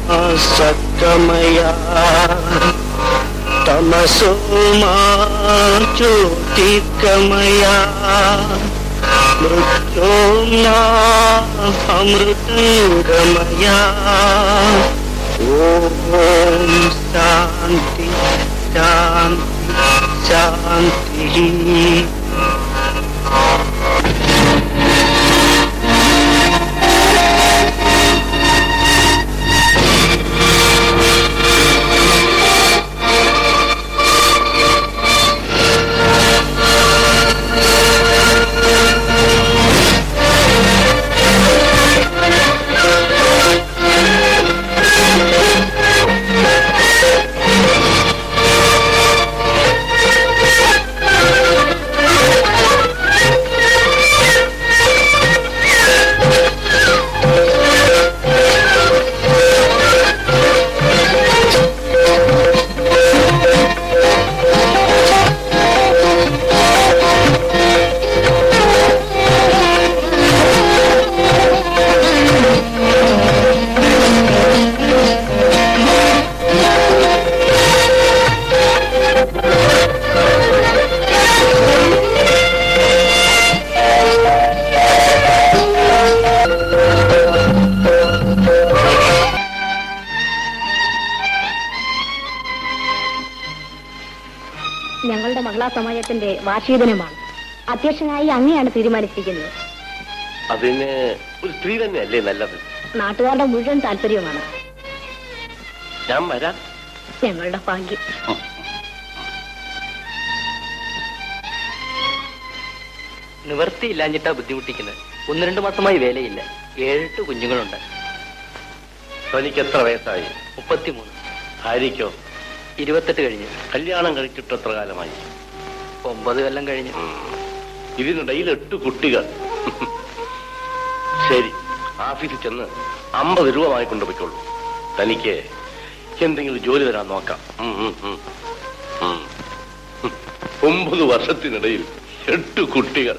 സത്തമയ തമസോ മാ ജ്യോതിർഗമയ മൃത്യോർമാ അമൃതംഗമയ ഓം ശാന്തി ശാന്തി ശാന്തി ഞങ്ങളുടെ മഹിളാ സമാജത്തിന്റെ വാർഷിക ദിനമാണ് അധ്യക്ഷനായി അങ്ങനെയാണ് തീരുമാനിച്ചിരിക്കുന്നത് അതിന് ഒരു സ്ത്രീ തന്നെയല്ലേ നല്ലത് നാട്ടുകാരുടെ മുഴുവൻ താല്പര്യമാണ് ഞാൻ വരാം ഞങ്ങളുടെ ഭാഗ്യം നിവർത്തിയില്ലാഞ്ഞിട്ടാ ബുദ്ധിമുട്ടിക്കുന്നത് ഒന്ന് രണ്ട് മാസമായി വേലയില്ല ഏഴെട്ട് കുഞ്ഞുങ്ങളുണ്ട് തനിക്ക് എത്ര വയസ്സായി മുപ്പത്തിമൂന്ന് ഭാര്യയ്ക്കോ ഇരുപത്തെട്ട് കഴിഞ്ഞ് കല്യാണം കഴിച്ചിട്ട് എത്ര കാലമായി ഒമ്പത് കൊല്ലം കഴിഞ്ഞ് ഇതിനിടയിൽ എട്ട് കുട്ടികൾ ശരി ഓഫീസിൽ ചെന്ന് അമ്പത് രൂപ വാങ്ങിക്കൊണ്ട് പോയിക്കോളൂ തനിക്ക് എന്തെങ്കിലും ജോലി തരാൻ നോക്കാം ഉം, ഉം, ഉം. ഉം. ഒമ്പത് വർഷത്തിനിടയിൽ എട്ട് കുട്ടികൾ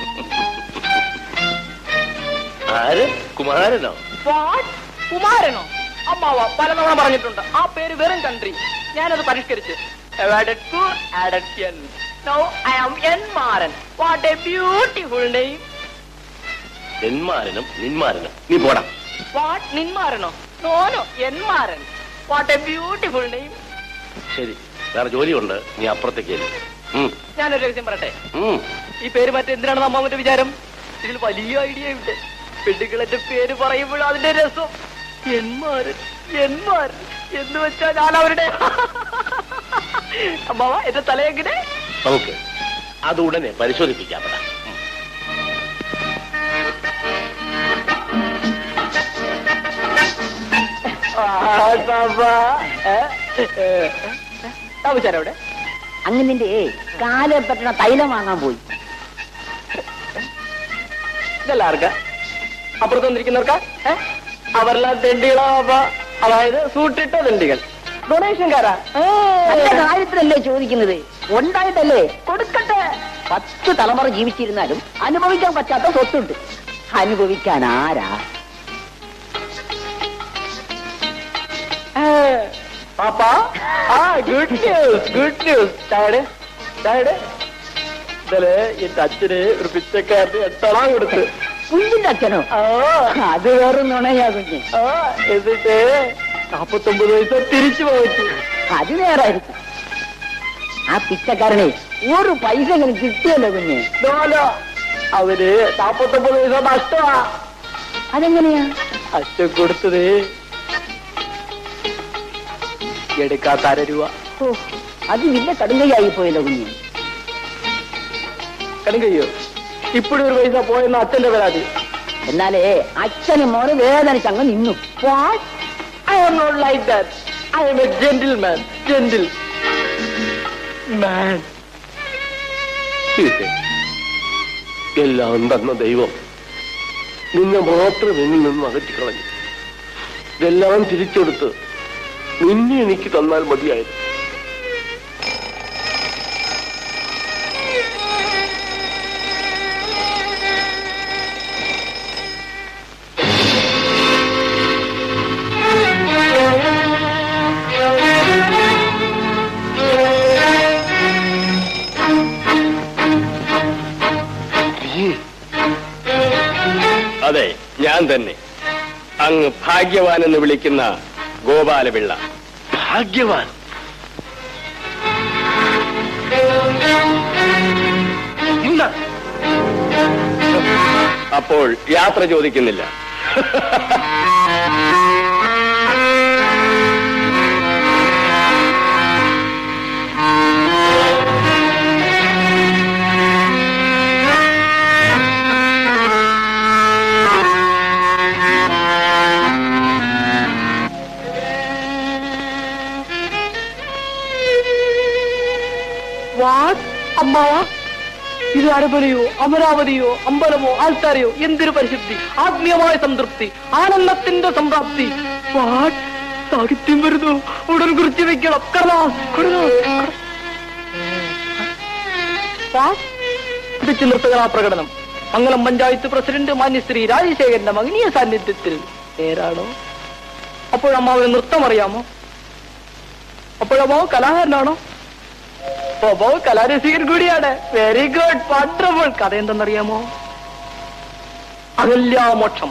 ആര് കുമാരനോ കുമാരനോ അമ്മാവ പലതവണ പറഞ്ഞിട്ടുണ്ട് ആ പേര് വെറും കൺട്രി ഞാനത് പരിഷ്കരിച്ച് Added to added N. Now I am N Maran. What a beautiful name. എന്മാരനും നിന്മാരനും നീ പോടാ What നിന്മാരനോ നോ നോ എന്മാരൻ വാട്ട് എ ബ്യൂട്ടിഫുൾ നെയിം ശരി വേറെ ജോലിയുണ്ട് നീ അപ്പുറത്തേക്ക് ചെല്ല്. ഉം, ഞാനൊരു രഹസ്യം പറയട്ടെ ഉം. ഈ പേര് മറ്റെന്തിനാണ് അമ്മാവന്റെ വിചാരം ഇതിൽ വലിയ ഐഡിയ ഉണ്ട് പെണ്ണുങ്ങളെന്റെ പേര് പറയുമ്പോഴും അതിന്റെ രസം എന്മാരൻ എന്മാരൻ എന്ന് വെച്ചാൽ ഞാൻ അവരുടെ അമ്മാവ എന്റെ തലയെങ്ങനെ നമുക്ക് അത് ഉടനെ പരിശോധിപ്പിക്കാം പെടാ. ഉം. അവിടെ അങ്ങ് നിന്റെ കാലെ പറ്റണ തൈലം വാങ്ങാൻ പോയി ഇതല്ല ആർക്കാ അപ്പുറത്ത് വന്നിരിക്കുന്നവർക്കാ ഏ? അവരെല്ലാം തെണ്ടികളാ അപ്പൊ അതായത് സൂട്ടിട്ട തെണ്ടികൾ ഡൊണേഷൻകാരാ നല്ല കാര്യത്തിലല്ലേ ചോദിക്കുന്നത് ഉണ്ടായിട്ടല്ലേ കൊടുക്കട്ടെ പത്ത് തലമുറ ജീവിച്ചിരുന്നാലും അനുഭവിക്കാൻ പറ്റാത്ത സ്വത്തുണ്ട് അനുഭവിക്കാൻ ആരാ പാപ്പാ ആ ഗുഡ് ന്യൂസ് ഗുഡ് ന്യൂസ് ചായടെ ചായടെ ഇന്നലെ എന്റെ അച്ഛന് ഒരു പിച്ചക്കാരന് എട്ടണ കൊടുത്ത് കുഞ്ഞിന്റെ അച്ഛനോ ആ അത് വേറും നുണയാ കുഞ്ഞ് ആ എന്നിട്ട് നാപ്പത്തൊമ്പത് വയസ്സ് തിരിച്ചു പോയിട്ട് അത് നേരായിരിക്കും ആ പിച്ചക്കാരനെ ഒരു പൈസ ഇങ്ങനെ കിട്ടിയല്ലോ കുഞ്ഞ് നോലോ അവര് നാപ്പത്തൊമ്പത് വയസ്സ് നഷ്ടമാ അതെങ്ങനെയാ അച്ഛൻ കൊടുത്തത് എടുക്കാത്ത അര രൂപ ഓ അത് വലിയ കടുങ്കയായി പോയല്ലോ കുഞ്ഞ് കണക്കയ്യോ ഇപ്പോഴും ഒരു പൈസ പോയെന്ന അച്ഛന്റെ പരാതി എന്നാലേ അച്ഛനും മോന് വേദനിച്ച് അങ്ങ് നിന്നു What? I am not like that. I am a gentleman. Gentle. Man. എല്ലാം തന്ന ദൈവം നിന്നെ മാത്രം എന്നിൽ നിന്നും അകറ്റിക്കളഞ്ഞു ഇതെല്ലാം തിരിച്ചെടുത്ത് നിന്നെ എനിക്ക് തന്നാൽ മതിയായിരുന്നു തന്നെ അങ്ങ് ഭാഗ്യവാൻ എന്ന് വിളിക്കുന്ന ഗോപാലപിള്ള ഭാഗ്യവാൻ ഇന്ന് അപ്പോൾ യാത്ര ചോദിക്കുന്നില്ല വാട്ട് അമ്മാവ ഇത് അരബലയോ അമരാവതിയോ അമ്പലമോ ആൽത്താരയോ എന്തൊരു പരിശുദ്ധി ആത്മീയമായ സംതൃപ്തി ആനന്ദത്തിന്റെ സംപ്രാപ്തി വാട്ട് സാഹിത്യം വരുന്നു ഉടൻ കുറിച്ച് വെക്കണം കടലാസ്, കടലാസ്, കടലാസ്. വാട്ട്? പിടിച്ചു നിർത്തുക പ്രകടനം മംഗലം പഞ്ചായത്ത് പ്രസിഡന്റ് മാന്യശ്രീ രാജശേഖരന്റെ മകനീയ സാന്നിധ്യത്തിൽ നേരാണോ അപ്പോഴമ്മാവിന് നൃത്തം അറിയാമോ അപ്പോഴമ്മാവ് കലാകാരനാണോ ബോബോ കലാരസികൻ കൂടിയാണ് വെരി ഗുഡ് വണ്ടർഫുൾ കഥ എന്തെന്നറിയാമോ അഹല്യാമോക്ഷം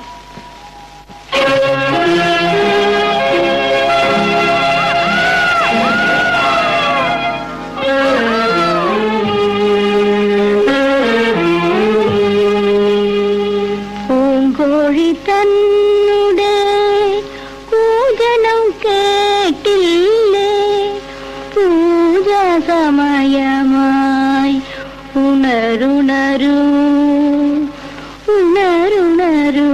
പൂങ്കോഴി തന്നുടെ പൂജനം കേട്ടില്ലേ പൂജ സമയമായി ഉണരുണരൂ ഉണരുണരൂ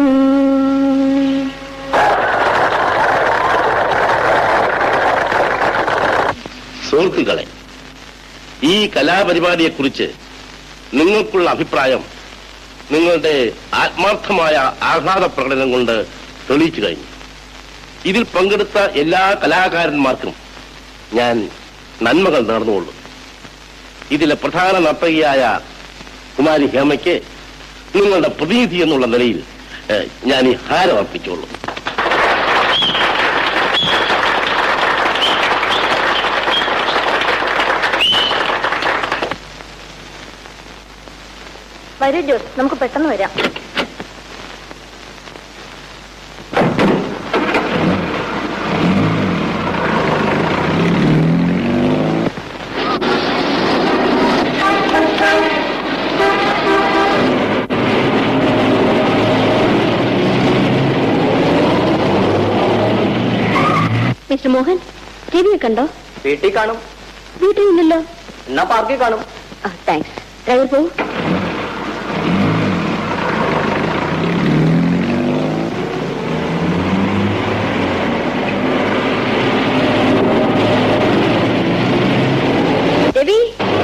സുഹൃത്തുക്കളെ ഈ കലാപരിപാടിയെക്കുറിച്ച് നിങ്ങൾക്കുള്ള അഭിപ്രായം നിങ്ങളുടെ ആത്മാർത്ഥമായ ആഹ്ലാദ പ്രകടനം കൊണ്ട് തെളിയിച്ചു കഴിഞ്ഞു ഇതിൽ പങ്കെടുത്ത എല്ലാ കലാകാരന്മാർക്കും ഞാൻ നന്മകൾ നേർന്നുകൊള്ളും ഇതിലെ പ്രധാന നർത്തകിയായ കുമാരി ഹേമയ്ക്ക് നിങ്ങളുടെ പ്രതിനിധി എന്നുള്ള നിലയിൽ ഏഹ്, ഞാൻ ഈ ഹാരം അർപ്പിച്ചുകൊള്ളും വരൂ ജോസ് നമുക്ക് പെട്ടെന്ന് വരാം മിസ്റ്റർ മോഹൻ ടി വി കണ്ടോ വീട്ടിൽ കാണും വീട്ടിൽ ഇല്ലല്ലോ എന്നാ പാർക്കിൽ കാണും ആ താങ്ക്സ് ഡ്രൈവർ പോവും രവി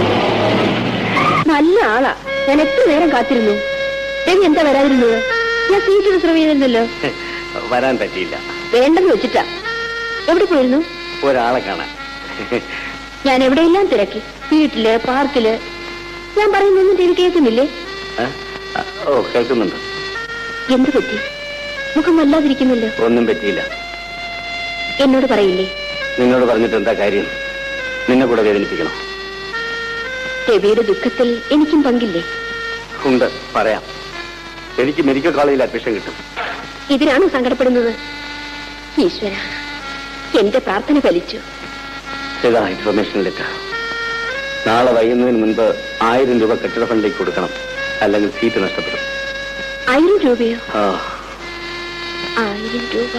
നല്ല ആളാ ഞാൻ എത്ര നേരം കാത്തിരുന്നു രവി എന്താ വരാതിരുന്നത് ഞാൻ സീറ്റ് റിസർവ് ചെയ്തിരുന്നല്ലോ വരാൻ പറ്റിയില്ല വേണ്ടെന്ന് വെച്ചിട്ടാ എവിടെ പോയിരുന്നു ഒരാളെ കാണാൻ ഞാൻ എവിടെയെല്ലാം തിരക്കി വീട്ടില് പാർക്കില് ഞാൻ പറയുന്നൊന്നും രവി കേൾക്കുന്നില്ലേ ആ? ആ, ഓ കേൾക്കുന്നുണ്ട് എന്ത് പറ്റി മുഖം വല്ലാതിരിക്കുന്നല്ലോ ഒന്നും പറ്റിയില്ല എന്നോട് പറയില്ലേ നിന്നോട് പറഞ്ഞിട്ട് എന്താ കാര്യം നിന്നെ കൂടെ വേദനിപ്പിക്കണം രവിയുടെ ദുഃഖത്തിൽ എനിക്കും പങ്കില്ലേ ഉണ്ട് പറയാം എനിക്ക് മെഡിക്കൽ കോളേജിൽ അഡ്മിഷൻ കിട്ടും ഇതിനാണോ സങ്കടപ്പെടുന്നത് ഈശ്വര എന്റെ പ്രാർത്ഥന ഫലിച്ചു ഇതാ ഇൻഫർമേഷൻ ലെറ്റർ നാളെ വൈകുന്നതിന് മുൻപ് ആയിരം രൂപ കെട്ടിട ഫണ്ടിലേക്ക് കൊടുക്കണം അല്ലെങ്കിൽ സീറ്റ് നഷ്ടപ്പെടും ആയിരം രൂപയോ ആ ആയിരം രൂപ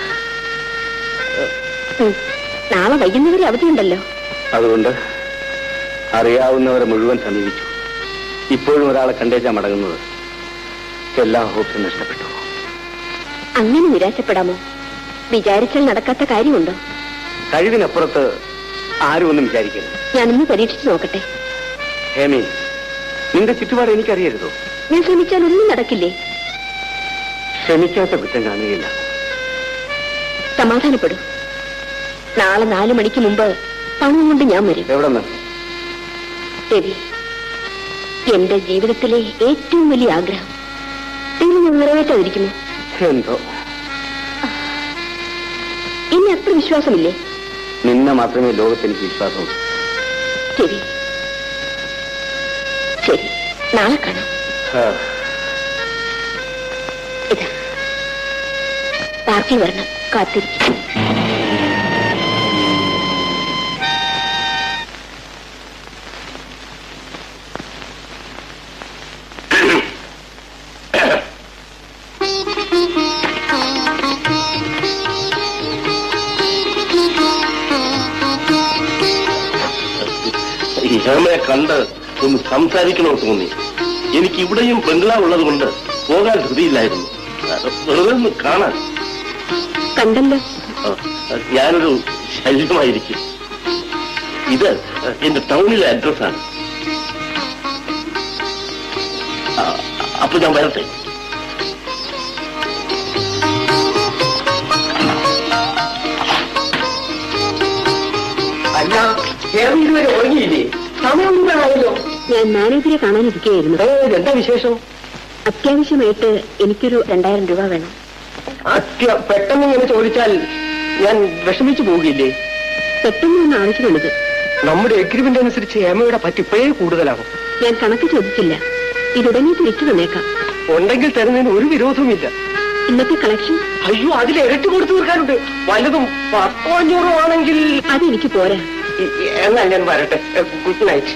ഉം, നാളെ വൈകുന്നവരെ അവധിയുണ്ടല്ലോ അതുകൊണ്ട് അറിയാവുന്നവരെ മുഴുവൻ സമീപിച്ചു ഇപ്പോഴും ഒരാളെ കണ്ടേച്ചാ മടങ്ങുന്നത് എല്ലാ ഹോപ്സും നഷ്ടപ്പെട്ടു അങ്ങനെ നിരാശപ്പെടാമോ വിചാരിച്ചാൽ നടക്കാത്ത കാര്യമുണ്ടോ കഴിവിനപ്പുറത്ത് ആരും ഒന്നും വിചാരിക്കരുത് ഞാനൊന്ന് പരീക്ഷിച്ചു നോക്കട്ടെ ഹേമി നിന്റെ ചുറ്റുപാട് എനിക്കറിയരുതോ ഞാൻ ശ്രമിച്ചാൽ ഒന്നും നടക്കില്ലേ ക്ഷമിക്കാത്ത കുറ്റം കാണുകയില്ല സമാധാനപ്പെടൂ നാളെ നാലു മണിക്ക് മുമ്പ് പണം കൊണ്ട് ഞാൻ വരും എവിടെ നിന്ന് രവി എന്റെ ജീവിതത്തിലെ ഏറ്റവും വലിയ ആഗ്രഹം ദൈവം ഞാൻ നിറവേറ്റാതിരിക്കുന്നു എന്തോ എന്നെ അത്ര വിശ്വാസമില്ലേ നിന്നെ മാത്രമേ ലോകത്ത് എനിക്ക് വിശ്വാസമുള്ളൂ ശരി ശരി നാളെ കാണാം ആ, ഇതാ പാർക്കിൽ വരണം കാത്തിരിക്കും ഹേമയെ കണ്ട് ഒന്ന് സംസാരിക്കണമെന്ന് തോന്നി എനിക്ക് ഇവിടെയും ബംഗ്ലാവ് ഉള്ളത് കൊണ്ട് പോകാൻ ധൃതിയില്ലായിരുന്നു വെറുതെ ഒന്ന് കാണാൻ കണ്ടല്ലോ ആ, ഞാനൊരു ശല്യമായിരിക്കും ഇത് എന്റെ ടൗണിലെ അഡ്രസ്സാണ് ആ, അപ്പൊ ഞാൻ വരട്ടെ അല്ല കേരള ഇതുവരെ ഉറങ്ങിയില്ലേ സമയം മുമ്പാണല്ലോ ഞാൻ മാനേജരെ കാണാനിരിക്കുകയായിരുന്നു എന്താ വിശേഷം അത്യാവശ്യമായിട്ട് എനിക്കൊരു രണ്ടായിരം രൂപ വേണം അത്യ പെട്ടെന്ന് ഇങ്ങനെ ചോദിച്ചാൽ ഞാൻ വിഷമിച്ചു പോകില്ലേ പെട്ടെന്ന് ഒന്ന് ആവശ്യമുള്ളത് നമ്മുടെ എഗ്രിമെന്റ് അനുസരിച്ച് ഹേമയുടെ പറ്റിപ്പോഴേ കൂടുതലാകും ഞാൻ കണക്ക് ചോദിച്ചില്ല ഇതുടനെ തിരിച്ചു തന്നേക്കാം ഉണ്ടെങ്കിൽ തരുന്നതിന് ഒരു വിരോധവുമില്ല ഇന്നത്തെ കളക്ഷൻ അയ്യോ അതിൽ ഇരട്ടി കൊടുത്തു തീർക്കാനുണ്ട് വല്ലതും പത്തോ അഞ്ഞൂറോ ആണെങ്കിൽ അതെനിക്ക് പോരാ ഇ- ഇ- എന്നാൽ ഞാൻ വരട്ടെ ഗുഡ് നൈറ്റ്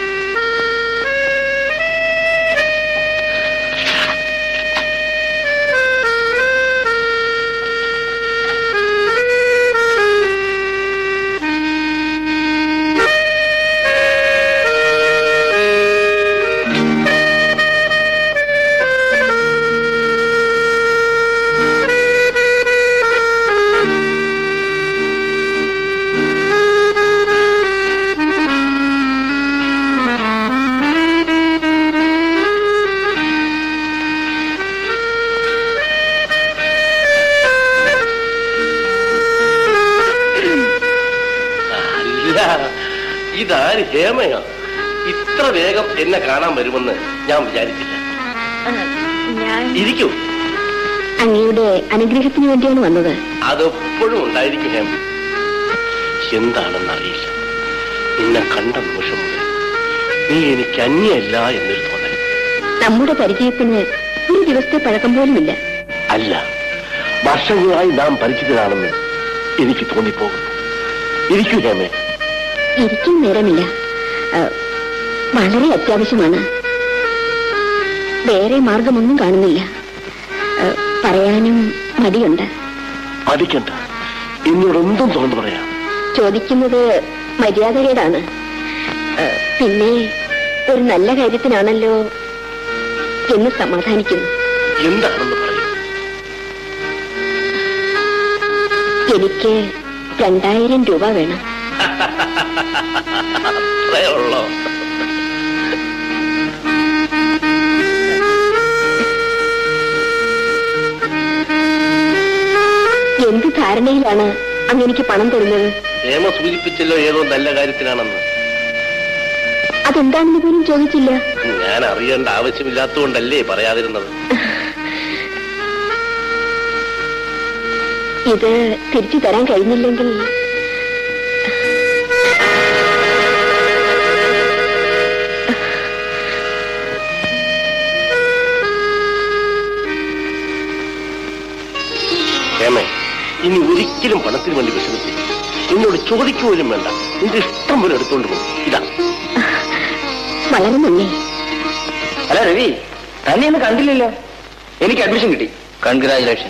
അല്ല ഇതാര് ഹേമയോ ഇത്ര വേഗം എന്നെ കാണാൻ വരുമെന്ന് ഞാൻ വിചാരിച്ചില്ല ഞാൻ ഇരിക്കൂ അങ്ങയുടെ അനുഗ്രഹത്തിന് വേണ്ടിയാണ് വന്നത് അതെപ്പോഴും ഉണ്ടായിരിക്കും ഹേമ എന്താണെന്ന് അറിയില്ല നിന്നെ കണ്ട നിമിഷം മുതൽ നീ എനിക്ക് അന്യല്ല എന്നൊരു തോന്നൽ നമ്മുടെ പരിചയത്തിന് ഒരു ദിവസത്തെ പഴക്കം പോലുമില്ല അല്ല വർഷങ്ങളായി നാം പരിചിതരാണെന്ന് എനിക്ക് തോന്നിപ്പോകുന്നു ഇരിക്കൂ ഹേമേ ഇരിക്കാൻ നേരമില്ല ആ, വളരെ അത്യാവശ്യമാണ് വേറെ മാർഗമൊന്നും കാണുന്നില്ല ആ, പറയാനും മടിയുണ്ട് പഠിക്കണ്ട എന്നോട് എന്തും തുറന്നു പറയാം ചോദിക്കുന്നത് മര്യാദകേടാണ് ആ, പിന്നെ ഒരു നല്ല കാര്യത്തിനാണല്ലോ എന്ന് സമാധാനിക്കുന്നു എന്താണെന്ന് പറയും എനിക്ക് രണ്ടായിരം രൂപ വേണം അത്രേ ഉള്ളോ എന്ത് ധാരണയിലാണ് അങ്ങ് എനിക്ക് പണം തരുന്നത് ഹേമ സൂചിപ്പിച്ചല്ലോ ഏതോ നല്ല കാര്യത്തിനാണെന്ന് അതെന്താണെന്ന് പോലും ചോദിച്ചില്ല ഞാൻ അറിയേണ്ട ആവശ്യമില്ലാത്തതുകൊണ്ടല്ലേ പറയാതിരുന്നത് ഇത് തിരിച്ചു തരാൻ കഴിഞ്ഞില്ലെങ്കിൽ ഹേമേ ഇനി ഒരിക്കലും പണത്തിന് വേണ്ടി വിഷമിച്ചില്ല എന്നോട് ചോദിക്കുപോലും വേണ്ട നിന്റെ ഇഷ്ടം പോലെ എടുത്തോണ്ട് പോകും ഇതാ വളരെ നന്ദി അല്ല രവി തന്നെ ഇന്ന് കണ്ടില്ലല്ലോ എനിക്ക് അഡ്മിഷൻ കിട്ടി കൺഗ്രാചുലേഷൻ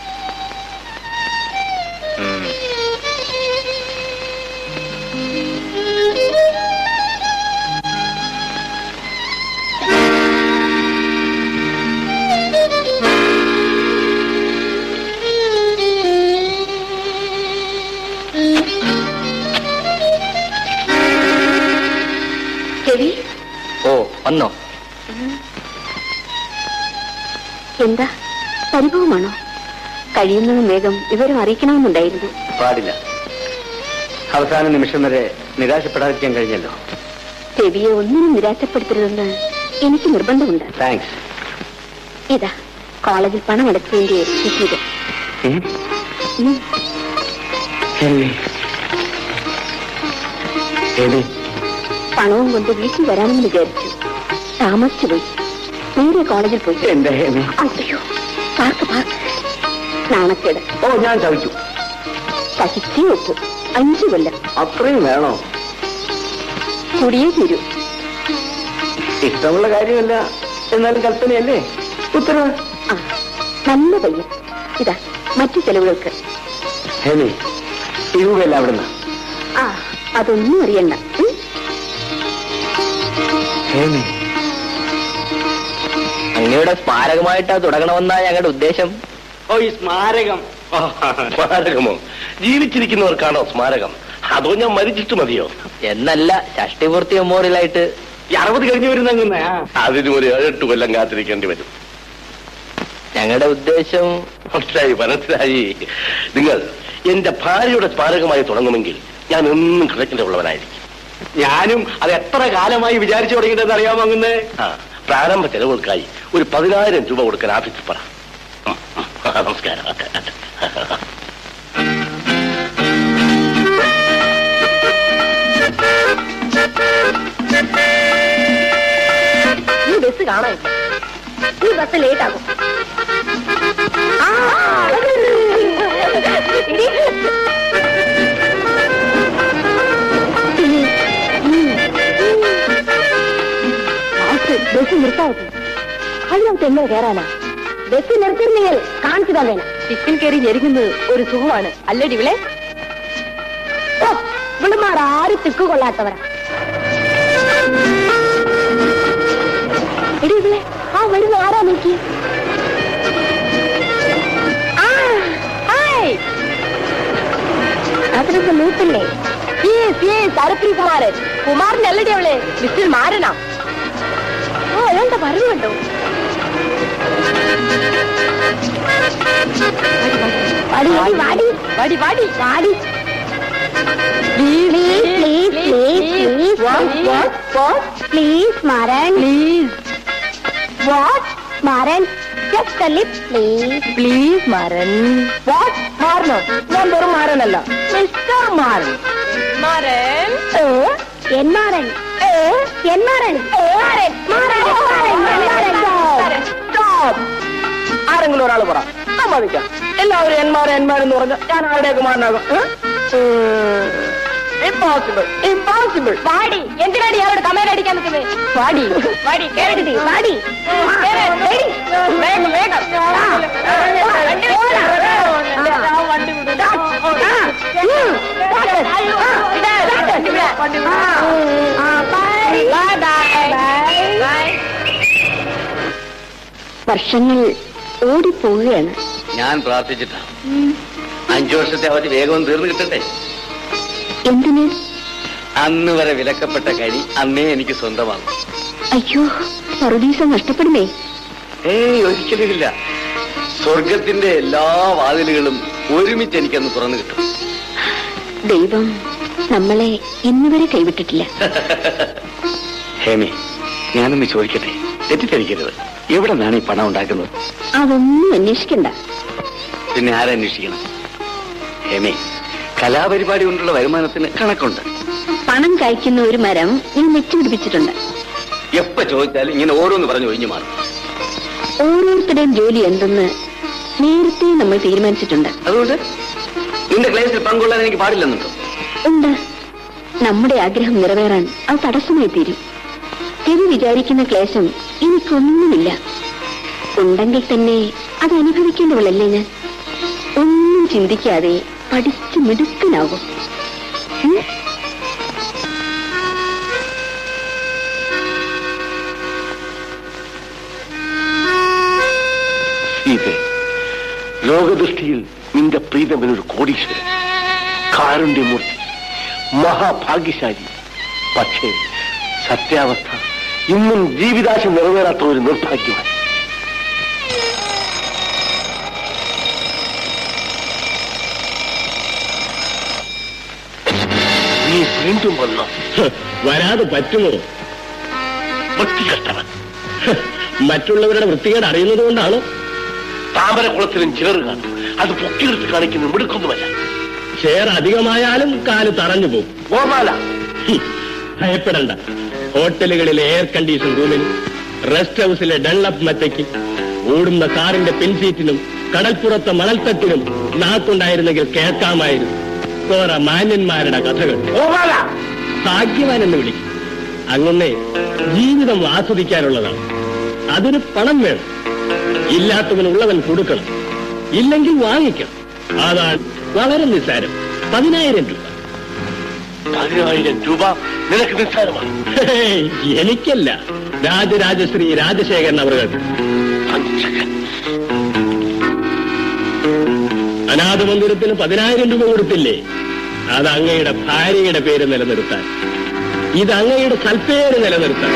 രവി ഓ വന്നോ എന്താ പരിഭവമാണോ കഴിയുന്നതും വേഗം വിവരം അറിയിക്കണമെന്നുണ്ടായിരുന്നു പാടില്ല അവസാന നിമിഷം വരെ നിരാശപ്പെടാതിരിക്കാൻ കഴിഞ്ഞല്ലോ രവിയെ ഒന്നിനും നിരാശപ്പെടുത്തരുതെന്ന് എനിക്ക് നിർബന്ധമുണ്ട് താങ്ക്സ് ഇതാ കോളേജിൽ പണം അടച്ചതിന്റെ രസീത് ഉം. പണവും കൊണ്ട് വീട്ടിൽ വരാമെന്ന് വിചാരിച്ചു താമസിച്ചു പോയി നേരെ കോളേജിൽ പോയി എന്റെ ഹേമേ അയ്യോ പാർക്ക് പാർക്ക് നാണക്കേട് ഓ ഞാൻ ചവിച്ചു സഹിച്ചേ വെക്കും അഞ്ചു കൊല്ലം അത്രയും വേണോ കൂടിയേ തീരൂ ഇഷ്ടമുള്ള കാര്യമല്ല എന്നാലും കൽപ്പനയല്ലേ ഉത്തരവ് ആ നല്ല പയ്യൻ ഇതാ മറ്റു ചെലവുകൾക്ക് ഹേമി ഇതുകയല്ല അവിടുന്ന് ആ അതൊന്നും അറിയണ്ട ഉം? ഹേമി അങ്ങയുടെ സ്മാരകമായിട്ടാ തുടങ്ങണമെന്നാ ഞങ്ങളുടെ ഉദ്ദേശം ഓ ഈ സ്മാരകം സ്മാരകമോ ജീവിച്ചിരിക്കുന്നവർക്കാണോ സ്മാരകം അതോ ഞാൻ മരിച്ചിട്ട് മതിയോ എന്നല്ല ഷഷ്ടിപൂർത്തി മെമ്മോറിയലായിട്ട് ഈ അറുപത് കഴിഞ്ഞു വരുന്ന അതിനും ഒരു ഏഴെട്ട് കൊല്ലം കാത്തിരിക്കേണ്ടി വരും ഞങ്ങളുടെ ഉദ്ദേശം മനസ്സിലായി മനസ്സിലായി നിങ്ങൾ എന്റെ ഭാര്യയുടെ സ്മാരകമായി തുടങ്ങുമെങ്കിൽ ഞാൻ എന്നും കിഴക്കിന്റെ ഉള്ളവനായിരിക്കും ഞാനും അത് എത്ര കാലമായി വിചാരിച്ചു തുടങ്ങിയിട്ടെന്ന് അറിയാമോ അങ്ങ് ആ പ്രാരംഭ ചെലവുകൾക്കായി ഒരു പതിനായിരം രൂപ കൊടുക്കാൻ ആഫീസിൽ പറ ഉം, ഉം. ആ, നമസ്കാരം ഈ ബസ് കാണാൻ ഈ ബസ് ലേറ്റ് ആകും ആ, ഇടി. ബസ് ബസ് നിർത്താവട്ടെ അതിനകത്ത് എങ്ങനെ കയറാനാ ബസ് നിർത്തിരുന്നെങ്കിൽ കാണിച്ചു തന്നേന ചിക്കൻ കയറി ഞെരുങ്ങുന്നത് ഒരു സുഖമാണ് അല്ലേടി ഇവിളെ ഓ ഇവിളുമാർ ആരും തിക്കു കൊള്ളാത്തവരാ എടി ഇവിടെ ആ വരുന്ന ആരാ നോക്കി അതിനൊക്കെ മൂത്തില്ലേ യെസ് യെസ് അരപ്രി കുമാരൻ കുമാരൻ അല്ലടി അവളെ മിസ്റ്റർ മാരനാ ഓ അയാളുടെ വരവ് കണ്ടോ വാടി വാടി വാടി വാടി വാടി വാടി please please please please please Maran please what Maran just lip please please Maran what മാറണോ ഞാൻ വെറും മാരനല്ല മിസ്റ്റർ മാരൻ മാരൻ എന്മാരൻ എന്മാരൻ മാരൻ മാരൻ മാരൻ സ്റ്റോപ്പ് ആരെങ്കിലും ഒരാൾ പറ സമ്മതിക്കാം എല്ലാവരും എന്മാരെ എന്മാരെന്ന് പറഞ്ഞ ഞാൻ ആരുടെയൊക്കെ മാറിനാകും ഇമ്പോസിബിൾ ഇമ്പോസിബിൾ വാടി എന്തിനാടി അവരോട് കമേന്റ് അടിക്കാൻ നിൽക്കുന്നത് വാടി വാടി കേരളത്തി വാടി കേറ്, ready? വേഗം വേഗം ആ, ആ, വണ്ടി വിടാ. ആ, ആ, ഉം, start. ആ, ഇതാ, start. ഇവിടെ. ആ, ആ, bye. Bye. വർഷങ്ങൾ ഓടിപ്പോവുകയാണ് ഞാൻ പ്രാർത്ഥിച്ചിട്ടാ അഞ്ചു വർഷത്തെ അവധി വേഗം തീർന്നു കിട്ടട്ടെ എന്തിന് അന്ന് വരെ വിലക്കപ്പെട്ട കരി അന്നേ എനിക്ക് സ്വന്തമാകും അയ്യോ പറുദീസം നഷ്ടപ്പെടുമേ ഏയ് ഒരിക്കലുമില്ല സ്വർഗത്തിന്റെ എല്ലാ വാതിലുകളും ഒരുമിച്ച് എനിക്കന്ന് തുറന്നു കിട്ടും ദൈവം നമ്മളെ ഇന്നുവരെ കൈവിട്ടിട്ടില്ല ഹേമി ഞാനൊന്ന് ചോദിക്കട്ടെ തെറ്റിദ്ധരിക്കരുത് എവിടെ നിന്നാണ് ഈ പണം ഉണ്ടാക്കുന്നത് അതൊന്നും അന്വേഷിക്കണ്ട പിന്നെ ആരന്വേഷിക്കണം ഹേമി കലാപരിപാടി കൊണ്ടുള്ള വരുമാനത്തിന് കണക്കുണ്ട് പണം കായ്ക്കുന്ന ഒരു മരം ഞാൻ വെച്ചുപിടിപ്പിച്ചിട്ടുണ്ട് എപ്പ ചോദിച്ചാലും ഇങ്ങനെ ഓരോന്ന് പറഞ്ഞു ഒഴിഞ്ഞു മാറും ഓരോരുത്തരുടെയും ജോലി എന്തെന്ന് നേരത്തെ നമ്മൾ തീരുമാനിച്ചിട്ടുണ്ട് അതുകൊണ്ട് നിന്റെ ക്ലേശിൽ പങ്കുകൊള്ളാൻ എനിക്ക് പാടില്ലെന്നുണ്ടോ ഉണ്ട് നമ്മുടെ ആഗ്രഹം നിറവേറാൻ അത് തടസ്സമായി തീരും രവി വിചാരിക്കുന്ന ക്ലേശം എനിക്കൊന്നുമില്ല ഉണ്ടെങ്കിൽ തന്നെ അത് അനുഭവിക്കേണ്ടവളല്ലേ ഞാൻ ഒന്നും ചിന്തിക്കാതെ പഠിച്ചു മിടുക്കനാകും ഉം? സീതെ ലോകദൃഷ്ടിയിൽ നിന്റെ പ്രീതമനൊരു കോടീശ്വരൻ കാരുണ്യമൂർത്തി മഹാഭാഗ്യശാലി പക്ഷേ സത്യാവസ്ഥ ഇന്നും ജീവിതാശ നിറവേറാത്ത ഒരു നിർഭാഗ്യമാണ് നീ വീണ്ടും വന്നു വരാതെ പറ്റുമോ വൃത്തികെട്ടവൻ മറ്റുള്ളവരുടെ വൃത്തികേട് അറിയുന്നത് കൊണ്ടാണ് താമരകുളത്തിലും ചിലർ കാണും അത് പൊക്കിയെടുത്ത് കാണിക്കുന്ന മിടുക്കൊന്നുമല്ല ഷെയർ അധികമായാലും കാല് തറഞ്ഞു പോകും ഗോപാല ഹും, ഭയപ്പെടണ്ട ഹോട്ടലുകളിലെ എയർ കണ്ടീഷൻ റൂമിനും റെസ്റ്റ് ഹൗസിലെ ഡൺലപ്പ് മെത്തയ്ക്ക് ഓടുന്ന കാറിന്റെ പിൻസീറ്റിനും കടൽപ്പുറത്തെ മണൽത്തട്ടിലും നാക്കുണ്ടായിരുന്നെങ്കിൽ കേൾക്കാമായിരുന്നു കോറ മാന്യന്മാരുടെ കഥകൾ ഭാഗ്യവാൻ എന്ന് വിളിക്കും അങ്ങനെ ജീവിതം ആസ്വദിക്കാനുള്ളതാണ് അതിന് പണം വേണം ഇല്ലാത്തവനുള്ളവൻ കൊടുക്കണം ഇല്ലെങ്കിൽ വാങ്ങിക്കണം അതാണ് വളരെ നിസ്സാരം പതിനായിരം രൂപ പതിനായിരം രൂപ നിനക്ക് നിസ്സാരമാണ് ഹേയ്, എനിക്കല്ല രാജരാജശ്രീ രാജശേഖരൻ അവർ വഞ്ചകൻ. അനാഥ മന്ദിരത്തിന് പതിനായിരം രൂപ കൊടുത്തില്ലേ അത് അങ്ങയുടെ ഭാര്യയുടെ പേര് നിലനിർത്താൻ ഇത് അങ്ങയുടെ സൽപ്പേര് നിലനിർത്താൻ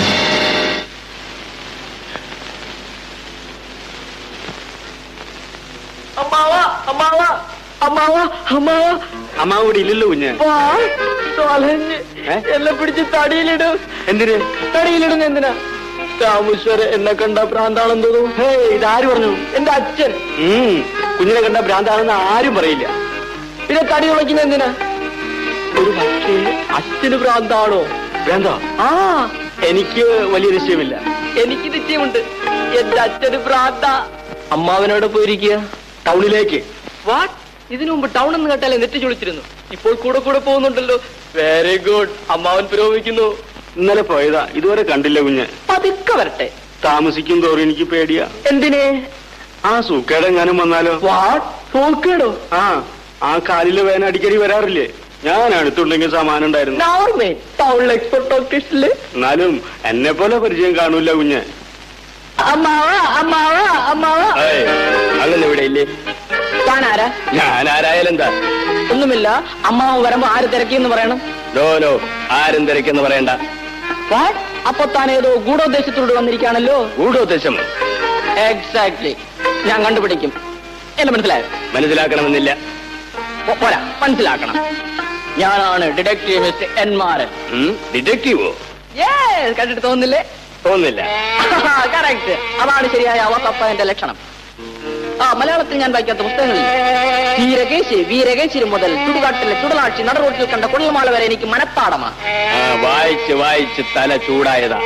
അമ്മാവ അമ്മാവ അമ്മാവ അമ്മാവ അമ്മാവ് ഇവിടെ ഇല്ലല്ലോ കുഞ്ഞ് വാ തൊലഞ്ഞ് ഏ? എന്നെ പിടിച്ച് തടിയിലിടും എന്തിന് തടിയിലിടുന്ന എന്തിനാ രാമേശ്വര എന്നെ കണ്ട ഭ്രാന്താണെന്ന് തോന്നുന്നു ഹേ ഇതാര് പറഞ്ഞു എന്റെ അച്ഛൻ ഉം, കുഞ്ഞിനെ കണ്ട ഭ്രാന്താണെന്ന് ആരും പറയില്ല പിന്നെ തടി തുളയ്ക്കുന്ന എന്തിനാ ഒരു പക്ഷേ അച്ഛന് ഭ്രാന്താണോ ഭ്രാന്തോ ആ എനിക്ക് വലിയ നിശ്ചയമില്ല എനിക്ക് നിശ്ചയമുണ്ട് എന്റെ അച്ഛന് ഭ്രാന്ത അമ്മാവനോട് പോയിരിക്കുക ടൗണിലേക്ക് വാട്ട് ഇതിനു മുമ്പ് ടൗൺ എന്ന് കേട്ടാലേ നെറ്റ് ചൊളിച്ചിരുന്നു ഇപ്പോൾ കൂടെ കൂടെ പോകുന്നുണ്ടല്ലോ വെരി ഗുഡ് അമ്മാവൻ പുരോഗമിക്കുന്നു ഇന്നലെ പോയതാ ഇതുവരെ കണ്ടില്ല കുഞ്ഞ് പതുക്കെ വരട്ടെ താമസിക്കും തോറും എനിക്ക് പേടിയാ എന്തിനെ ആ സൂക്കേടെങ്ങാനും വന്നാലോ വാട്ട് പോക്കേടോ ആ ആ കാലിലെ വേന അടിക്കടി വരാറില്ലേ ഞാൻ അടുത്തുണ്ടെങ്കിൽ സമാനം ഉണ്ടായിരുന്നു നോർമേ ടൗണിൽ എക്സ്പോർട്ട് ഓഫീസില് എന്നാലും എന്നെ പോലെ പരിചയം കാണൂല കുഞ്ഞ് അമ്മാവ അമ്മാവ അമ്മാവ ഏയ്, അങ്ങനെ ഇവിടെ ഇല്ലേ താനാരാ ഞാൻ ആരായാലും എന്താ ഒന്നുമില്ല അമ്മാവ് വരുമ്പോ ആര് തിരക്കിയെന്ന് പറയണം നോ നോ ആരും തിരക്കെന്ന് പറയണ്ട വാട്ട് അപ്പൊ താൻ ഏതോ ഗൂഢോദ്ദേശത്തോട് വന്നിരിക്കുകയാണല്ലോ ഗൂഢോദ്ദേശം എക്സാക്ട്ലി ഞാൻ കണ്ടുപിടിക്കും എന്നെ മനസ്സിലായോ മനസ്സിലാക്കണമെന്നില്ല പോ- പോരാ മനസ്സിലാക്കണം ഞാനാണ് ഡിറ്റക്റ്റീവ് മിസ്റ്റർ എന്മാരൻ ഉം, ഡിറ്റക്റ്റീവോ Yes, കണ്ടിട്ട് തോന്നുന്നില്ലേ തോന്നില്ല കറക്റ്റ് അതാണ് ശരിയായ അവസപ്പന്റെ ലക്ഷണം ആ മലയാളത്തിൽ ഞാൻ വായിക്കാത്ത പുസ്തകങ്ങളിൽ വീരകേശി വീരകേശിരി മുതൽ ചുടുകാട്ടിലെ ചുടലാഴ്ച നടറോട്ടിൽ കണ്ട കൊള്ളുമാള വരെ എനിക്ക് മനപ്പാടമാണ് ആ വായിച്ച് വായിച്ച് തല ചൂടായതാ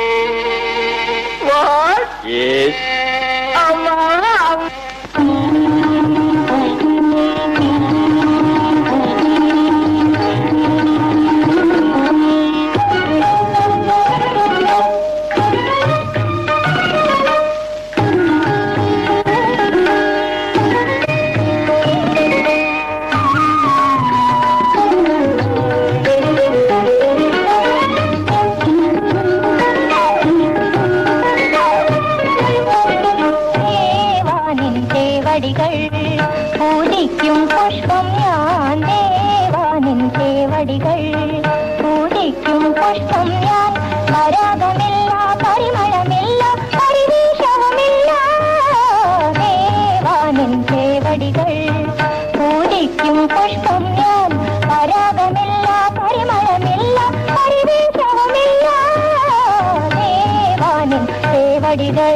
യേസ് ദേവാനിൻ ചേവടികൾ പൂജിക്കും പുഷ്പം ഞാൻ ദേവാനിൻ ചേവടികൾ പൂജിക്കും പുഷ്പം ഞാൻ പരാഗമില്ല പരിമളമില്ല പരിവേഷവുമില്ല ദേവാനിൻ ചേവടികൾ പൂജിക്കും പുഷ്പം ഞാൻ പരാഗമില്ല പരിമളമില്ല പരിവേഷവുമില്ല ദേവാനിൻ ചേവടികൾ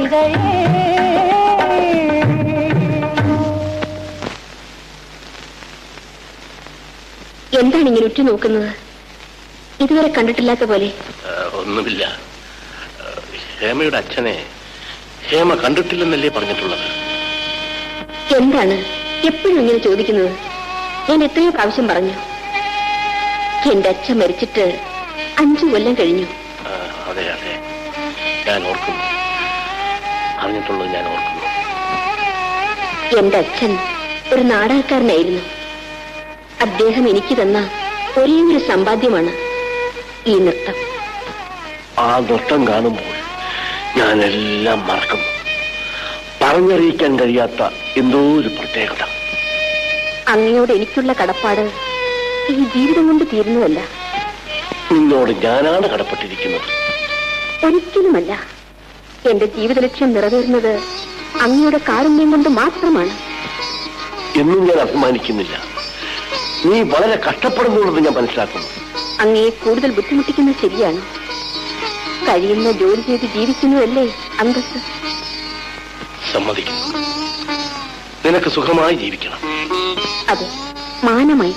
എന്താണ് ഇങ്ങനെ ഉറ്റുനോക്കുന്നത് ഇതുവരെ കണ്ടിട്ടില്ലാത്ത പോലെ ആ, ഒന്നുമില്ല ആ, ഹേമയുടെ അച്ഛനെ ഹേമ കണ്ടിട്ടില്ലെന്നല്ലേ പറഞ്ഞിട്ടുള്ളത് എന്താണ് എപ്പോഴും ഇങ്ങനെ ചോദിക്കുന്നത് ഞാൻ എത്രയോ പ്രാവശ്യം പറഞ്ഞു എന്റെ അച്ഛൻ മരിച്ചിട്ട് അഞ്ചു കൊല്ലം കഴിഞ്ഞു ആ, അതെ അതെ ഞാൻ ഓർക്കുന്നു അറിഞ്ഞിട്ടുള്ളത് ഞാൻ ഓർക്കുന്നു എന്റെ അച്ഛൻ ഒരു നാടകക്കാരനായിരുന്നു അദ്ദേഹം എനിക്ക് തന്ന ഒരേ ഒരു സമ്പാദ്യമാണ് ഈ നൃത്തം ആ നൃത്തം കാണുമ്പോൾ ഞാൻ എല്ലാം മറക്കുന്നു പറഞ്ഞറിയിക്കാൻ കഴിയാത്ത എന്തോ ഒരു പ്രത്യേകത അങ്ങയോട് എനിക്കുള്ള കടപ്പാട് ഈ ജീവിതം കൊണ്ട് തീരുന്നതല്ല നിന്നോട് ഞാനാണ് കടപ്പെട്ടിരിക്കുന്നത് ഒരിക്കലുമല്ല എന്റെ ജീവിത ലക്ഷ്യം നിറവേറുന്നത് അങ്ങയുടെ കാരുണ്യം കൊണ്ട് മാത്രമാണ് എന്നും ഞാൻ അഭിമാനിക്കുന്നില്ല നീ വളരെ കഷ്ടപ്പെടുന്നുള്ളത് ഞാൻ മനസ്സിലാക്കുന്നു അങ്ങയെ കൂടുതൽ ബുദ്ധിമുട്ടിക്കുന്നത് ശരിയാണ് കഴിയുന്ന ജോലി ചെയ്ത് ജീവിക്കുന്നതല്ലേ അന്തസ് സമ്മതിക്കുന്നു നിനക്ക് സുഖമായി ജീവിക്കണം അതെ മാനമായി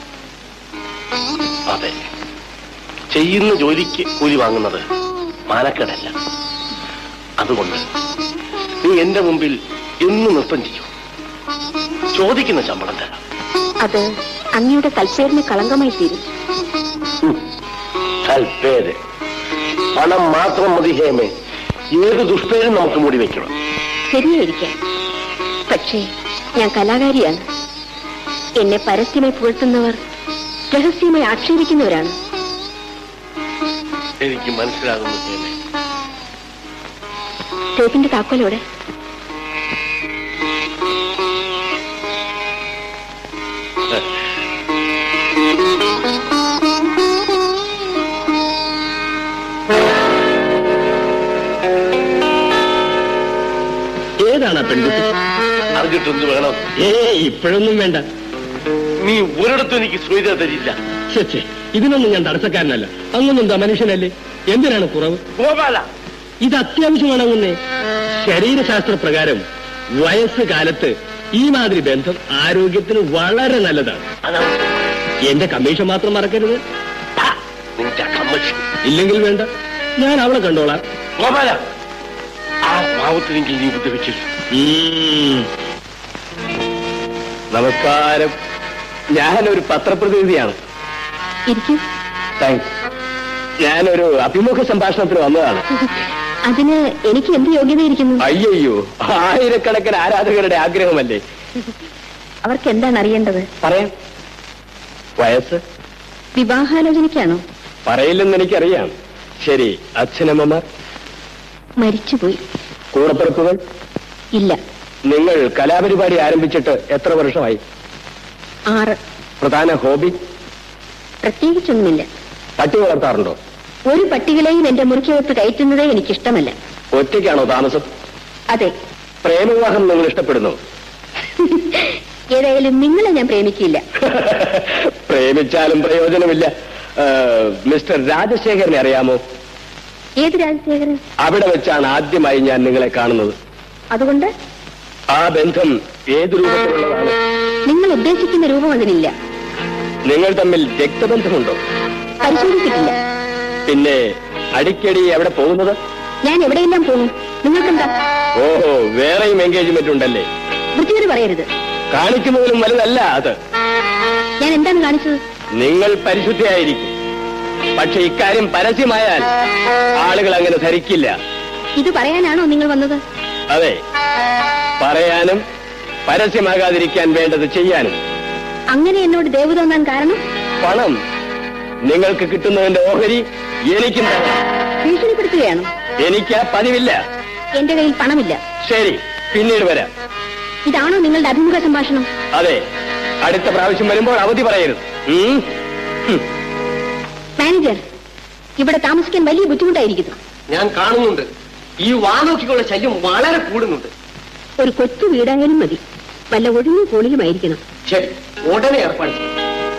അതെ ചെയ്യുന്ന ജോലിക്ക് കൂലി വാങ്ങുന്നത് മാനക്കേടല്ല അതുകൊണ്ട് നീ എന്റെ മുമ്പിൽ എന്നും നൃത്തം ചെയ്യൂ ചോദിക്കുന്ന ശമ്പളം തരാം അത് അങ്ങയുടെ കൽപ്പേരിന് കളങ്കമായി തീരും കൽപ്പേര് പണം മാത്രം മതി ഹേമേ ഏത് ദുഷ്പേരും നമുക്ക് മൂടി വെക്കണം ശരിയായിരിക്കാം പക്ഷേ ഞാൻ കലാകാരിയാണ് എന്നെ പരസ്യമായി പുകഴ്ത്തുന്നവർ രഹസ്യമായി ആക്ഷേപിക്കുന്നവരാണ് എനിക്ക് മനസ്സിലാകുന്നു ഹേമേ ടേപ്പിന്റെ താക്കോലോടെ ഏതാണ് ആ പെൺകുട്ടി അറിഞ്ഞിട്ടെന്ത് വേണം ഏ ഇപ്പോഴൊന്നും വേണ്ട നീ ഒരിടത്തും എനിക്ക് സ്വൈത തരില്ല ഛെ, ഛെ, ഇതിനൊന്നും ഞാൻ തടസ്സക്കാരനല്ല അങ്ങൊന്നും എന്താ മനുഷ്യനല്ലേ എന്തിനാണ് കുറവ് ഗോപാല ഇത് അത്യാവശ്യമാണ് അങ്ങുന്നേ ശരീരശാസ്ത്ര പ്രകാരം വയസ്സ് കാലത്ത് ഈ മാതിരി ബന്ധം ആരോഗ്യത്തിന് വളരെ നല്ലതാണ് അതാണ് എന്റെ കമ്മീഷൻ മാത്രം മറക്കരുത് ഹാ, നിന്റെ കമ്മച്ചി ഇല്ലെങ്കിൽ വേണ്ട ഞാൻ അവളെ കണ്ടോളാം ഗോപാല ആ പാവത്തിനെങ്കിൽ നീ ഉപദ്രവിച്ചില്ല ഉം. നമസ്കാരം ഞാനൊരു പത്രപ്രതിനിധിയാണ് ഇരിക്കും താങ്ക്സ് ഞാനൊരു അഭിമുഖ സംഭാഷണത്തിന് വന്നതാണ് അതിന് എനിക്ക് എന്ത് യോഗ്യതയിരിക്കുന്നു അയ്യയ്യോ ആയിരക്കണക്കിന് ആരാധകരുടെ ആഗ്രഹമല്ലേ അവർക്ക് എന്താണ് അറിയേണ്ടത് പറയാം വയസ്സ് വിവാഹാലോചനയ്ക്കാണോ പറയില്ലെന്ന് എനിക്കറിയാം ശരി അച്ഛനമ്മമാർ മരിച്ചുപോയി കൂടപ്പിറപ്പുകൾ ഇല്ല നിങ്ങൾ കലാപരിപാടി ആരംഭിച്ചിട്ട് എത്ര വർഷമായി ആറ് പ്രധാന ഹോബി പ്രത്യേകിച്ചൊന്നുമില്ല പട്ടി വളർത്താറുണ്ടോ ഒരു പട്ടികളെയും എന്റെ മുറിക്കകത്ത് കയറ്റുന്നതേ എനിക്കിഷ്ടമല്ല ഒറ്റയ്ക്കാണോ താമസം അതെ പ്രേമവിവാഹം നിങ്ങൾ ഇഷ്ടപ്പെടുന്നു ഏതായാലും നിങ്ങളെ ഞാൻ പ്രേമിക്കില്ല പ്രേമിച്ചാലും പ്രയോജനമില്ല ആ, മിസ്റ്റർ രാജശേഖരനെ അറിയാമോ ഏത് രാജശേഖരൻ അവിടെ വെച്ചാണ് ആദ്യമായി ഞാൻ നിങ്ങളെ കാണുന്നത് അതുകൊണ്ട് ആ ബന്ധം ഏത് രൂപത്തിലുള്ളതാണ് നിങ്ങൾ ഉദ്ദേശിക്കുന്ന രൂപം അതിനില്ല നിങ്ങൾ തമ്മിൽ രക്തബന്ധമുണ്ടോ പരിശോധിച്ചിട്ടില്ല പിന്നെ അടിക്കടി എവിടെ പോകുന്നത് ഞാൻ എവിടെയെല്ലാം പോകും നിങ്ങൾക്കെന്താ ഓഹോ വേറെയും എൻഗേജ്മെന്റ് ഉണ്ടല്ലേ വൃത്തിയോട് പറയരുത് കാണിക്കുന്നതിലും വലുതല്ല അത് ഞാൻ എന്താണ് കാണിച്ചത് നിങ്ങൾ പരിശുദ്ധയായിരിക്കും പക്ഷെ ഇക്കാര്യം പരസ്യമായാൽ ആളുകൾ അങ്ങനെ ധരിക്കില്ല ഇത് പറയാനാണോ നിങ്ങൾ വന്നത് അതെ പറയാനും പരസ്യമാകാതിരിക്കാൻ വേണ്ടത് ചെയ്യാനും അങ്ങനെ എന്നോട് ദേവ് തോന്നാൻ കാരണം പണം നിങ്ങൾക്ക് കിട്ടുന്നതിന്റെ ഓഹരി എനിക്കും തരണം ഭീഷണിപ്പെടുത്തുകയാണോ എനിക്ക് ആ പതിവില്ല എന്റെ കയ്യിൽ പണമില്ല ശരി പിന്നീട് വരാം ഇതാണോ നിങ്ങളുടെ അഭിമുഖ സംഭാഷണം അതെ അടുത്ത പ്രാവശ്യം വരുമ്പോൾ അവധി പറയരുത് ഉം? ഹും. മാനേജർ ഇവിടെ താമസിക്കാൻ വലിയ ബുദ്ധിമുട്ടായിരിക്കുന്നു ഞാൻ കാണുന്നുണ്ട് ഈ വാനോക്കികളുടെ ശല്യം വളരെ കൂടുന്നുണ്ട് ഒരു കൊച്ചു വീടായാലും മതി വല്ല ഒഴിഞ്ഞ കോണിലുമായിരിക്കണം ശരി ഉടനെ ഏർപ്പാട് ചെയ്യും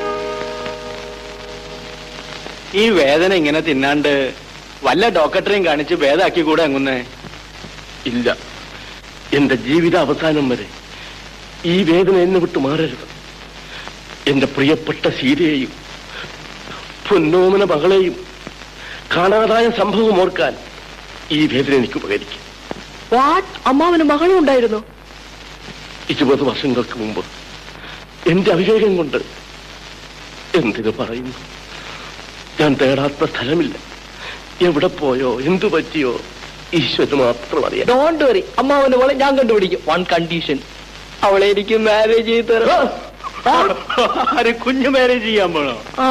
ഈ വേദന ഇങ്ങനെ തിന്നാണ്ട് വല്ല ഡോക്ടറെയും കാണിച്ച് ഭേദാക്കി കൂടെ അങ്ങുന്നേ ഇല്ല എന്റെ ജീവിത അവസാനം വരെ ഈ വേദന എന്നെ വിട്ട് മാറരുത് എന്റെ പ്രിയപ്പെട്ട സീതയെയും പൊന്നോമന മകളെയും കാണാതായ സംഭവം ഓർക്കാൻ ഈ വേദന എനിക്ക് ഉപകരിക്കും വാട്ട് അമ്മാവന് മകളും ഉണ്ടായിരുന്നു ഇരുപത് വർഷങ്ങൾക്ക് മുമ്പ് എന്റെ അവിവേകം കൊണ്ട് എന്തിനു പറയുന്നു ഞാൻ തേടാത്ത സ്ഥലമില്ല എവിടെ പോയോ എന്തു പറ്റിയോ ഈശ്വരന് മാത്രം അറിയാം ഡോണ്ട് വറി അമ്മാവന്റെ മോളെ ഞാൻ കണ്ടുപിടിക്കും വൺ കണ്ടീഷൻ അവളെ എനിക്ക് മാരേജ് ചെയ്ത് തരണം ആര് കുഞ്ഞു മാരേജ് ചെയ്യാൻ പോണോ ആ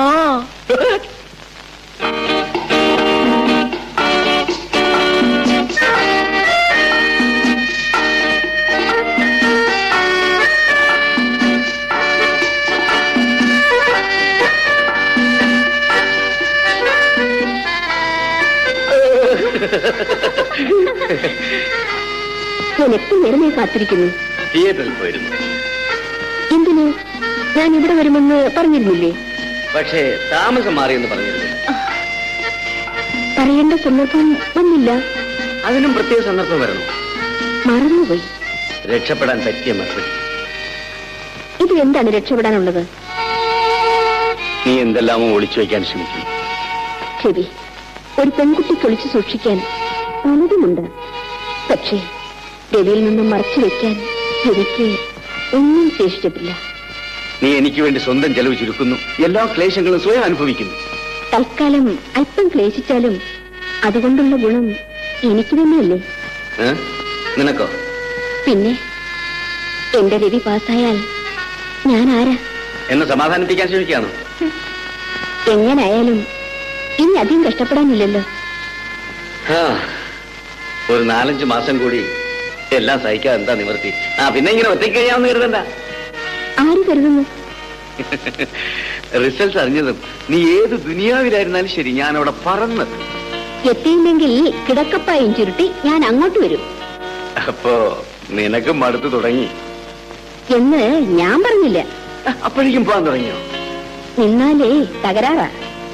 ഞാൻ എത്ര നേരമായി കാത്തിരിക്കുന്നു തിയേറ്ററിൽ പോയിരുന്നു എന്തിന് ഞാൻ ഇവിടെ വരുമെന്ന് പറഞ്ഞിരുന്നില്ലേ പക്ഷേ താമസം മാറിയെന്ന് പറഞ്ഞിരുന്നു പറയേണ്ട സന്ദർഭം വന്നില്ല അതിനും പ്രത്യേക സന്ദർഭം വരണം മറന്നുപോയി രക്ഷപ്പെടാൻ പറ്റിയ മറുപടി ഇത് എന്താണ് രക്ഷപ്പെടാനുള്ളത് നീ എന്തെല്ലാമോ ഒളിച്ചു വയ്ക്കാൻ ശ്രമിക്കുന്നു ശരി ഒരു പെൺകുട്ടിക്ക് ഒളിച്ചു സൂക്ഷിക്കാൻ പലതുമുണ്ട് പക്ഷേ രവിയിൽ നിന്നും മറച്ചു വെക്കാൻ എനിക്ക് ഒന്നും ശേഷിച്ചിട്ടില്ല നീ എനിക്ക് വേണ്ടി സ്വന്തം ചെലവ് ചുരുക്കുന്നു എല്ലാ ക്ലേശങ്ങളും സ്വയം അനുഭവിക്കുന്നു തൽക്കാലം അല്പം ക്ലേശിച്ചാലും അതുകൊണ്ടുള്ള ഗുണം എനിക്ക് തന്നെയല്ലേ ഏ? നിനക്കോ പിന്നെ എന്റെ രവി പാസ്സായാൽ ഞാൻ ആരാ എന്നെ സമാധാനിപ്പിക്കാൻ ശ്രമിക്കുകയാണോ എങ്ങനായാലും ഇനി അധികം കഷ്ടപ്പെടാനില്ലല്ലോ ആ, ഒരു നാലഞ്ച് മാസം കൂടി എല്ലാം സഹിക്കാൻ എന്താ നിവർത്തി ആ പിന്നെ ഇങ്ങനെ ഒറ്റയ്ക്ക് കഴിയാമെന്ന് കരുതണ്ട ആര് കരുതുന്നു റിസൾട്ട് അറിഞ്ഞതും നീ ഏത് ദുനിയാവിലായിരുന്നാലും ശരി ഞാൻ അവിടെ പറന്നത് എത്തിയില്ലെങ്കിൽ കിടക്കപ്പായും ചുരുട്ടി ഞാൻ അങ്ങോട്ട് വരും അപ്പോ നിനക്കും മടുത്തു തുടങ്ങി എന്ന് ഞാൻ പറഞ്ഞില്ല ആ, അപ്പോഴേക്കും പോകാൻ തുടങ്ങിയോ നിന്നാലേ തകരാറാ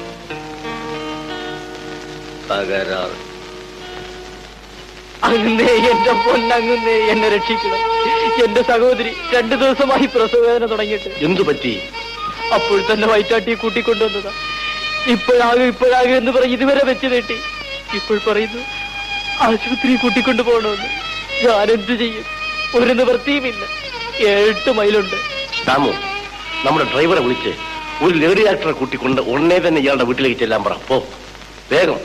തകരാറ് അങ്ങുന്നേ എന്റെ പൊന്നങ്ങുന്നേ എന്നെ രക്ഷിക്കണം എന്റെ സഹോദരി രണ്ടു ദിവസമായി പ്രസവവേദന തുടങ്ങിയിട്ട് എന്തു പറ്റി അപ്പോൾ തന്നെ വയറ്റാട്ടിയെ കൂട്ടിക്കൊണ്ടുവന്നതാ ഇപ്പോഴാകും ഇപ്പോഴാകും എന്ന് പറഞ്ഞ് ഇതുവരെ വെച്ച് നീട്ടി ഇപ്പോൾ പറയുന്നു ആശുപത്രി കൂട്ടിക്കൊണ്ടു പോകണമെന്ന് ഞാനെന്ത് ചെയ്യും ഒരു നിവൃത്തിയുമില്ല എട്ട് മൈലുണ്ട് ദാമു നമ്മുടെ ഡ്രൈവറെ വിളിച്ച് ഒരു ലേഡി ഡാക്ടറെ കൂട്ടിക്കൊണ്ട് ഉടനെ തന്നെ ഇയാളുടെ വീട്ടിലേക്ക് ചെല്ലാൻ പറ പോ വേഗം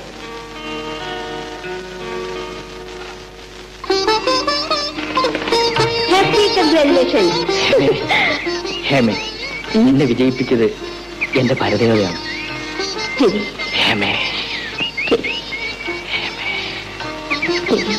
ഹാപ്പി കൺഗ്രാറ്റുലേഷൻ ഹേമേ എന്നെ വിജയിപ്പിച്ചത് എന്റെ പരദേവതയാണ് ശരി ഹേമേ ശരി ശരി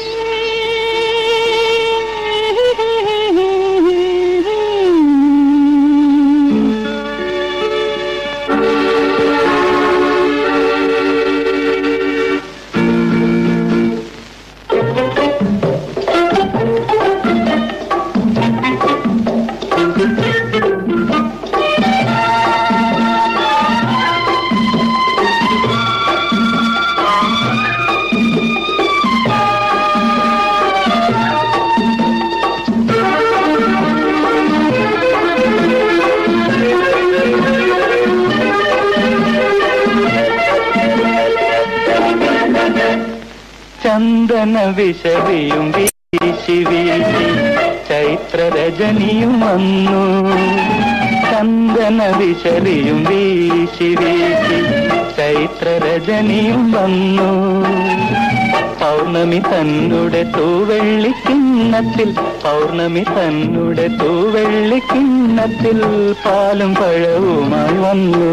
ചന്ദന വിശവിയും വീശി വീശി ചൈത്ര രജനിയും വന്നു ചന്ദന വിശലിയും വീശി വീശി ചൈത്ര രജനിയും വന്നു പൗർണമി തന്നുടെ തൂവെള്ളിക്കിണ്ണത്തിൽ പൗർണമി തന്നുടെ തൂവെള്ളിക്കിണ്ണത്തിൽ പാലും പഴവുമായി വന്നു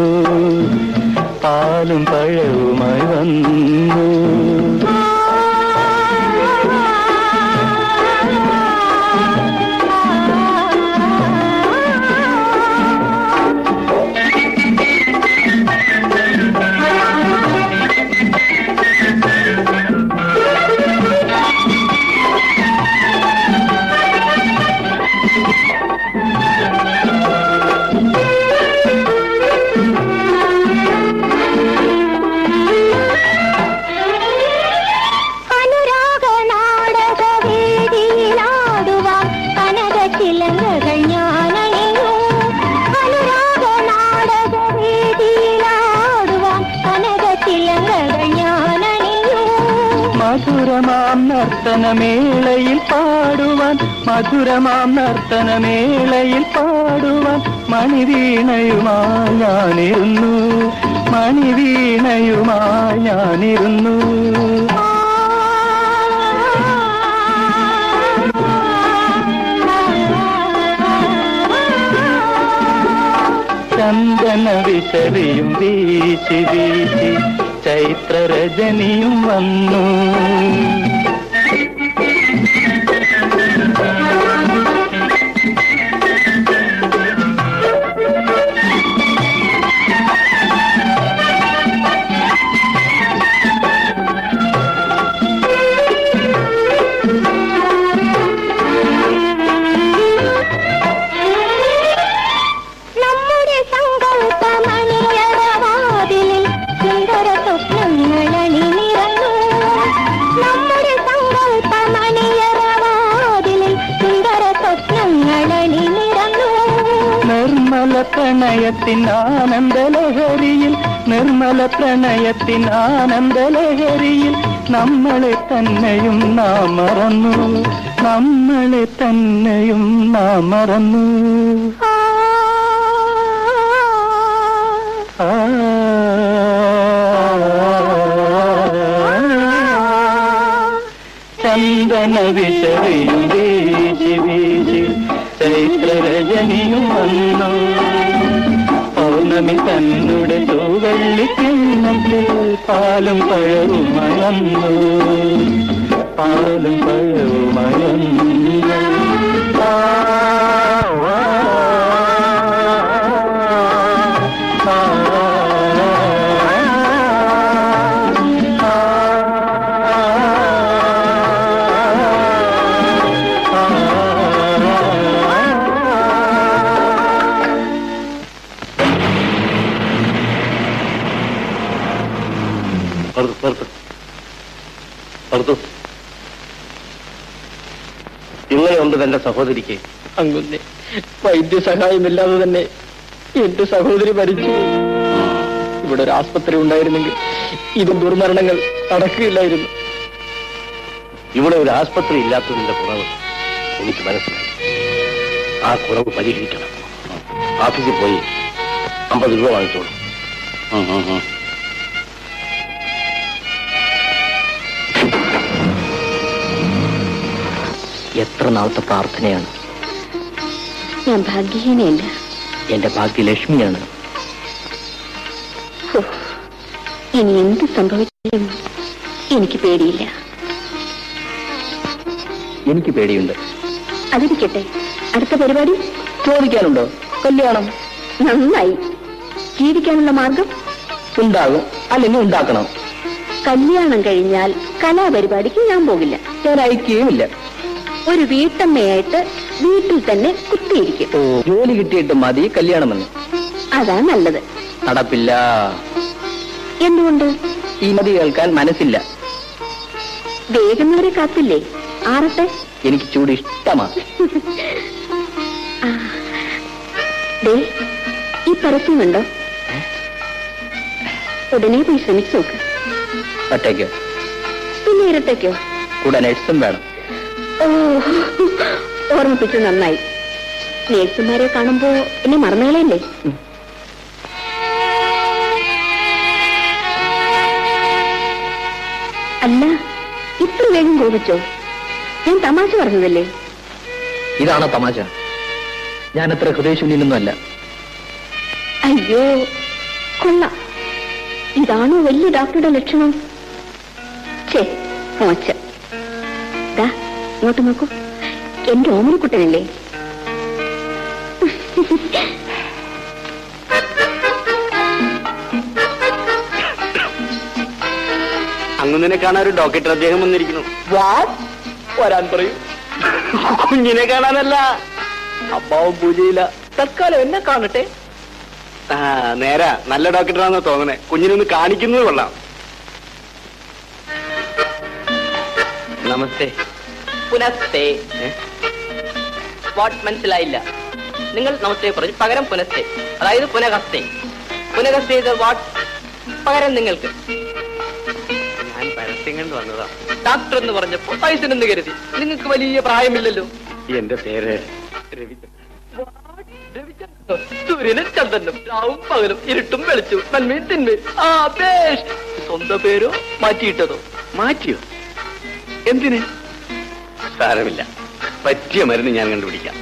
പാലും പഴവുമായി വന്നു നർത്തനമേളയിൽ പാടുവാൻ മധുരമാം നർത്തനമേളയിൽ പാടുവാൻ മണിവീണയുമായി ഞാനിരുന്നു മണിവീണയുമായി ഞാനിരുന്നു ചന്ദന വിശറിയും വീശി വീശി ചൈത്രരജനിയും വന്നു നമ്മുടെ സങ്കല്പമണിയറവാതിലിൽ സുന്ദര സ്വപ്നങ്ങളണി നിറഞ്ഞു നമ്മുടെ സങ്കല്പമണിയറവാതിലിൽ സുന്ദര സ്വപ്നങ്ങളണി നിറഞ്ഞു നിർമ്മല പ്രണയത്തിൻ ആനന്ദലഹരിയിൽ നിർമ്മല പ്രണയത്തിൻ ആനന്ദലഹരിയിൽ നമ്മളെ തന്നെയും നാം മറന്നു നമ്മളെ തന്നെയും നാം മറന്നു ആ ചന്ദന വിശറിയും വീശി വീശി ചൈത്രരജനിയും വന്നു പൗർണമി തന്നുടെ തൂവള്ളിക്കിണ്ണത്തിൽ പാലും പഴവുമായി വന്നു പാലും പഴവുമായി വന്നു ആ, ആ, ആ, പുറത്ത് പുറത്ത് പുറത്തു ഇങ്ങനെയുണ്ട് തന്റെ സഹോദരിക്ക് അങ്ങുന്നെ വൈദ്യസഹായമില്ലാതെ തന്നെ എന്റെ സഹോദരി മരിച്ചു ഇവിടെ ഒരു ആസ്പത്രി ഉണ്ടായിരുന്നെങ്കിൽ ഇതും ദുർമരണങ്ങൾ നടക്കുകയില്ലായിരുന്നു ഇവിടെ ഒരു ആസ്പത്രി ഇല്ലാത്തതിന്റെ കുറവ് എനിക്ക് മനസ്സിലായി ആ കുറവ് പരിഹരിക്കണം ഓഫീസിൽ പോയി അമ്പത് രൂപ വാങ്ങിച്ചോളൂ ഉം, ഉം, ഉം. എത്ര നാളത്തെ പ്രാർത്ഥനയാണ് ഞാൻ ഭാഗ്യഹീനയല്ല എന്റെ ഭാഗ്യലക്ഷ്മിയാണ് ഹോ, ഇനി എന്ത് സംഭവിച്ചാലും എനിക്ക് പേടിയില്ല എനിക്ക് പേടിയുണ്ട് അതിരിക്കട്ടെ അടുത്ത പരിപാടി ചോദിക്കാനുണ്ടോ കല്യാണം നന്നായി ജീവിക്കാനുള്ള മാർഗം ഉണ്ടാകും അല്ലെങ്കിൽ ഉണ്ടാക്കണം കല്യാണം കഴിഞ്ഞാൽ കലാപരിപാടിക്ക് ഞാൻ പോകില്ല ഞാൻ അയക്കുകയുമില്ല ഒരു വീട്ടമ്മയായിട്ട് വീട്ടിൽ തന്നെ കുത്തിയിരിക്കും ഓ ജോലി കിട്ടിയിട്ട് മതി കല്യാണമെന്ന് അതാ നല്ലത് നടപ്പില്ല എന്തുകൊണ്ട് ഈ മതി കേൾക്കാൻ മനസ്സില്ല വേഗന്നവരെ കാത്തില്ലേ ആറട്ടെ എനിക്ക് ചൂട് ഇഷ്ടമാണ് ദേ ഈ പരസ്യം കണ്ടോ ഉടനെ പോയി ശ്രമിച്ചു നോക്ക് ഒറ്റയ്ക്ക് പിന്നെ ഇരട്ടയ്ക്കോ കൂടെ നഴ്സും വേണം ഓ ഓർമ്മിപ്പിച്ചു നന്നായി നേഴ്സുമാരെ കാണുമ്പോ എന്നെ മറന്നുകളയല്ലേ അല്ല ഇത്ര വേഗം കോപിച്ചോ ഞാൻ തമാശ പറഞ്ഞതല്ലേ ഇതാണോ തമാശ ഞാനത്ര ഹൃദയശൂന്യനൊന്നുമല്ല അയ്യോ കൊള്ളാം ഇതാണോ വലിയ ഡോക്ടറുടെ ലക്ഷണം ഛേ മോശം ദാ ഇങ്ങോട്ട് നോക്കൂ എന്റെ ഓമനക്കുട്ടനല്ലേ അങ്ങനെ കാണാൻ ഒരു ഡോക്ടർ അദ്ദേഹം വന്നിരിക്കുന്നു വരാൻ പറയൂ കുഞ്ഞിനെ കാണാനല്ല അപ്പാവും പൂജയില്ല തൽക്കാലം എന്നെ കാണട്ടെ ആ നേരാ നല്ല ഡോക്ടറാണെന്ന് തോന്നണേ കുഞ്ഞിനൊന്ന് കാണിക്കുന്നത് കൊള്ളാം നമസ്തേ പുനസ്തേ വാട്ട് മനസ്സിലായില്ല നിങ്ങൾ നമസ്തേ പറഞ്ഞു പകരം പുനസ്തേ അതായത് പുനകസ്തേ പുനകസ്തേ വാട്ട് പകരം നിങ്ങൾക്ക് ഞാൻ പര- പരസ്യം കണ്ട് വന്നതാ ഡോക്ടർ എന്ന് പറഞ്ഞപ്പോ വയസ്സിനെന്ന് കരുതി നിങ്ങൾക്ക് വലിയ പ്രായമില്ലല്ലോ എന്റെ പേര് രവിചന്ദ്രൻ സൂര്യനും ചന്ദ്രനും രാവും പകലും ഇരുട്ടും വെളിച്ചവും നന്മയും തിന്മയും ആ ബേഷ് സ്വന്തം പേരോ മാറ്റിയിട്ടതോ മാറ്റിയോ എന്തിന് സാരമില്ല പറ്റിയ മരുന്ന് ഞാൻ കണ്ടുപിടിക്കാം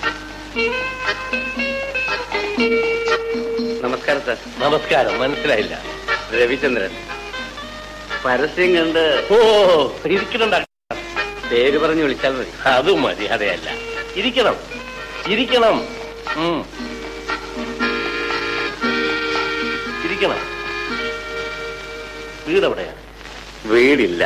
നമസ്കാരം സാർ നമസ്കാരം മനസ്സിലായില്ല രവിചന്ദ്രൻ പരസ്യം കണ്ട് ഓ ഇരിക്കണം ഡോക്ടർ പേര് പറഞ്ഞു വിളിച്ചാൽ മതി അത് മര്യാദയല്ല ഇരിക്കണം ഇരിക്കണം ഉം. ഇരിക്കണം വീടെവിടെയാ വീടില്ല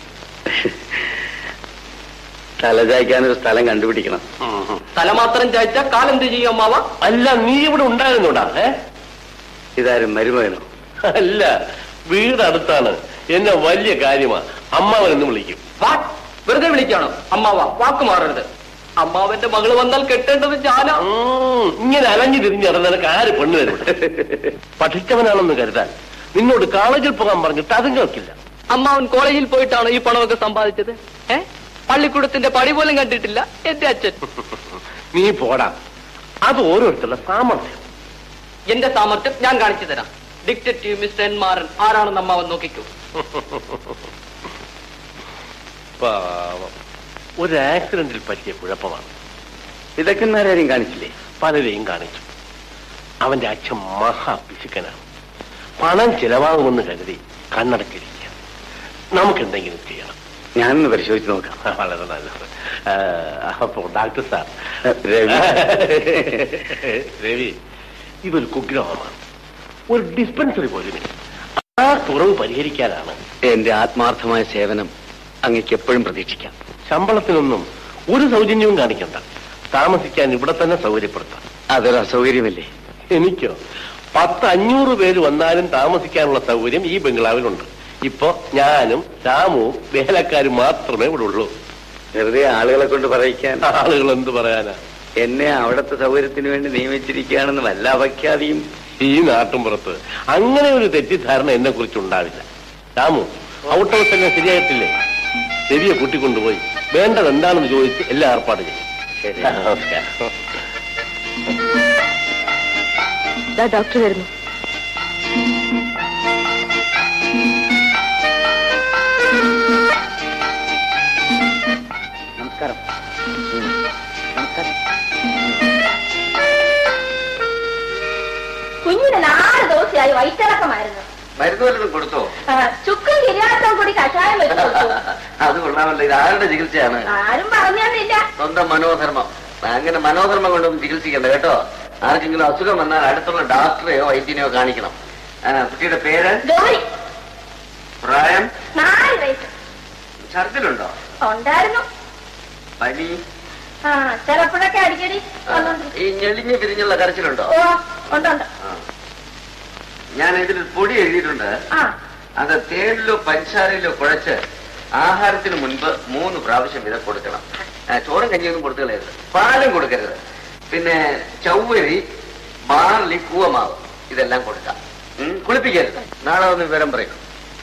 തലചായ്ക്കാനൊരു സ്ഥലം കണ്ടുപിടിക്കണം തല മാത്രം ചായച്ച കാലെന്ത് ചെയ്യും അമ്മാവ അല്ല നീ ഇവിടെ ഉണ്ടായിരുന്നോടാ ഏ ഇതാരും മരുമകനോ അല്ല വീട് അടുത്താണ് എന്നെ വലിയ കാര്യമാ അമ്മാവനെന്ന് വിളിക്കും വാട്ട് വെറുതെ വിളിക്കാണോ അമ്മാവ വാക്ക് മാറരുത് അമ്മാവന്റെ മകള് വന്നാൽ കെട്ടേണ്ടത് ഞാനാ ഉം, ഇങ്ങനെ അലഞ്ഞു തിരിഞ്ഞ് നടന്നതൊക്കെ ആര് പെണ്ണ് തരും ഇവിടെ? പഠിച്ചവനാണെന്ന് കരുതാൻ നിന്നോട് കോളേജിൽ പോകാൻ പറഞ്ഞിട്ട് അതും കേൾക്കില്ല അമ്മാവൻ കോളേജിൽ പോയിട്ടാണ് ഈ പണമൊക്കെ സമ്പാദിച്ചത് ഏ പള്ളിക്കൂടത്തിന്റെ പടി പോലും കണ്ടിട്ടില്ല എന്റെ അച്ഛൻ നീ പോടാ അത് ഓരോരുത്തരുടെ സാമർഥ്യം എന്റെ സാമർത്ഥ്യം ഞാൻ കാണിച്ചു തരാം ഡിക്റ്റേറ്റീവ് മിസ്റ്റർ എൻ മാറൻ ആരാണെന്ന് അമ്മാവൻ നോക്കിക്കൂ പാവം ഒരു ആക്സിഡന്റിൽ പറ്റിയ കുഴപ്പമാണ് വിദഗ്ധന്മാരാരെയും കാണിച്ചില്ലേ പലരെയും കാണിച്ചു അവന്റെ അച്ഛൻ മഹാ പിശുക്കനാണ് പണം ചിലവാകുമെന്ന് കരുതി കണ്ണടക്കിരിക്കുക നമുക്ക് എന്തെങ്കിലും ചെയ്യണം ഞാനൊന്ന് പരിശോധിച്ച് നോക്കാം വളരെ നല്ലത് ആ, അപ്പോ ഡോക്ടർ സാർ രവി രവി ഇതൊരു കുഗ്രഹമാണ് ഒരു ഡിസ്പെൻസറി പോലും ആ കുറവ് പരിഹരിക്കാനാണ് എന്റെ ആത്മാർത്ഥമായ സേവനം അങ്ങക്ക് എപ്പോഴും പ്രതീക്ഷിക്കാം ശമ്പളത്തിനൊന്നും ഒരു സൗജന്യവും കാണിക്കണ്ട താമസിക്കാൻ ഇവിടെ തന്നെ സൗകര്യപ്പെടുത്താം അതൊരു അസൗകര്യമല്ലേ എനിക്കോ പത്ത് അഞ്ഞൂറ് പേര് വന്നാലും താമസിക്കാനുള്ള സൗകര്യം ഈ ബംഗ്ലാവിലുണ്ട് ഇപ്പൊ ഞാനും രാമുവും വേലക്കാരും മാത്രമേ ഇവിടെ ഉള്ളൂ വെറുതെ ആളുകളെ കൊണ്ട് പറയിക്കാൻ ആളുകൾ എന്ത് പറയാനാ എന്നെ അവിടുത്തെ സൗകര്യത്തിന് വേണ്ടി നിയമിച്ചിരിക്കുകയാണെന്ന് വല്ല അപഖ്യാതിയും ഈ നാട്ടുംപുറത്ത് അങ്ങനെ ഒരു തെറ്റിദ്ധാരണ എന്നെ കുറിച്ച് ഉണ്ടാവില്ല രാമു ഔട്ട് ഹൗസ് എല്ലാം ശരിയായിട്ടില്ലേ ശരിയെ കൂട്ടിക്കൊണ്ടുപോയി വേണ്ടത് എന്താണെന്ന് ചോദിച്ച് എല്ലാം ഏർപ്പാട് ചെയ്യും ശരി. നമസ്കാരം ഡോക്ടർ വരുന്നു നമസ്കാരം നമസ്കാരം കുഞ്ഞിന് നാല് ദിവസമായി വയറ്റിളക്കമായിരുന്നു മരുന്ന് വല്ലതും കൊടുത്തോ ആ, ചുക്കും കിരിയാട്ടവും കൂടി കഷായം വെച്ച് കൊടുത്തു അത് കൊള്ളാമല്ലോ ഇത് ആരുടെ ചികിത്സയാണ് ആരും പറഞ്ഞില്ല സ്വന്തം മനോധർമ്മം അങ്ങനെ മനോധർമ്മം കൊണ്ടൊന്നും ചികിത്സിക്കണ്ട കേട്ടോ ആർക്കെങ്കിലും അസുഖം വന്നാൽ അടുത്തുള്ള ഡോക്ടറെയോ വൈദ്യനെയോ കാണിക്കണം ആ, കുട്ടിയുടെ പേര് ജോലി പ്രായം നാല് വയസ്സ് ഛർദിലുണ്ടോ ഉണ്ടായിരുന്നു പനി ആ ചിലപ്പോഴൊക്കെ അടിക്കടി ആ, ഈ ഞെളിഞ്ഞ് പിരിഞ്ഞുള്ള കരച്ചിലുണ്ടോ ഓ ഉണ്ടുണ്ട് ആ. ഞാൻ ഇതിൽ പൊടി എഴുതിയിട്ടുണ്ട് ആ അത് തേനിലോ പഞ്ചസാരയിലോ കുഴച്ച് ആഹാരത്തിന് മുൻപ് മൂന്ന് പ്രാവശ്യം വീതം കൊടുക്കണം ആ, ചോറും കഞ്ഞിയൊന്നും കൊടുത്തു കളയരുത് പാലും കൊടുക്കരുത് പിന്നെ ചൗവരി ബാർലി കൂവമാവ് ഇതെല്ലാം കൊടുക്കാം ഉം, കുളിപ്പിക്കരുത് നാളെ ഒന്ന് വിവരം പറയും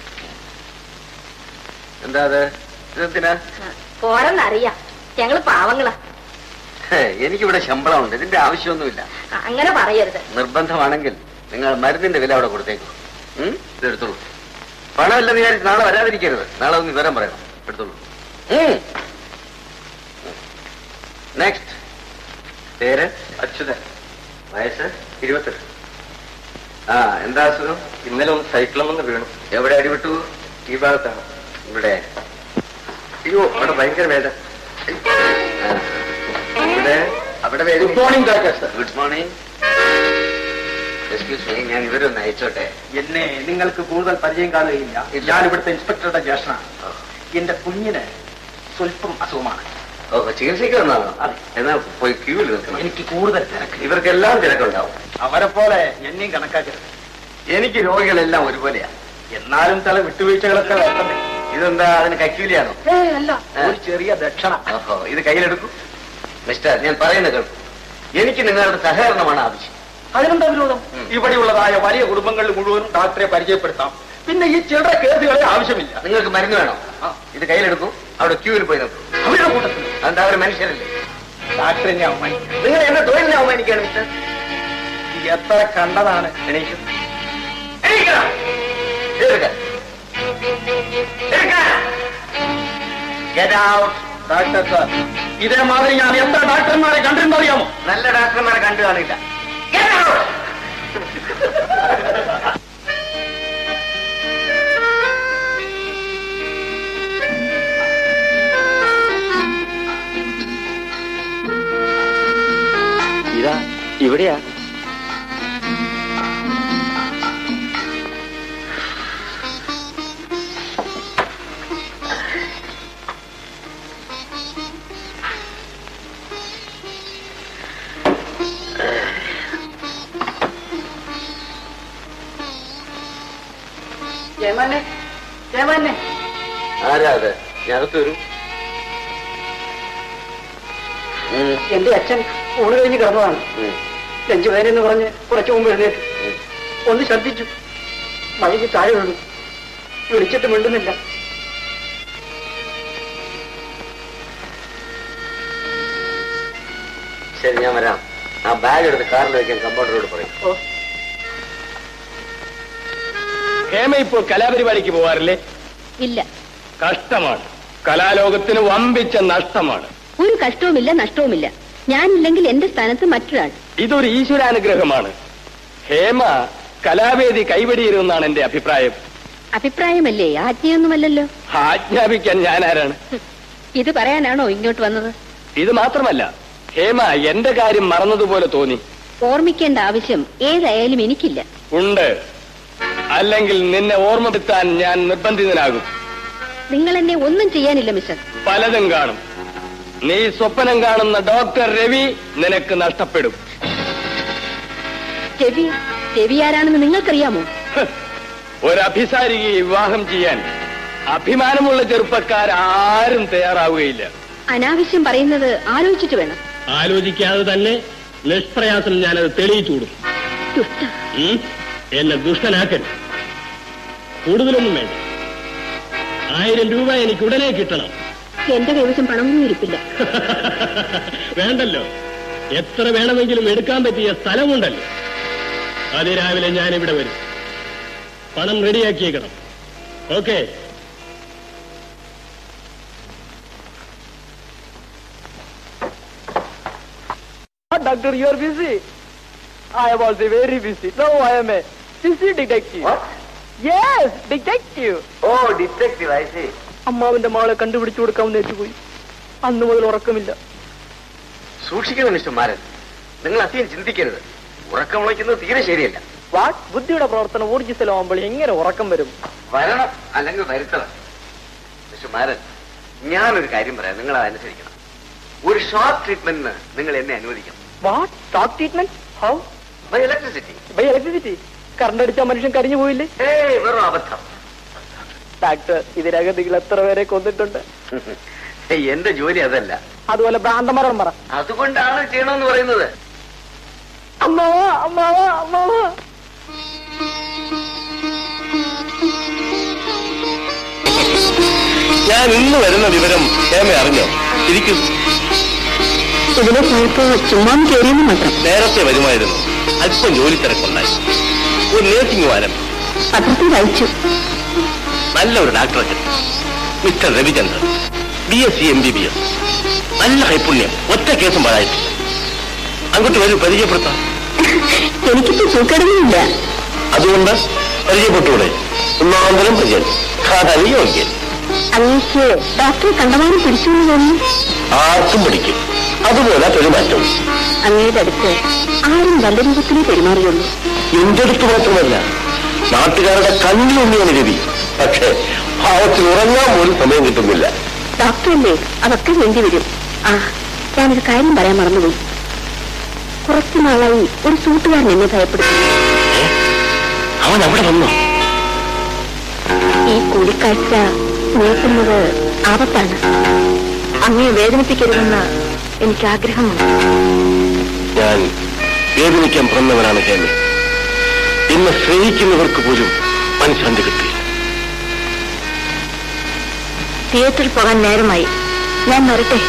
എന്താ അത് ഇതെന്തിനാ പോരെന്നറിയാം ഞങ്ങള് പാവങ്ങളാ ഹേ, എനിക്കിവിടെ ശമ്പളമുണ്ട് ഇതിന്റെ ആവശ്യമൊന്നുമില്ല അങ്ങനെ പറയരുത് നിർബന്ധമാണെങ്കിൽ നിങ്ങൾ മരുന്നിന്റെ വില അവിടെ കൊടുത്തേക്കും ഉം? ഇതെടുത്തോളൂ പണമില്ലെന്ന് വിചാരിച്ച് നാളെ വരാതിരിക്കരുത് നാളെ ഒന്ന് വിവരം പറയണം എടുത്തോളൂ നെക്സ്റ്റ് പേര് അച്യുതൻ വയസ്സ് ഇരുപത്തെട്ട് ആ എന്താ അസുഖം ഇന്നലെ ഒന്ന് സൈക്കിളൊന്ന് വീണു എവിടെ അടിവിട്ടു ഈ ഭാഗത്താണ് ഇവിടെ അയ്യോ അവിടെ ഭയങ്കര വേദന ആ. ഇവിടെ അവിടെ good morning doctor good morning excuse me ഞാൻ ഇവരൊന്ന് അയച്ചോട്ടെ എന്നെ നിങ്ങൾക്ക് കൂടുതൽ പരിചയം കാണുകയില്ല ഇല്ല. ഞാൻ ഇവിടുത്തെ ഇൻസ്പെക്ടറുടെ ജ്യേഷ്ഠനാണ് എന്റെ കുഞ്ഞിന് സ്വല്പം അസുഖമാണ് ഓ ചികിത്സയ്ക്ക് വന്നാണോ അതെ. എന്നാ പോയി ക്യൂവിൽ നിൽക്കണം എനിക്ക് കൂടുതൽ തിരക്ക് ഇവർക്കെല്ലാം തിരക്കുണ്ടാവും അവരെ പോലെ എന്നെയും കണക്കാക്കരുത് എനിക്ക് രോഗികളെല്ലാം ഒരുപോലെയാ എന്നാലും ചില വിട്ടുവീഴ്ചകളൊക്കെ വരുത്തണ്ടേ ഇതെന്താ അതിന് കക്കൂലിയാണോ ഏയ് അല്ല ആ. ഒരു ചെറിയ ദക്ഷണ ഓഹോ ഇത് കയ്യിലെടുക്കൂ മിസ്റ്റർ ഞാൻ പറയുന്നത് കേൾക്കൂ എനിക്ക് നിങ്ങളുടെ സഹകരണമാണ് ആവശ്യം അതിനെന്താ വിരോധം ഉം. ഇവിടെയുള്ളതായ വലിയ കുടുംബങ്ങളിൽ മുഴുവനും ഡോക്ടറെ പരിചയപ്പെടുത്താം പിന്നെ ഈ ചില്ലറ കേസുകളെ ആവശ്യമില്ല നിങ്ങൾക്ക് മരുന്ന് വേണോ ഇത് കയ്യിലെടുക്കൂ അവിടെ ക്യൂവിൽ പോയി നോക്കൂ അവരുടെ കൂട്ടത്തിൽ എന്താ അവർ മനുഷ്യരല്ലേ ഡാക്ടറെ ഞാൻ അവമാനിക്കാം. നിങ്ങൾ എന്നെ തൊഴിലിനെ അവമാനിക്കുകയാണ് മിസ്റ്റർ ഇത് എത്ര കണ്ടതാണ് എണീക്കൂ എണീക്കണം എടുക്ക ഗെറ്റ് ഔട്ട് ഡാക്ടർ സാർ ഇതേമാതിരി ഞാൻ എത്ര ഡാക്ടർമാരെ കണ്ടിട്ടുണ്ടറിയാമോ നല്ല ഡാക്ടർമാരെ കണ്ടു കാണില്ല Get out! ഇതാ ഇവിടെയാ ജയമാനെ ജയമാനെ ആരാ അത് ഞകത്ത് വരും എന്റെ അച്ഛൻ ഊണ് കഴിഞ്ഞ് കിടന്നതാണ് നെഞ്ചുവേദന പറഞ്ഞ് കുറച്ചു മുമ്പ് എഴുന്നേറ്റ് ഒന്ന് ശ്രദ്ധിച്ചു മഴയ്ക്ക് താഴെ വീണു വിളിച്ചിട്ട് മിണ്ടുന്നില്ല ശരി ഞാൻ വരാം ആ ബാഗ് എടുത്ത് കാറിൽ വെക്കാൻ കമ്പൗണ്ടറോട് പറയും ഓ ഹേമ ഇപ്പോൾ കലാപരിപാടിക്ക് പോവാറില്ലേ ഇല്ല കഷ്ടമാണ് കലാലോകത്തിന് വമ്പിച്ച നഷ്ടമാണ് ഒരു കഷ്ടവുമില്ല നഷ്ടവുമില്ല ഞാനില്ലെങ്കിൽ എന്റെ സ്ഥാനത്ത് മറ്റൊരാൾ ഇതൊരു ഈശ്വരാനുഗ്രഹമാണ് ഹേമ കലാവേദി കൈവെടിയിരുന്നാണ് എന്റെ അഭിപ്രായം അഭിപ്രായമല്ലേ ആജ്ഞയൊന്നുമല്ലല്ലോ ആജ്ഞാപിക്കാൻ ഞാൻ ആരാണ് ഇത് പറയാനാണോ ഇങ്ങോട്ട് വന്നത് ഇത് മാത്രമല്ല ഹേമ എന്റെ കാര്യം മറന്നതുപോലെ തോന്നി ഓർമ്മിക്കേണ്ട ആവശ്യം ഏതായാലും എനിക്കില്ല ഉണ്ട് അല്ലെങ്കിൽ നിന്നെ ഓർമ്മപ്പെടുത്താൻ ഞാൻ നിർബന്ധിതനാകും നിങ്ങൾ എന്നെ ഒന്നും ചെയ്യാനില്ല മിസ്റ്റർ പലതും കാണും നീ സ്വപ്നം കാണുന്ന ഡോക്ടർ രവി നിനക്ക് നഷ്ടപ്പെടും രവി രവി ആരാണെന്ന് നിങ്ങൾക്കറിയാമോ ഹ്, ഒരു അഭിസാരികയെ വിവാഹം ചെയ്യാൻ അഭിമാനമുള്ള ചെറുപ്പക്കാരും തയ്യാറാവുകയില്ല അനാവശ്യം പറയുന്നത് ആലോചിച്ചിട്ട് വേണം ആലോചിക്കാതെ തന്നെ നിഷ്പ്രയാസം ഞാനത് തെളിയിച്ചു കൊടുക്കും ദുഷ്ട ഉം? എന്നെ ദുഷ്ടനാക്കൻ കൂടുതലൊന്നും വേണ്ട ആയിരം രൂപ എനിക്ക് ഉടനെ കിട്ടണം എന്റെ കൈവശം പണമൊന്നും ഇരിപ്പില്ല വേണ്ടല്ലോ എത്ര വേണമെങ്കിലും എടുക്കാൻ പറ്റിയ സ്ഥലമുണ്ടല്ലോ അതിരാവിലെ ഞാൻ ഇവിടെ വരും പണം റെഡിയാക്കിയേക്കണം okay Doctor, you are busy. I was very busy. Now I am a busy detective. What? Yes, detective. ഓ ഡിറ്റക്റ്റീവ് ഐ അമ്മാവിന്റെ മകളെ കണ്ടുപിടിച്ചു കൊടുക്കാമെന്ന് ഏറ്റുപോയി അന്ന് മുതൽ ഉറക്കമില്ല സൂക്ഷിക്കണം മിസ്റ്റർ മാരൻ നിങ്ങൾ അധികം ചിന്തിക്കരുത് ഉറക്കം വിളിക്കുന്നത് തീരെ ശരിയല്ല വാട്ട് ബുദ്ധിയുടെ പ്രവർത്തനം ഊർജിതമാകുമ്പോൾ എങ്ങനെ ഉറക്കം വരും വരണം അല്ലെങ്കിൽ വരുത്തണം മിസ്റ്റർ മാരൻ ഞാനൊരു കാര്യം പറയാം നിങ്ങൾ അതനുസരിക്കണം ഒരു ഷോർട്ട് ട്രീറ്റ്മെന്റിന് നിങ്ങൾ എന്നെ അനുവദിക്കണം what shock treatment how by electricity by electricity current അടിച്ചാൽ മനുഷ്യൻ കരിഞ്ഞു പോയില്ലേ ഏയ് വെറും അബദ്ധം ഡാക്ടർ ഇതിനകം നിങ്ങൾ എത്ര പേരെ കൊന്നിട്ടുണ്ട് ഏയ്, എന്റെ ജോലി അതല്ല അതുപോലെ ഭ്രാന്തമരണം പറ അതുകൊണ്ടാണ് ചെയ്യണമെന്ന് പറയുന്നത് അമ്മാവാ അമ്മാവാ അമ്മാവാ ഞാൻ ഇന്ന് വരുന്ന വിവരം ഹേമ അറിഞ്ഞോ ഇരിക്കും ഇവിടെ പോയപ്പോ ചുമ്മാ കയറിയെന്ന് മാത്രം നേരത്തെ വരുമായിരുന്നു അല്പം ജോലി തിരക്കുണ്ടായി ഒരു നേഴ്സിംഗ് വാരം പത്രത്തിൽ വായിച്ചു നല്ല ഒരു ഡോക്ടറെ കിട്ടി mister Ravichandran B S C M B B S നല്ല കൈപുണ്യം ഒറ്റ കേസും പാഴായിട്ടില്ല അങ്ങോട്ട് വരൂ പരിചയപ്പെടുത്താം എനിക്കിപ്പോ സുഖമില്ല അതുകൊണ്ട് പരിചയപ്പെട്ടൂടെ ഒന്നാന്തരം പരിചയം അതാണ് യോഗ്യൻ അങ്ങേക്ക് ഡോക്ടറെ കണ്ടമാനം പിടിച്ചു എന്ന് തോന്നുന്നു ആർക്കും പിടിക്കും അതുപോലെ പെരുമാറ്റവും അങ്ങയുടെ അടുത്ത് ആരും നല്ല രൂപത്തിലേ പെരുമാറിയുള്ളൂ എന്റെ അടുത്ത് മാത്രമല്ല നാട്ടുകാരുടെ കണ്ണിലൊന്നിയാണ് രവി പക്ഷേ ഭാവത്തിൽ ഉറങ്ങാൻ പോലും സമയം കിട്ടുന്നില്ല ഡോക്ടറല്ലേ അതൊക്കെ വേണ്ടി വരും ആ ഞാനൊരു കാര്യം പറയാൻ മറന്നുപോയി കുറച്ചു നാളായി ഒരു കൂട്ടുകാരൻ എന്നെ ഭയപ്പെടുത്തുന്നു അവൻ അവിടെ വന്നോ ഈ കൂടിക്കാഴ്ച നോക്കുന്നത് ആപത്താണ് അങ്ങയെ വേദനിപ്പിക്കരുതെന്ന് എനിക്ക് ആഗ്രഹമുണ്ട് ഞാൻ വേദനിക്കാൻ പിറന്നവനാണ് ഹേമ എന്നെ സ്നേഹിക്കുന്നവർക്ക് പോലും മനഃശാന്തി കിട്ടിയില്ല തിയേറ്ററിൽ പോകാൻ നേരമായി ഞാൻ വരട്ടെ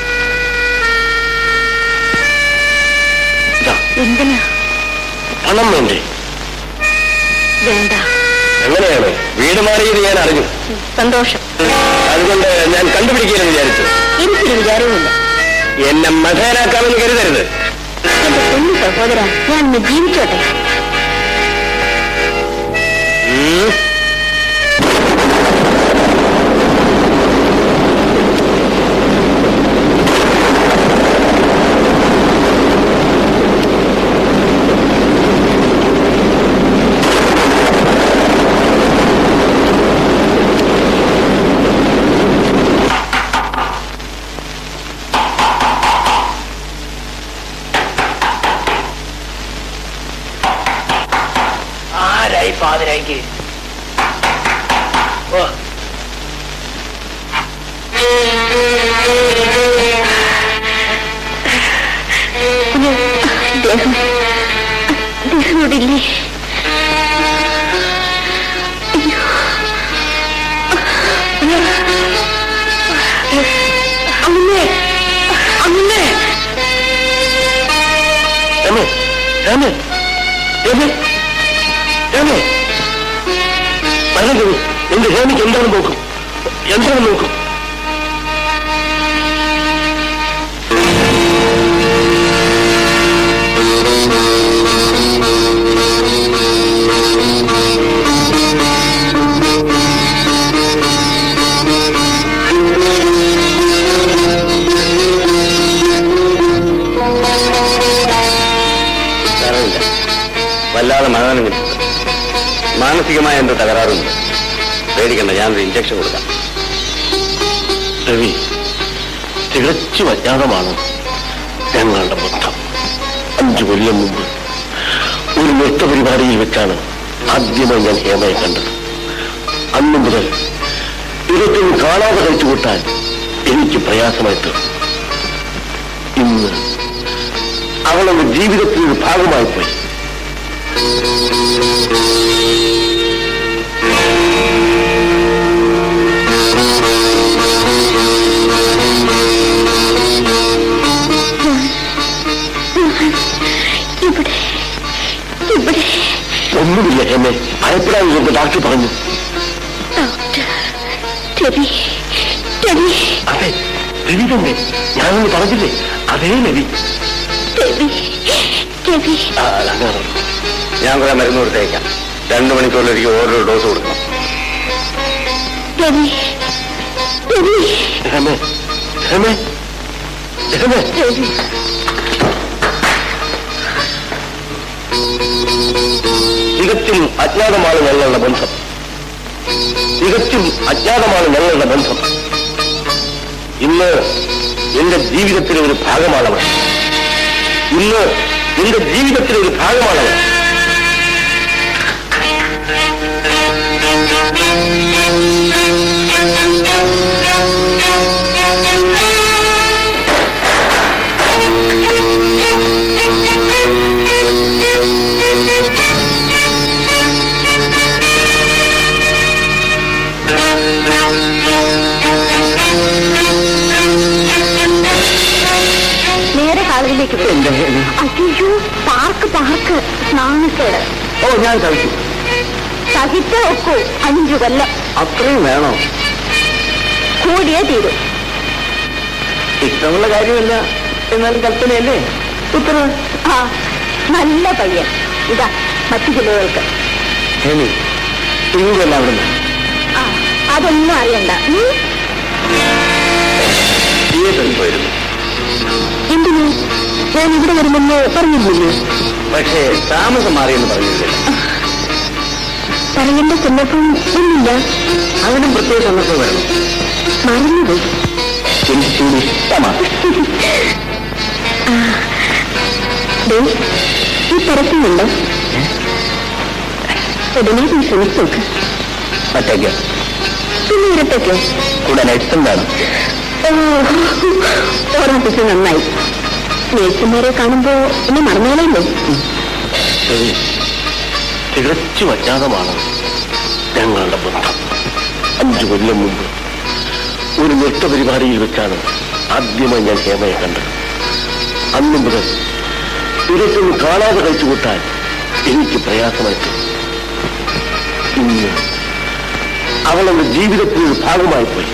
ഇതാ, എന്തിനാ പണം വേണ്ടേ വേണ്ട എങ്ങനെയാണ് വീട് മാറിയത് ഞാൻ അറിഞ്ഞു സന്തോഷം അതുകൊണ്ട് ഞാൻ കണ്ടുപിടിക്കുകയെന്ന് വിചാരിച്ചു എനിക്കൊരു വിചാരവുമില്ല എന്നെ മധേനാക്കാമെന്ന് കരുതരുത് എന്റെ പൊന്നു സഹോദര ഞാൻ ഇന്ന് ജീവിച്ചോട്ടെ ഉം. ആരായി പാതിരായിക്ക് ഓ കുഞ്ഞ് ദേഹം ദേഹം ഇവിടെ ഇല്ലേ അയ്യോ. അമ്മേ അമ്മേ രമേ രമേ രമേ രമേ മരണം കവി എന്റെ ഹേമിക്ക് എന്താണ് നോക്കും എന്താണ് നോക്കും സാരമില്ല വല്ലാതെ മഴ നനഞ്ഞിട്ടുണ്ട് മാനസികമായ എന്തോ തകരാറുണ്ട് പേടിക്കണ്ട ഞാനൊരു ഇഞ്ചക്ഷൻ കൊടുക്കാം രവി തികച്ചും അജ്ഞാതമാണ് ഞങ്ങളുടെ ബന്ധം അഞ്ചു കൊല്ലം മുമ്പ് ഒരു നൃത്ത പരിപാടിയിൽ വെച്ചാണ് ആദ്യമായി ഞാൻ ഹേമയെ കണ്ടത് അന്നു മുതൽ ഇതൊന്നും കാണാതെ കഴിച്ചുകൂട്ടാൻ എനിക്ക് പ്രയാസമായി തീർന്നു ഇന്ന് അവളുടെ ജീവിതത്തിൽ ഒരു ഭാഗമായി പോയി ഇവിടെ ഇവിടെ ഒന്നുമില്ല ഹേമെ ഭയപ്പെടാൻ ഡോക്ടർ പറഞ്ഞു ഡോക്ടർ രവി രവി അതെ രവി തന്നെ ഞാനൊന്ന് പറഞ്ഞില്ലേ അതേ രവി രവി രവി ആ, അങ്ങനെ ഞാൻ കുറെ മരുന്ന് കൊടുത്തേക്കാം രണ്ടു മണിക്കൂറിൽ എനിക്ക് ഓരോ ഡോസ് കൊടുക്കണം രവി രവി രമേ രമേ രമേ രവി തികച്ചും അജ്ഞാതമാണ് ഞങ്ങളുടെ ബന്ധം തികച്ചും അജ്ഞാതമാണ് ഞങ്ങളുടെ ബന്ധം ഇന്ന് എന്റെ ജീവിതത്തിലെ ഒരു ഭാഗമാണവൾ ഇന്ന് എന്റെ ജീവിതത്തിലെ ഒരു ഭാഗമാണവൾ നേരെ കളവിലേക്ക് വരും അയ്യോ പാർക്ക് പാർക്ക് നാണക്കേട് ഓ ഞാൻ കഴിച്ചു സഹിച്ച ഒക്കൂ അഞ്ചു കൊല്ലം അത്രയും വേണോ കൂടിയേ തീരും ഇഷ്ടമുള്ള കാര്യമല്ല എന്നാലും കൽപ്പനയല്ലേ ഉത്തരവ് ആ നല്ല പയ്യൻ ഇതാ മറ്റു ജില്ലകൾക്ക് ഹേമി ഇങ്ങോട്ടല്ല അവിടുന്ന് ആ അതൊന്നും അറിയണ്ട ഉം? തിയേറ്ററിൽ പോയിരുന്നു എന്തിനു ഞാൻ ഇവിടെ വരുമെന്ന് പറഞ്ഞിരുന്നില്ലേ പക്ഷേ താമസം മാറിയെന്ന് പറഞ്ഞില്ല പറയേണ്ട സന്ദർഭം ഒന്നില്ല അതിനും പ്രത്യേക സന്ദർഭം വരണം മറന്നുപോയി എനിക്ക് ചൂട് ഇഷ്ടമാണ് ദേ, ഈ പരസ്യമുണ്ടോ ഉടനെ നീ ശ്രമിച്ചു നോക്ക് ഒറ്റയ്ക്ക് പിന്നെ ഇരട്ടയ്ക്കോ കൂടെ ഇഷ്ടം വേണം ഓർമ്മിപ്പിച്ച് നന്നായി നേഴ്സുമാരെ കാണുമ്പോ എന്നെ മറന്നോളല്ലോ രവി തികച്ചും അജ്ഞാതമാണ് ഞങ്ങളുടെ ബന്ധം അഞ്ചു കൊല്ലം മുമ്പ് ഒരു നൃത്ത പരിപാടിയിൽ വെച്ചാണ് ആദ്യമായി ഞാൻ ഹേമയെ കണ്ടത് അന്നു മുതൽ ഇതൊന്നും കാണാതെ കഴിച്ചുകൂട്ടാൻ എനിക്ക് പ്രയാസമായി തോന്നി. ഇന്ന് അവളുടെ ജീവിതത്തിൽ ഒരു ഭാഗമായി പോയി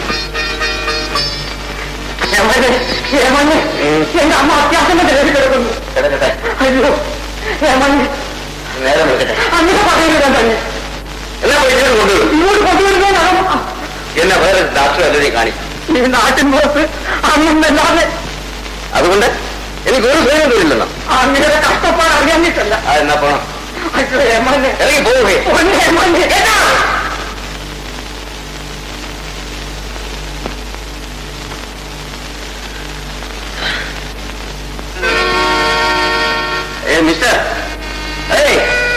എന്റെ അമ്മ അത്യാവശ്യം കയറി കിടക്കുന്നു കിടക്കട്ടെ അയ്യോ ഏമാനെ നേരം വെക്കട്ടെ അങ്ങനെ പറയുന്നില്ല തന്നെ എന്നാ പോയി ഇങ്ങോട്ട് കൊണ്ടുവരും ഇങ്ങോട്ട് കൊണ്ടുവരുന്നതാണ് എന്നെ വേറെ ഡോക്ടറെ അല്ലേ കാണിക്കും ഈ നാട്ടിൻ പുറത്ത് അന്നല്ലാതെ അതുകൊണ്ട് എനിക്ക് ഒരു പേരും തൊഴിലെന്നോ അങ്ങനെ കഷ്ടപ്പാട് അറിയാഞ്ഞിട്ടല്ല ആ എന്നാ പോണം അയ്യോ ഏമാനെ ഇറങ്ങി പോവുകയെ ഒന്ന് ഏമാനെ ഏതാ? ഏ മിസ്റ്റർ ഏയ്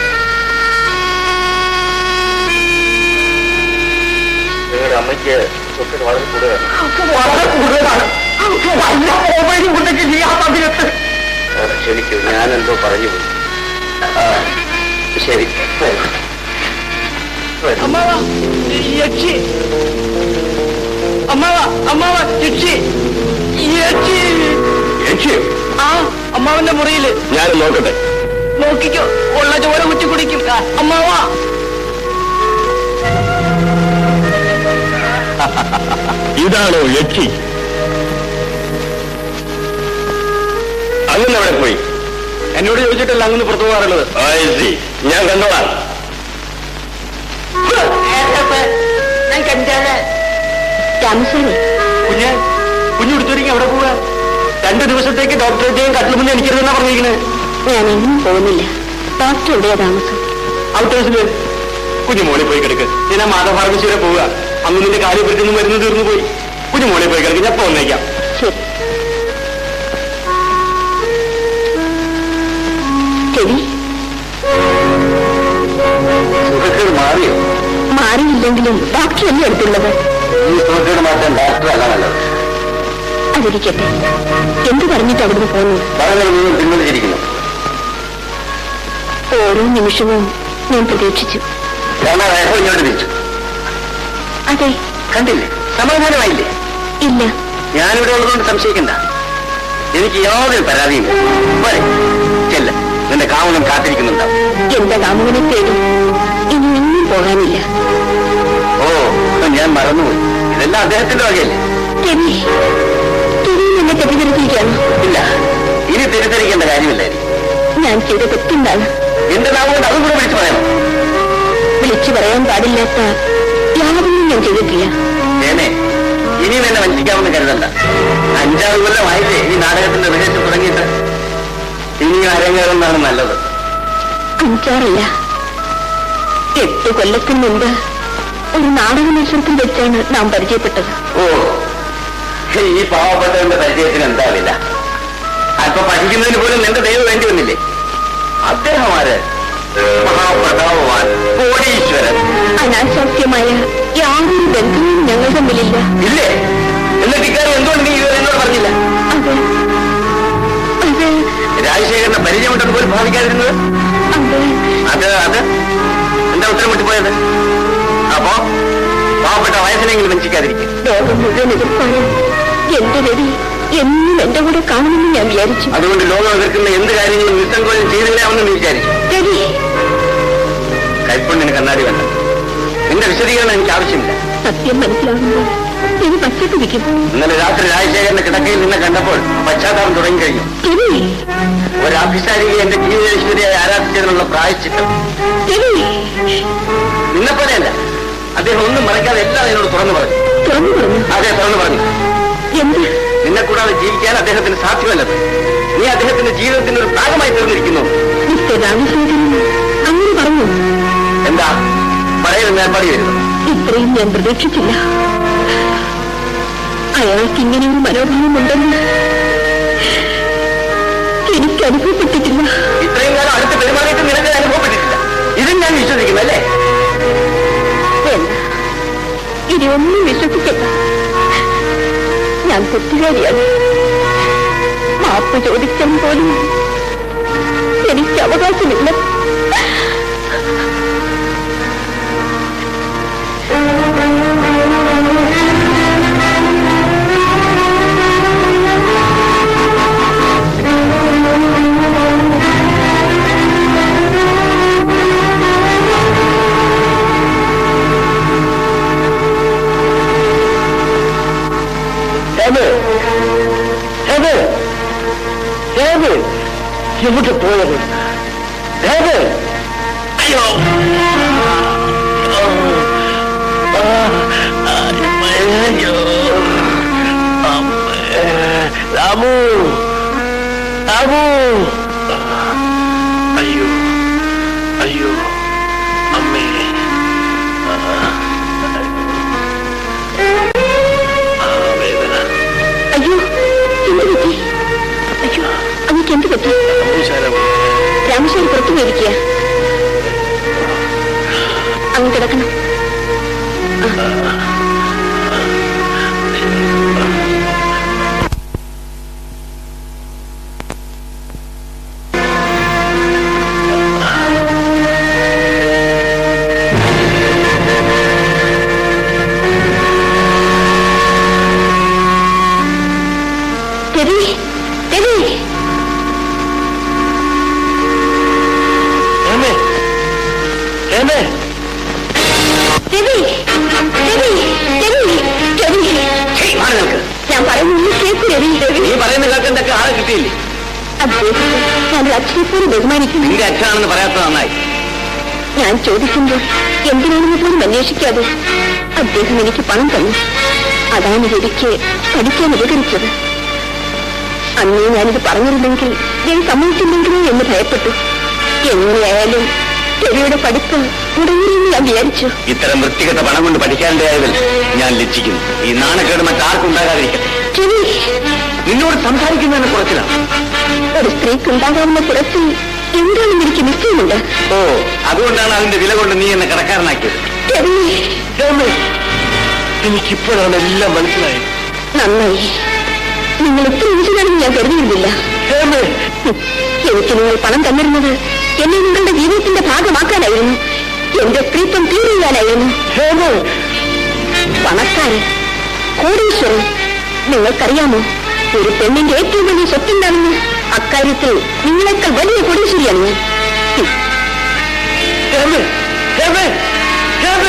നിങ്ങളുടെ അമ്മയ്ക്ക് സ്വത്തിന് വളരെ കൂടുതലാണ് വളരെ കൂടുതലാണ് വല്ല മൊബൈലും ഉണ്ടെങ്കിൽ ഈ ആ സമയത്ത് ആ, ക്ഷമിക്കൂ ഞാനെന്തോ പറഞ്ഞു പോയി ആ, ശരി വരൂ. വരൂ. അമ്മാവ യക്ഷി അമ്മാവ അമ്മാവ യക്ഷി യക്ഷി യക്ഷിയോ ആ അമ്മാവന്റെ മുറിയില് ഞാൻ നോക്കട്ടെ നോക്കിക്കോ ഉള്ള ചോര കുറ്റി കുടിക്കും ആ, അമ്മാവ ഇതാണോ യക്ഷി അങ്ങനെ അവിടെ പോയി എന്നോട് ചോദിച്ചിട്ടല്ല അങ്ങനെ പുറത്തു പോകാറുള്ളത് ഞാൻ കണ്ടോളാം ഞാൻ കണ്ടാണ് രാമസ്വാമി കുഞ്ഞ് കുഞ്ഞു എടുത്തൊരുങ്ങി അവിടെ പോവുക രണ്ടു ദിവസത്തേക്ക് ഡോക്ടറേറ്റെയും കട്ടിൽ മുന്നേ എനിക്കരുതെന്നാ പറഞ്ഞിരിക്കുന്നത് ഞാൻ എങ്ങും പോകുന്നില്ല ഡോക്ടർ എവിടെയാ താമസം ഔട്ട് ഹൗസില് കുഞ്ഞു മോളിൽ പോയി കിടക്ക് ഞാൻ ആ മാധവ ഫാർമസി വരെ പോവുക അന്ന് നിന്റെ കാര്യപ്പെടുത്തുന്ന മരുന്ന് തീർന്നു പോയി കുഞ്ഞു മോളിൽ പോയി കിടക്ക് ഞാൻ ഇപ്പൊ വന്നേക്കാം ശരി രവി സുഖക്കേട് മാറിയോ മാറിയില്ലെങ്കിലും ഡോക്ടർ അല്ലേ അടുത്തുള്ളത് ഈ സുഖക്കേട് മാറ്റാൻ ഡോക്ടർ അല്ല നല്ലത് അതിരിക്കട്ടെ എന്ത് പറഞ്ഞിട്ട് അവിടുന്ന് പോന്നു പറഞ്ഞത് മുഴുവൻ പിൻവലിച്ചിരിക്കുന്നു ഓരോ നിമിഷവും ഞാൻ പ്രതീക്ഷിച്ചു കാരണം വേഷം ഇങ്ങോട്ട് തിരിച്ചു അതെ കണ്ടില്ലേ സമാധാനമായില്ലേ ഇല്ല ഞാനിവിടെ ഉള്ളതുകൊണ്ട് സംശയിക്കണ്ട എനിക്ക് യാതൊരു പരാതിയില്ല പോരെ ചെല്ല നിന്റെ കാമുകൻ കാത്തിരിക്കുന്നുണ്ടാവും എന്റെ കാമുകനെ തേടി ഇനി എങ്ങും പോകാനില്ല ഓ ഞാൻ മറന്നുപോയി ഇതെല്ലാം അദ്ദേഹത്തിന്റെ വകയല്ലേ രവി രവി എന്നെ തെറ്റിദ്ധരിച്ചിരിക്കുകയാണ് ഇല്ല ഇനി തിരിച്ചറിയിക്കേണ്ട കാര്യമില്ലായിരിക്കും ഞാൻ ചെയ്ത തെറ്റെന്താണ് എന്റെ നാമം കൊണ്ട് അതും കൂടെ വിളിച്ചു പറയണം വിളിച്ചു പറയാൻ പാടില്ലാത്ത യാതൊന്നും ഞാൻ ചെയ്തിട്ടില്ല ഏമേ ഇനിയും എന്നെ വഞ്ചിക്കാമെന്ന് കരുതണ്ട അഞ്ചാറ് കൊല്ലമായില്ലേ ഈ നാടകത്തിന്റെ വിദേശം തുടങ്ങിയിട്ട് ഇനിയും അരങ്ങേറുന്നതാണ് നല്ലത് അഞ്ചാറില്ല എട്ട് കൊല്ലത്തിന് മുമ്പ് ഒരു നാടക മത്സരത്തിൽ വെച്ചാണ് നാം പരിചയപ്പെട്ടത് ഓ ഈ പാവപ്പെട്ടവന്റെ പരിചയത്തിന് എന്താവില്ല അല്പം പഠിക്കുന്നതിന് പോലും നിന്റെ ദൈവം വേണ്ടി വന്നില്ലേ അദ്ദേഹം ആര് മഹാപ്രതാപവാൻ കോടീശ്വരൻ അനാശാസ്യമായ യാതൊരു ബന്ധവും ഞങ്ങൾ തമ്മിലില്ല ഇല്ലേ എന്നിട്ട് ഇക്കാര്യം എന്തുകൊണ്ട് നീ ഇതുവരെ എന്നോട് പറഞ്ഞില്ല അത് അത് രാജശേഖരന്റെ പരിചയമുണ്ടെന്ന് പോലും ഭാവിക്കാതിരുന്നത് അത് അത് അത് എന്താ ഉത്തരം വിട്ടുപോയത് അപ്പോ പാവപ്പെട്ട വയസ്സിനെങ്കിലും വഞ്ചിക്കാതിരിക്കും ലോകം മുഴുവൻ എതിർപ്പാണ് എന്റെ രവി എന്നും എന്റെ കൂടെ കാണുമെന്ന് ഞാൻ വിചാരിച്ചു അതുകൊണ്ട് ലോകം എതിർക്കുന്ന എന്ത് കാര്യങ്ങളും നിസ്സങ്കോചം ചെയ്തില്ലാമെന്ന് നീ വിചാരിച്ചു രവി കൈപ്പൊണ്ണിന് കണ്ണാടി വേണ്ട നിന്റെ വിശദീകരണം എനിക്ക് ആവശ്യമില്ല സത്യം മനസ്സിലാകുമ്പോൾ രവി പച്ചപ്പിടിക്കും ഇന്നലെ രാത്രി രാജശേഖരന്റെ കിടക്കയിൽ നിന്നെ കണ്ടപ്പോൾ പശ്ചാത്താപം തുടങ്ങി കഴിഞ്ഞു രവി ഒരു അഭിസാരികയെ എന്റെ ജീവിതേശ്വരിയായി ആരാധിച്ചതിനുള്ള പ്രായശ്ചിത്തം രവി നിന്നെപ്പോലെയല്ല അദ്ദേഹം ഒന്നും മറക്കാതെ എല്ലാം എന്നോട് തുറന്നു പറഞ്ഞു തുറന്നു പറഞ്ഞു അതെ തുറന്നു പറഞ്ഞു എന്ത് നിന്നെ കൂടാതെ ജീവിക്കാൻ അദ്ദേഹത്തിന് സാധ്യമല്ലത് നീ അദ്ദേഹത്തിന്റെ ജീവിതത്തിന്റെ ഒരു ഭാഗമായി തീർന്നിരിക്കുന്നു മിസ്റ്റർ രാമശേഖരൻ അങ്ങനെ പറഞ്ഞു എന്താ പറയുന്ന മേൽപ്പാടി വരുന്നു ഇത്രയും ഞാൻ പ്രതീക്ഷിച്ചില്ല അയാൾക്ക് ഇങ്ങനെ ഒരു മനോഭാവമുണ്ടെന്ന് എനിക്ക് അനുഭവപ്പെട്ടിട്ടില്ല ഇത്രയും കാലം അടുത്ത് പെരുമാറിയിട്ട് നിനക്ക് അനുഭവപ്പെട്ടിട്ടില്ല ഇതും ഞാൻ വിശ്വസിക്കുന്നു അല്ലേ വേണ്ട ഇനി ഒന്നും വിശ്വസിക്കണ്ട ഞാൻ തെറ്റുകാരിയാണ് മാപ്പ് ചോദിക്കാൻ പോലും എനിക്ക് അവകാശമില്ല എവിടെ പോയത് ദേവ് അയ്യോ അയ്യോ അമ്മേ. രാമു രാമു അയ്യോ അയ്യോ അമ്മേ ആ, വേദന അയ്യോ എന്ത് പറ്റി അയ്യോ അങ്ങക്ക് എന്ത് പറ്റി അമ്പൂശാരം രാമശ്വരി പുറത്തു പോയിരിക്കുക അങ്ങ് കിടക്കണം രവി രവി ഏമേ ഏമേ രവി രവി രവി രവി ഞാൻ പറയുന്നത് കേൾക്കൂ രവി രവി നീ പറയുന്ന കേൾക്കണ്ടൊക്കെ ആളെ കിട്ടിയില്ലേ അദ്ദേഹത്തെ ഞാൻ അക്ഷരപ്പോലും ബഹുമാനിക്കുന്നു നിന്റെ അച്ഛനാണെന്ന് പറയാത്ത നന്നായി ഞാൻ ചോദിക്കുമ്പോൾ എന്തിനാണെന്ന് പോലും അന്വേഷിക്കാതെ അദ്ദേഹം എനിക്ക് പണം തന്നു അതാണ് എനിക്ക് പഠിക്കാൻ ഉപകരിച്ചത് അന്നേ ഞാനിത് പറഞ്ഞിരുന്നെങ്കിൽ ഞാൻ സമ്മതിച്ചില്ലെങ്കിലോ എന്ന് ഭയപ്പെട്ടു എങ്ങനെയായാലും രവിയുടെ പഠിപ്പ് മുടങ്ങിയെന്ന് ഞാൻ വിചാരിച്ചു ഇത്തരം വൃത്തികെട്ട പണം കൊണ്ട് പഠിക്കാണ്ടായതിൽ ഞാൻ ലജ്ജിക്കുന്നു ഈ നാണക്കേട് മറ്റാർക്കും ഉണ്ടാകാതിരിക്കട്ടെ രവി നിന്നോട് സംസാരിക്കുന്നതിന് കുറച്ചിലാണ് ഒരു സ്ത്രീക്ക് ഉണ്ടാകാവുന്ന കുറച്ച് എന്താണെന്ന് എനിക്ക് നിശ്ചയമുണ്ട് ഓ അതുകൊണ്ടാണ് അതിന്റെ വില കൊണ്ട് നീ എന്നെ കടക്കാരനാക്കിയത് രവി ഏമേ എനിക്കിപ്പോഴാണ് എല്ലാം മനസ്സിലായത് നന്നായി നിങ്ങൾ ഇത്ര ഈശ്വരാണെന്ന് ഞാൻ കരുതിയിരുന്നില്ല ഏമേ ഹും, എനിക്ക് നിങ്ങൾ പണം തന്നിരുന്നത് എന്നെ നിങ്ങളുടെ ജീവിതത്തിന്റെ ഭാഗമാക്കാനായിരുന്നു എന്റെ സ്ത്രീത്വം തീരുവാനായിരുന്നു ഏമേ പണക്കാരൻ കോടീശ്വരൻ നിങ്ങൾക്കറിയാമോ ഒരു പെണ്ണിന്റെ ഏറ്റവും വലിയ സ്വത്തെന്താണെന്ന് അക്കാര്യത്തിൽ നിങ്ങളെക്കാൾ വലിയ കോടീശ്വരിയാണ് ഞാൻ ഹും, ഏമേ ഏമേ ഏമേ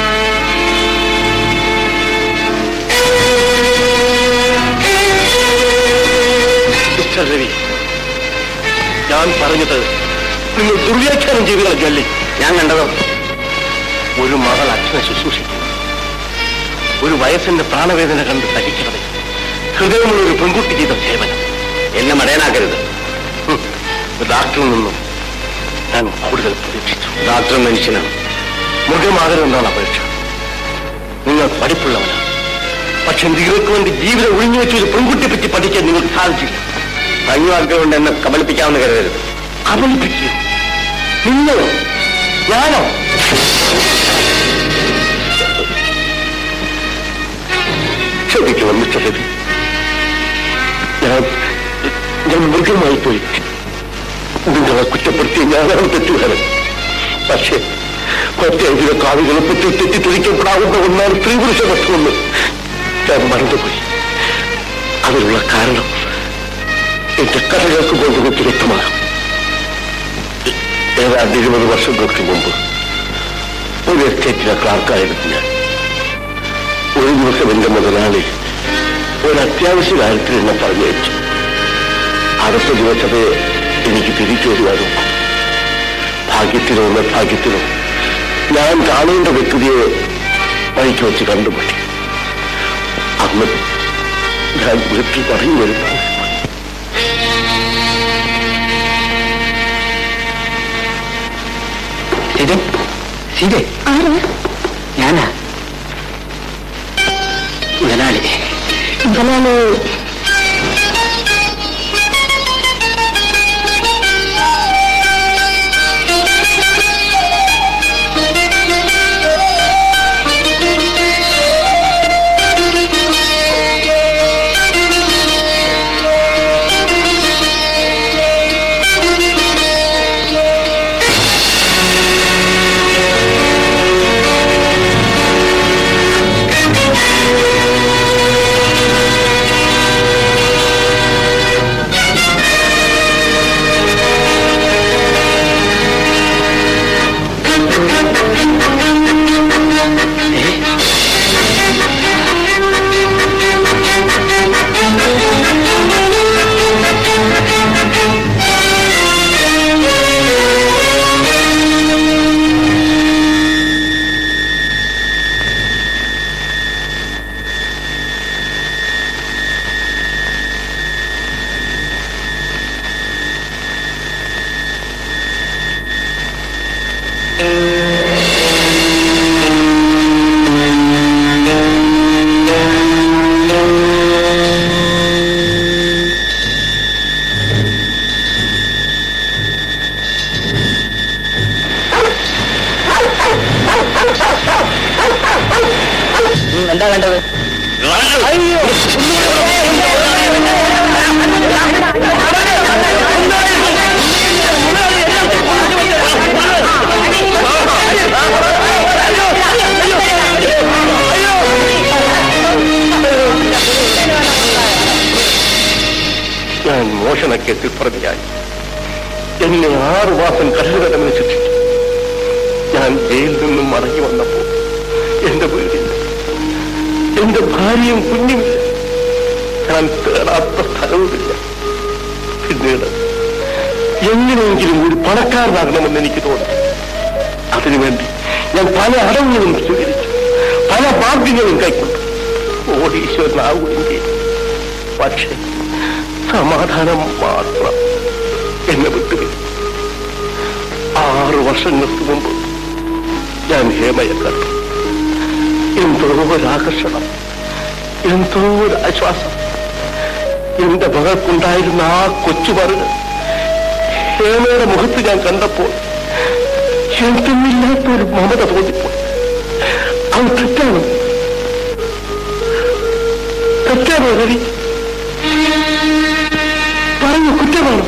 മിസ്റ്റർ രവി ഞാൻ പറഞ്ഞത് നിങ്ങൾ ദുർവ്യാഖ്യാനം ചെയ്തു കളഞ്ഞല്ലേ ഞാൻ കണ്ടതോ ഒരു മകൾ അച്ഛനെ ശുശ്രൂഷിക്കുന്നു ഒരു വയസ്സിന്റെ പ്രാണവേദന കണ്ട് സഹിക്കണമേ ഹൃദയമുള്ള ഒരു പെൺകുട്ടി ചെയ്ത സേവനം എന്നെ മടയനാക്കരുത് ഹും, ഒരു ഡാക്ടറിൽ നിന്നും ഞാൻ കൂടുതൽ പ്രതീക്ഷിച്ചു ഡോക്ടർ മനുഷ്യനാണ് മൃഗമാകരുതെന്നാണ് അപേക്ഷ നിങ്ങൾ പഠിപ്പുള്ളവനാണ് പക്ഷെ നിങ്ങൾക്ക് വേണ്ടി ജീവിതം ഒഴിഞ്ഞു വെച്ച ഒരു പെൺകുട്ടിയെ പറ്റി പഠിക്കാൻ നിങ്ങൾക്ക് സാധിച്ചില്ല ഭംഗിവാക്കുകൾ കൊണ്ട് എന്നെ കബളിപ്പിക്കാമെന്ന് കരുതരുത് കബളിപ്പിക്കുക നിങ്ങളോ ഞാനോ ക്ഷമിക്കണം മിസ്റ്റർ രവി ഞാൻ ഞാൻ മൃഗമായി പോയി നിങ്ങളെ കുറ്റപ്പെടുത്തിയ ഞാനാണ് തെറ്റുകാരൻ പക്ഷേ മറ്റേതിലെ കാവികൾ എളുപ്പത്തിൽ തെറ്റിദ്ധരിക്കപ്പെടാവുന്ന ഒന്നാണ് സ്ത്രീ പുരുഷ ബന്ധമെന്ന് ഞാൻ മറന്നുപോയി അതിനുള്ള കാരണം എന്റെ കഥ കേൾക്കുമ്പോൾ നിങ്ങൾക്ക് വ്യക്തമാകും ഏതാണ്ട് ഇരുപത് വർഷങ്ങൾക്ക് മുമ്പ് ഒരു എസ്റ്റേറ്റിലെ ക്ലാർക്കായിരുന്നു ഞാൻ ഒരു ദിവസം എന്റെ മുതലാളി ഒരു അത്യാവശ്യ കാര്യത്തിൽ എന്നെ പറഞ്ഞയച്ചു അടുത്ത ദിവസമേ എനിക്ക് തിരിച്ചു വരുവാനും ഭാഗ്യത്തിനോ നിർഭാഗ്യത്തിനോ ഞാൻ കാണേണ്ട വ്യക്തിയെ വഴിക്ക് വെച്ച് കണ്ടുമുട്ടി അന്ന് ഞാൻ വീട്ടിൽ പറഞ്ഞു വരുന്നു ശരി ശരി ആരാ ഞാനാ മുതലാളി മുതലാളി ആ ഞാൻ മോഷണക്കേസിൽ പ്രതിയായി എന്നെ ആറു മാസം കഠിനതരമെന്ന് ശിക്ഷിച്ചു ഞാൻ ജയിലിൽ നിന്നും മടങ്ങി വന്നപ്പോൾ എന്റെ വീടില്ല എന്റെ ഭാര്യയും കുഞ്ഞുമില്ല ഞാൻ തേടാത്ത സ്ഥലവുമില്ല പിന്നീട് എങ്ങനെയെങ്കിലും ഒരു പണക്കാരനാകണമെന്ന് എനിക്ക് തോന്നി അതിനുവേണ്ടി ഞാൻ പല അടവുകളും സ്വീകരിച്ചു പല ഭാഗ്യങ്ങളും കൈക്കൊണ്ടു ഓടീശ്വരനാവുകയും ചെയ്തു പക്ഷേ സമാധാനം മാത്രം എന്നെ വിട്ടുപോയി ആറു വർഷങ്ങൾക്ക് മുമ്പ് ഞാൻ ഹേമയെ കണ്ടു എന്തോ ഒരാകർഷണം എന്തോ ഒരു ആശ്വാസം എന്റെ മകൾക്കുണ്ടായിരുന്ന ആ കൊച്ചു മറുകൾ ഹേമയുടെ മുഖത്ത് ഞാൻ കണ്ടപ്പോൾ എന്തെന്നില്ലാത്തൊരു മമത തോന്നിപ്പോയി അവൻ തെറ്റാണ് തെറ്റാണോ രവി പറയൂ കുറ്റമാണോ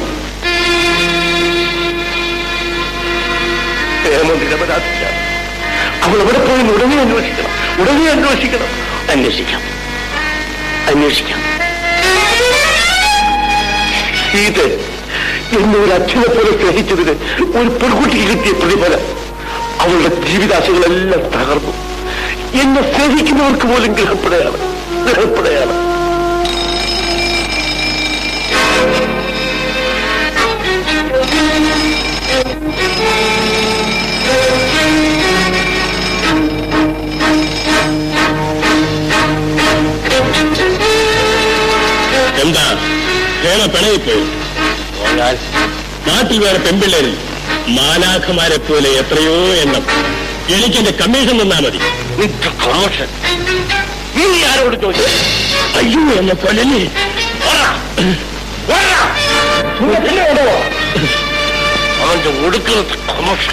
ഹേമ നിരപരാധിയാണ് അവൾ എവിടെ പോയി ഉടനെ അന്വേഷിക്കണം ഉടനെ അന്വേഷിക്കണം അന്വേഷിക്കാം അന്വേഷിക്കാം ഇത് എന്നെ ഒരു അച്ഛനെ പോലെ സ്നേഹിച്ചതിന് ഒരു പെൺകുട്ടിക്ക് കിട്ടിയ പ്രതിഫലം അവളുടെ ജീവിതാശകളെല്ലാം തകർന്നു എന്നെ സ്നേഹിക്കുന്നവർക്ക് പോലും ഗ്രഹപ്പെടുകയാണ് ഗ്രഹപ്പെടുകയാണ് എന്താ ഹേമ പിണയിപ്പോയി നാട്ടിൽ വേറെ പെൺപിള്ളേരിൽ മാലാഖമാരെ പോലെ എത്രയോ എണ്ണം എനിക്ക് എന്റെ കമ്മീഷൻ തന്നാ മതി പ്രമോഷൻ നീ ആരോട് ചോദിച്ചു അയ്യോ എന്നെ കൊല്ലല്ലേ അവന്റെ ഒടുക്കുന്ന പ്രമോഷൻ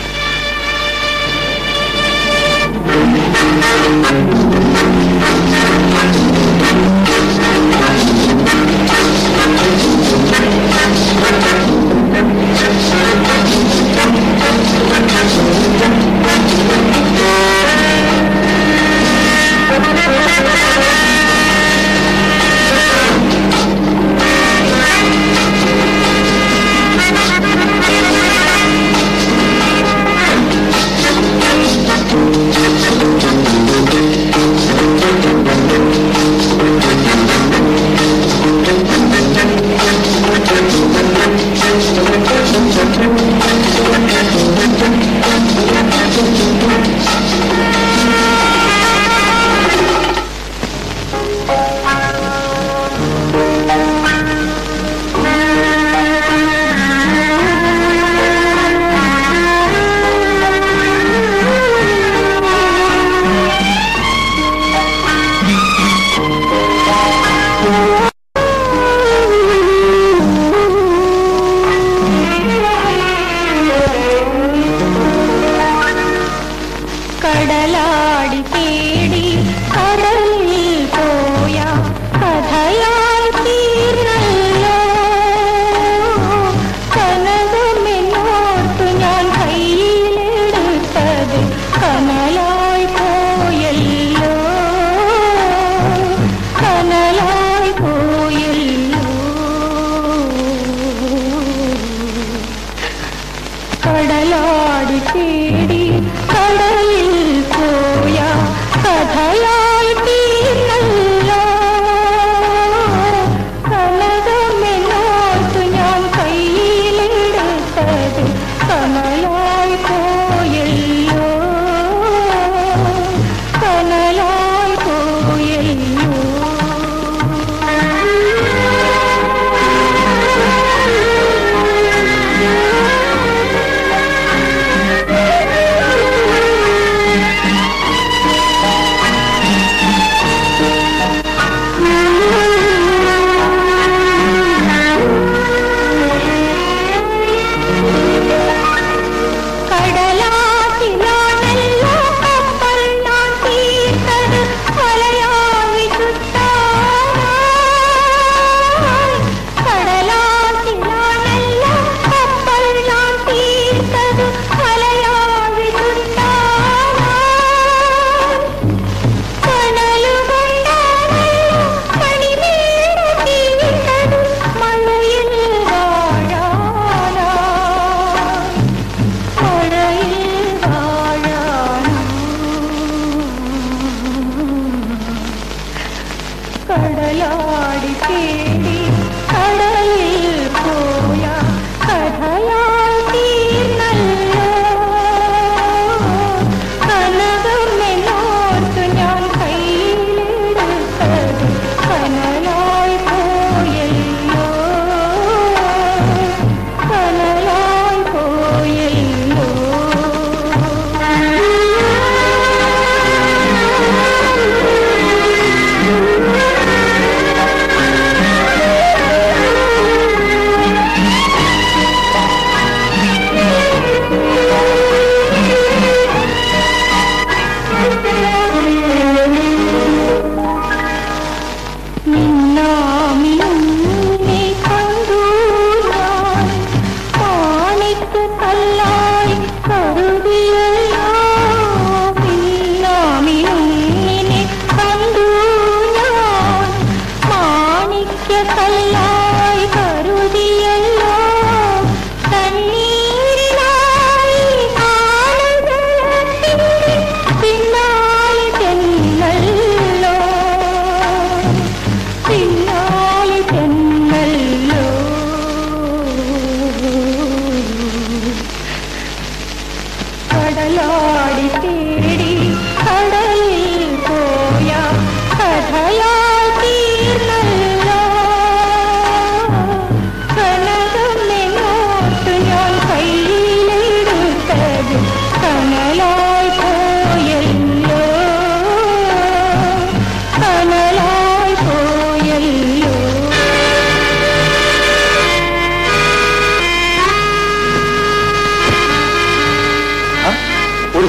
Thank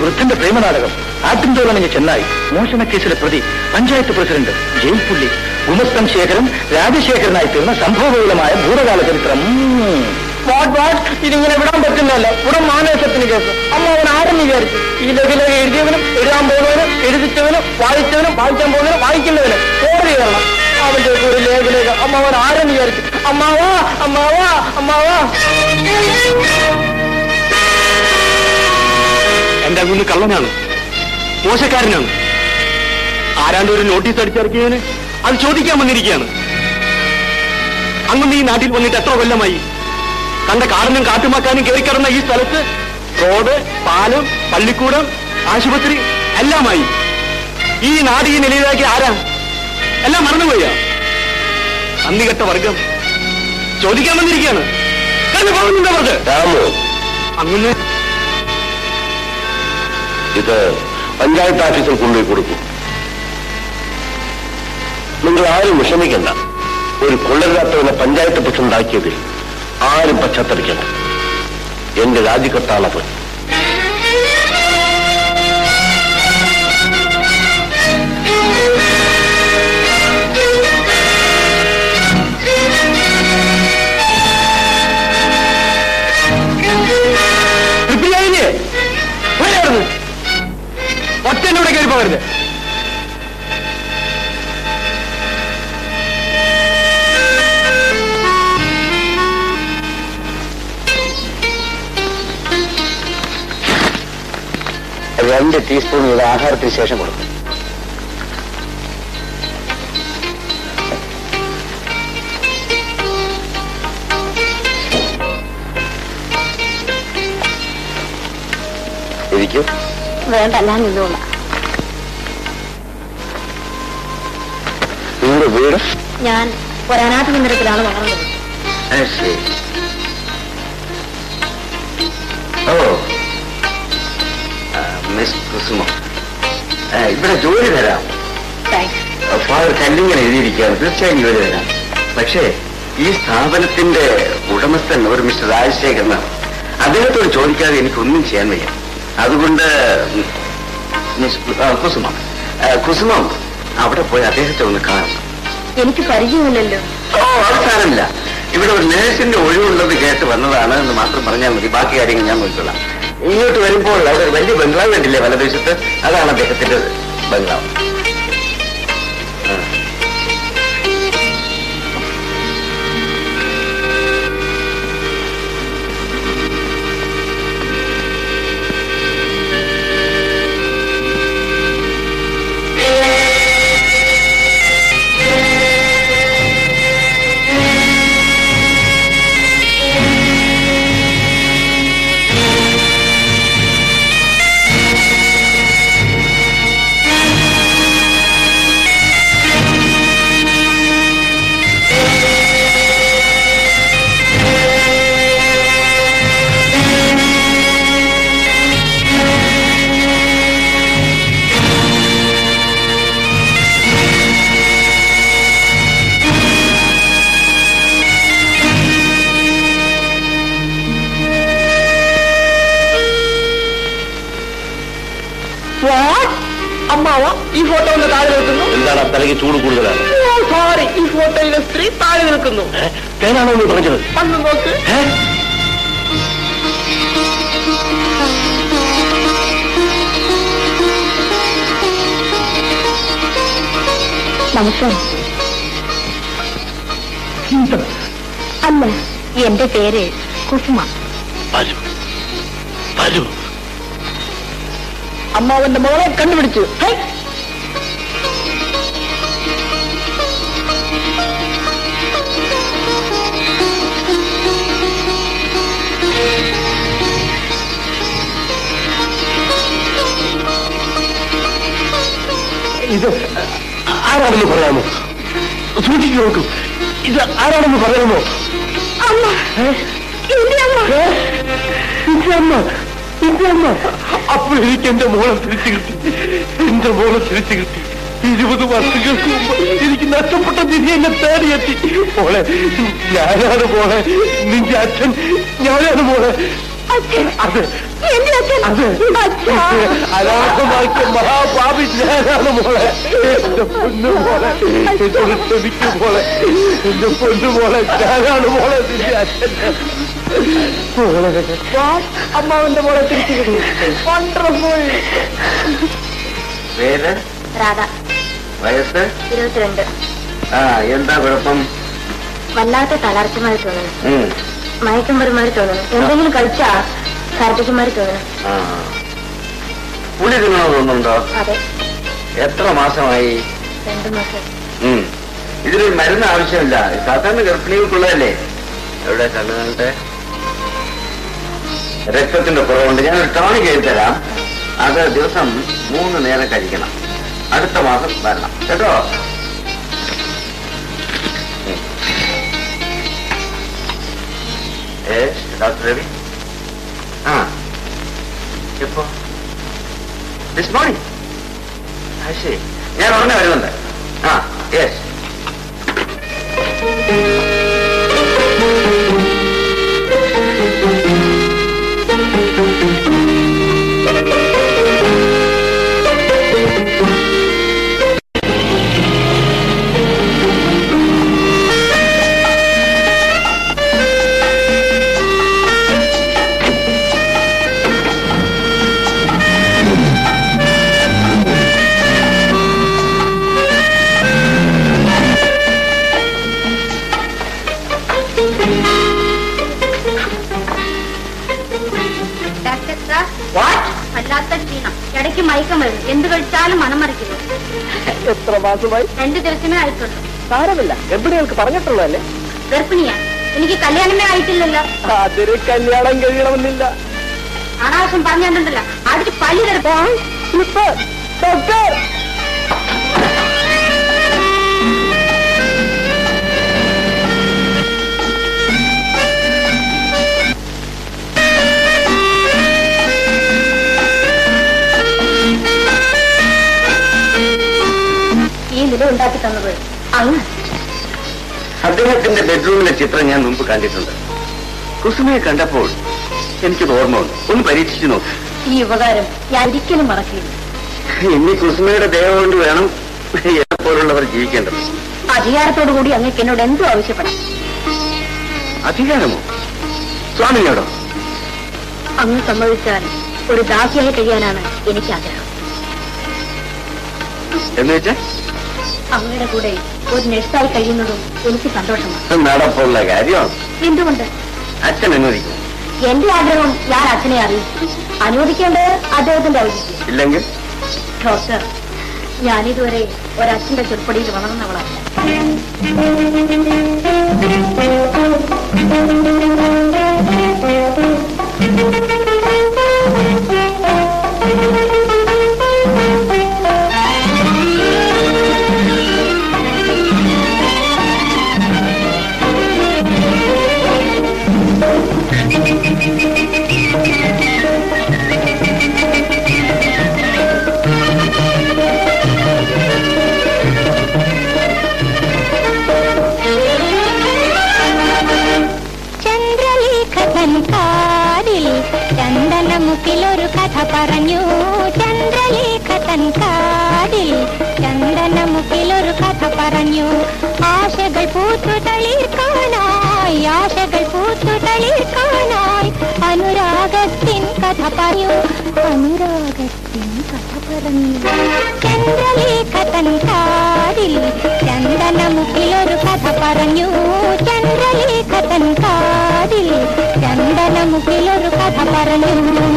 വൃദ്ധന്റെ പ്രേമനാടകം ആട്ടിൻതോലണഞ്ഞ ചെന്നായി മോഷണ കേസിലെ പ്രതി പഞ്ചായത്ത് പ്രസിഡന്റ് ജയിൽ പുള്ളി ഗുമസ്തം ശേഖരൻ രാജശേഖരനായി തീർന്ന സംഭവബഹുലമായ ഭൂതകാല ചരിത്രം ഉം. വാട്ട് വാട്ട് ഇതിങ്ങനെ വിടാൻ പറ്റുന്നല്ലോ ഇവിടെ മാനേഷത്തിന് കേസ് അമ്മ അവൻ ആരെന്ന് വിചാരിച്ചു ഈ ലഘുലേഖ എഴുതിയവനും എഴുതാൻ പോകുന്നവനും എഴുതിച്ചവനും വായിച്ചവനും വായിക്കാൻ പോകുന്നവനും വായിക്കുന്നവനും കോടതി കയറണം അവന്റെ ഒരു ലേഖലേഖ അമ്മ അവൻ ആരെന്ന് വിചാരിച്ചു അമ്മാവാ അമ്മാവാ അമ്മാവാ എന്റെ കുഞ്ഞ് കള്ളനാണ് മോശക്കാരനാണ് ആരാണ്ട് ഒരു നോട്ടീസ് അടിച്ചിറക്കിയതിന് അത് ചോദിക്കാൻ വന്നിരിക്കുകയാണ് അങ്ങ് ഈ നാട്ടിൽ വന്നിട്ട് എത്ര കൊല്ലമായി കണ്ട കാടിനും കാട്ടുമാക്കാനും കയറിക്കിടന്ന ഈ സ്ഥലത്ത് റോഡ് പാലം പള്ളിക്കൂടം ആശുപത്രി എല്ലാമായി ഈ നാട് ഈ നിലയിലാക്കി ആരാ എല്ലാം മറന്നുപോയാ അന്നികെട്ട വർഗം ചോദിക്കാൻ വന്നിരിക്കുകയാണ് കണ്ടു പോകുന്നുണ്ടോ അവർക്ക് രാമു അങ്ങനെ ഇത് പഞ്ചായത്ത് ഓഫീസിൽ കൊണ്ടുപോയി കൊടുക്കും നിങ്ങൾ ആരും വിഷമിക്കണ്ട ഒരു കൊള്ളരുതാത്തവനെ പഞ്ചായത്ത് പ്രസിഡന്റാക്കിയതിൽ ആരും പശ്ചാത്തലിക്കണ്ട എന്റെ രാജിക്കത്താണത് തൃപ്തിയായില്ലേ പോയായിരുന്നു ഒറ്റ ഇവിടെ കയറി പോകരുത് രണ്ട് ടീസ്പൂൺ ഇത് ആഹാരത്തിന് ശേഷം കൊടുക്കും ഇരിക്കും വേണ്ട ഞാൻ നിന്നോളാം നിങ്ങളുടെ വീട് ഞാൻ ഒരനാഥ മന്ദിരത്തിലാണ് വളർന്നത് ആ, ശരി ഓ ആ, മിസ് കുസുമ ആ, ഇവിടെ ജോലി തരാം താങ്ക്സ് ഫാദർ കല്ലിങ്ങനെ എഴുതിയിരിക്കുകയാണ് തീർച്ചയായും ജോലി തരാം പക്ഷേ ഈ സ്ഥാപനത്തിന്റെ ഉടമസ്ഥൻ ഒരു മിസ്റ്റർ രാജശേഖരനാണ് അദ്ദേഹത്തോട് ചോദിക്കാതെ എനിക്കൊന്നും ചെയ്യാൻ വയ്യ അതുകൊണ്ട് മിസ് കു- ആ, കുസുമ ആ, കുസുമം അവിടെ പോയി അദ്ദേഹത്തെ ഒന്ന് കാണണം എനിക്ക് പരിചയമില്ലല്ലോ ഓ അവസാനമില്ല ഇവിടെ ഒരു നേഴ്സിന്റെ ഒഴിവുള്ളത് കേട്ട് വന്നതാണ് എന്ന് മാത്രം പറഞ്ഞാൽ മതി ബാക്കി കാര്യങ്ങൾ ഞാൻ നോക്കിക്കൊള്ളാം ഇങ്ങോട്ട് വരുമ്പോൾ അവിടെ ഒരു വലിയ ബംഗ്ലാവ് കണ്ടില്ലേ വലദേശത്ത് അതാണ് അദ്ദേഹത്തിന്റെ ബംഗ്ലാവ് ആ. അമ്മാവ ഈ ഫോട്ടോ ഒന്ന് താഴെ നിൽക്കുന്നു എന്താണ് ആ തലയ്ക്ക് ചൂട് കൂടുതലാണ് സോറി ഈ ഫോട്ടോയിലെ സ്ത്രീ താഴെ നിൽക്കുന്നു ഏ? തേനാണോ നീ പറഞ്ഞത് വന്ന് നോക്ക് ഏ? നമസ്കാരം അല്ല എന്റെ പേര് കുസുമ വരൂ വരൂ അമ്മാവന്റെ മകളെ കണ്ടുപിടിച്ചു ഹൈ! ഇത് ആരാണെന്ന് പറയാമോ സൂക്ഷിച്ചു നോക്കൂ ഇത് ആരാണെന്ന് പറയാമോ അമ്മ എന്റെ അമ്മ ഏ? എന്റെ അമ്മ എന്റെ അമ്മ അപ്പൊ എനിക്ക് എന്റെ മോളെ തിരിച്ചു കിട്ടി എന്റെ മോളെ തിരിച്ചു കിട്ടി ഇരുപത് വർഷങ്ങൾക്ക് മുമ്പ് എനിക്ക് നഷ്ടപ്പെട്ട നിധി എന്നെ തേടിയെത്തി മോളെ ഞാനാണ് മോളെ നിന്റെ അച്ഛൻ ഞാനാണ് മോളെ അച്ഛൻ അതെ എന്റെ അച്ഛൻ അച്ഛാ. അനാഥമാക്കിയ മഹാപാപി ഞാനാണ് മോളെ എന്റെ പൊന്നു മോളെ എന്നോട് ക്ഷമിക്കൂ മോളെ എന്റെ പൊന്നു മോളെ ഞാനാണ് മോളെ നിന്റെ അച്ഛൻ മോളെ അമ്മാവന്റെ മോളെ തിരിച്ചു കിട്ടി വണ്ടർഫുൾ പേര് രാധ വയസ്സ് ഇരുപത്തിരണ്ട് ആ എന്താ കുഴപ്പം വല്ലാത്ത തളർച്ചമാരി തോന്നുന്നു ഉം. മയക്കം വരുമാതിരി തോന്നുന്നു എന്തെങ്കിലും കഴിച്ചാ ഛർദിക്കുമാരി തോന്നുന്നു ആ. പുളി തിന്നണോ തോന്നുന്നുണ്ടോ അതെ എത്ര മാസമായി രണ്ടു മാസം ഉം. ഇതിനൊരു മരുന്ന് ആവശ്യമില്ല സാധാരണ ഗർഭിണികൾക്കുള്ളതല്ലേ എവിടെ കണ്ണുകളുടെ രക്തത്തിന്റെ കുറവുണ്ട് ഞാൻ ഒരു ടോണിക് എഴുതി തരാം അത് ദിവസം മൂന്ന് നേരം കഴിക്കണം അടുത്ത മാസം വരണം കേട്ടോ ഉം. ഏ ഡോക്ടർ രവി ആ എപ്പോ ദിസ് മോർണിംഗ് ശരി ഞാൻ ഉടനെ വരുന്നുണ്ട് ആ യെസ് ഡോക്ടർ സാർ വല്ലാത്ത ക്ഷീണം ഇടയ്ക്ക് മയക്കം വരും എന്ത് കഴിച്ചാലും മനം മറിക്കുന്നു എത്ര മാസമായി രണ്ടു ദിവസമേ ആയിട്ടുള്ളൂ സാരമില്ല ഗർഭിണികൾക്ക് പറഞ്ഞിട്ടുള്ളതല്ലേ ഗർഭിണിയാ എനിക്ക് കല്യാണമേ ആയിട്ടില്ലല്ലോ അതൊരു കല്യാണം കഴിയണമെന്നില്ല ആറാവശ്യം പറഞ്ഞിട്ടുണ്ടല്ലോ അടിച്ച് പല്ലി തെറുപ്പം ഡോക്ടർ ഈ നില ഉണ്ടാക്കി തന്നത് അങ്ങ് അദ്ദേഹത്തിന്റെ ബെഡ്റൂമിലെ ചിത്രം ഞാൻ മുമ്പ് കണ്ടിട്ടുണ്ട് കുസുമയെ കണ്ടപ്പോൾ എനിക്കൊരു ഓർമ്മ വന്നു ഒന്ന് പരീക്ഷിച്ചു നോക്ക് ഈ ഉപകാരം ഞാൻ ഒരിക്കലും മറക്കില്ല ഇനി കുസുമയുടെ ദേഹം കൊണ്ട് വേണം എന്നെ പോലുള്ളവർ ജീവിക്കേണ്ടത് അധികാരത്തോടു കൂടി അങ്ങക്ക് എന്നോട് എന്തും ആവശ്യപ്പെടാം അധികാരമോ സ്വാമിയോടോ അങ്ങ് സമ്മതിച്ചാൽ ഒരു ദാസിയായി കഴിയാനാണ് എനിക്ക് ആഗ്രഹം എന്ന് വെച്ചാൽ അങ്ങയുടെ കൂടെ ഒരു നഴ്സായി കഴിയുന്നതും എനിക്ക് സന്തോഷമാണ് നടപ്പുള്ള കാര്യമാണ് എന്തുകൊണ്ട് അച്ഛൻ അനുവദിക്കും എന്റെ ആഗ്രഹം ഞാൻ അച്ഛനെ അറിയിച്ചു അനുവദിക്കേണ്ടത് അദ്ദേഹത്തിന്റെ ഔചിത്യം ഇല്ലെങ്കിൽ ഡോക്ടർ ഞാനിതുവരെ ഒരച്ഛന്റെ ചുരുപ്പടിയിൽ വളർന്നവളാണ് ചന്ദ്രലേഖൻ കാതിൽ ചന്ദനമുക്കിലൊരു കഥ പറഞ്ഞു ചന്ദ്രലേഖൻ കാതിൽ ചന്ദനമുക്കിലൊരു കഥ പറഞ്ഞു ആശകൾ പൂത്തു തളിർക്കാനായി ആശകൾ പൂത്തു തളിർക്കാനായി അനുരാഗത്തിൻ കഥ പറഞ്ഞു അനുരാഗത്തിൻ കഥ പറഞ്ഞു ചന്ദ്രലേഖൻ കാതിൽ ചന്ദനമുക്കിലൊരു കഥ പറഞ്ഞു ചന്ദ്രലേഖൻ കാതിൽ ചന്ദനമുക്കിലൊരു കഥ പറഞ്ഞു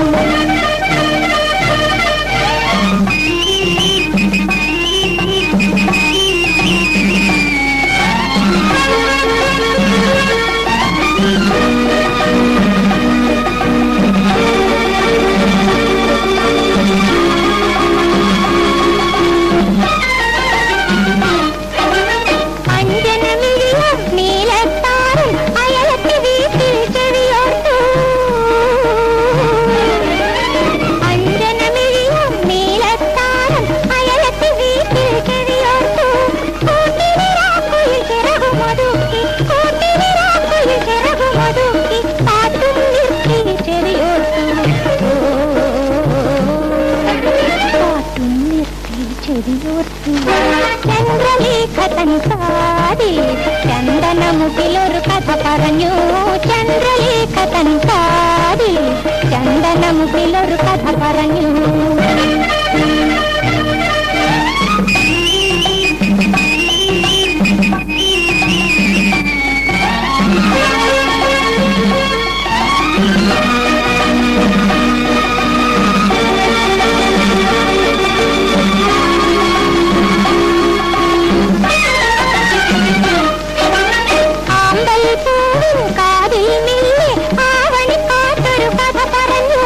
അഞ്ജനമിഴിയും നീലത്താറും അയലത്തെ വീട്ടിൽ ചെവിയോർത്തു ചന്ദനമുഖിലൊരു കഥ പറഞ്ഞു ചന്ദ്രലേഖ തൻ കാതിൽ ചന്ദനമുഖിലൊരു കഥ പറഞ്ഞു ആമ്പൽ പൂവിൻ കാതിൽ നിന്നെ ആവണി കാത്തൊരു കഥ പറഞ്ഞു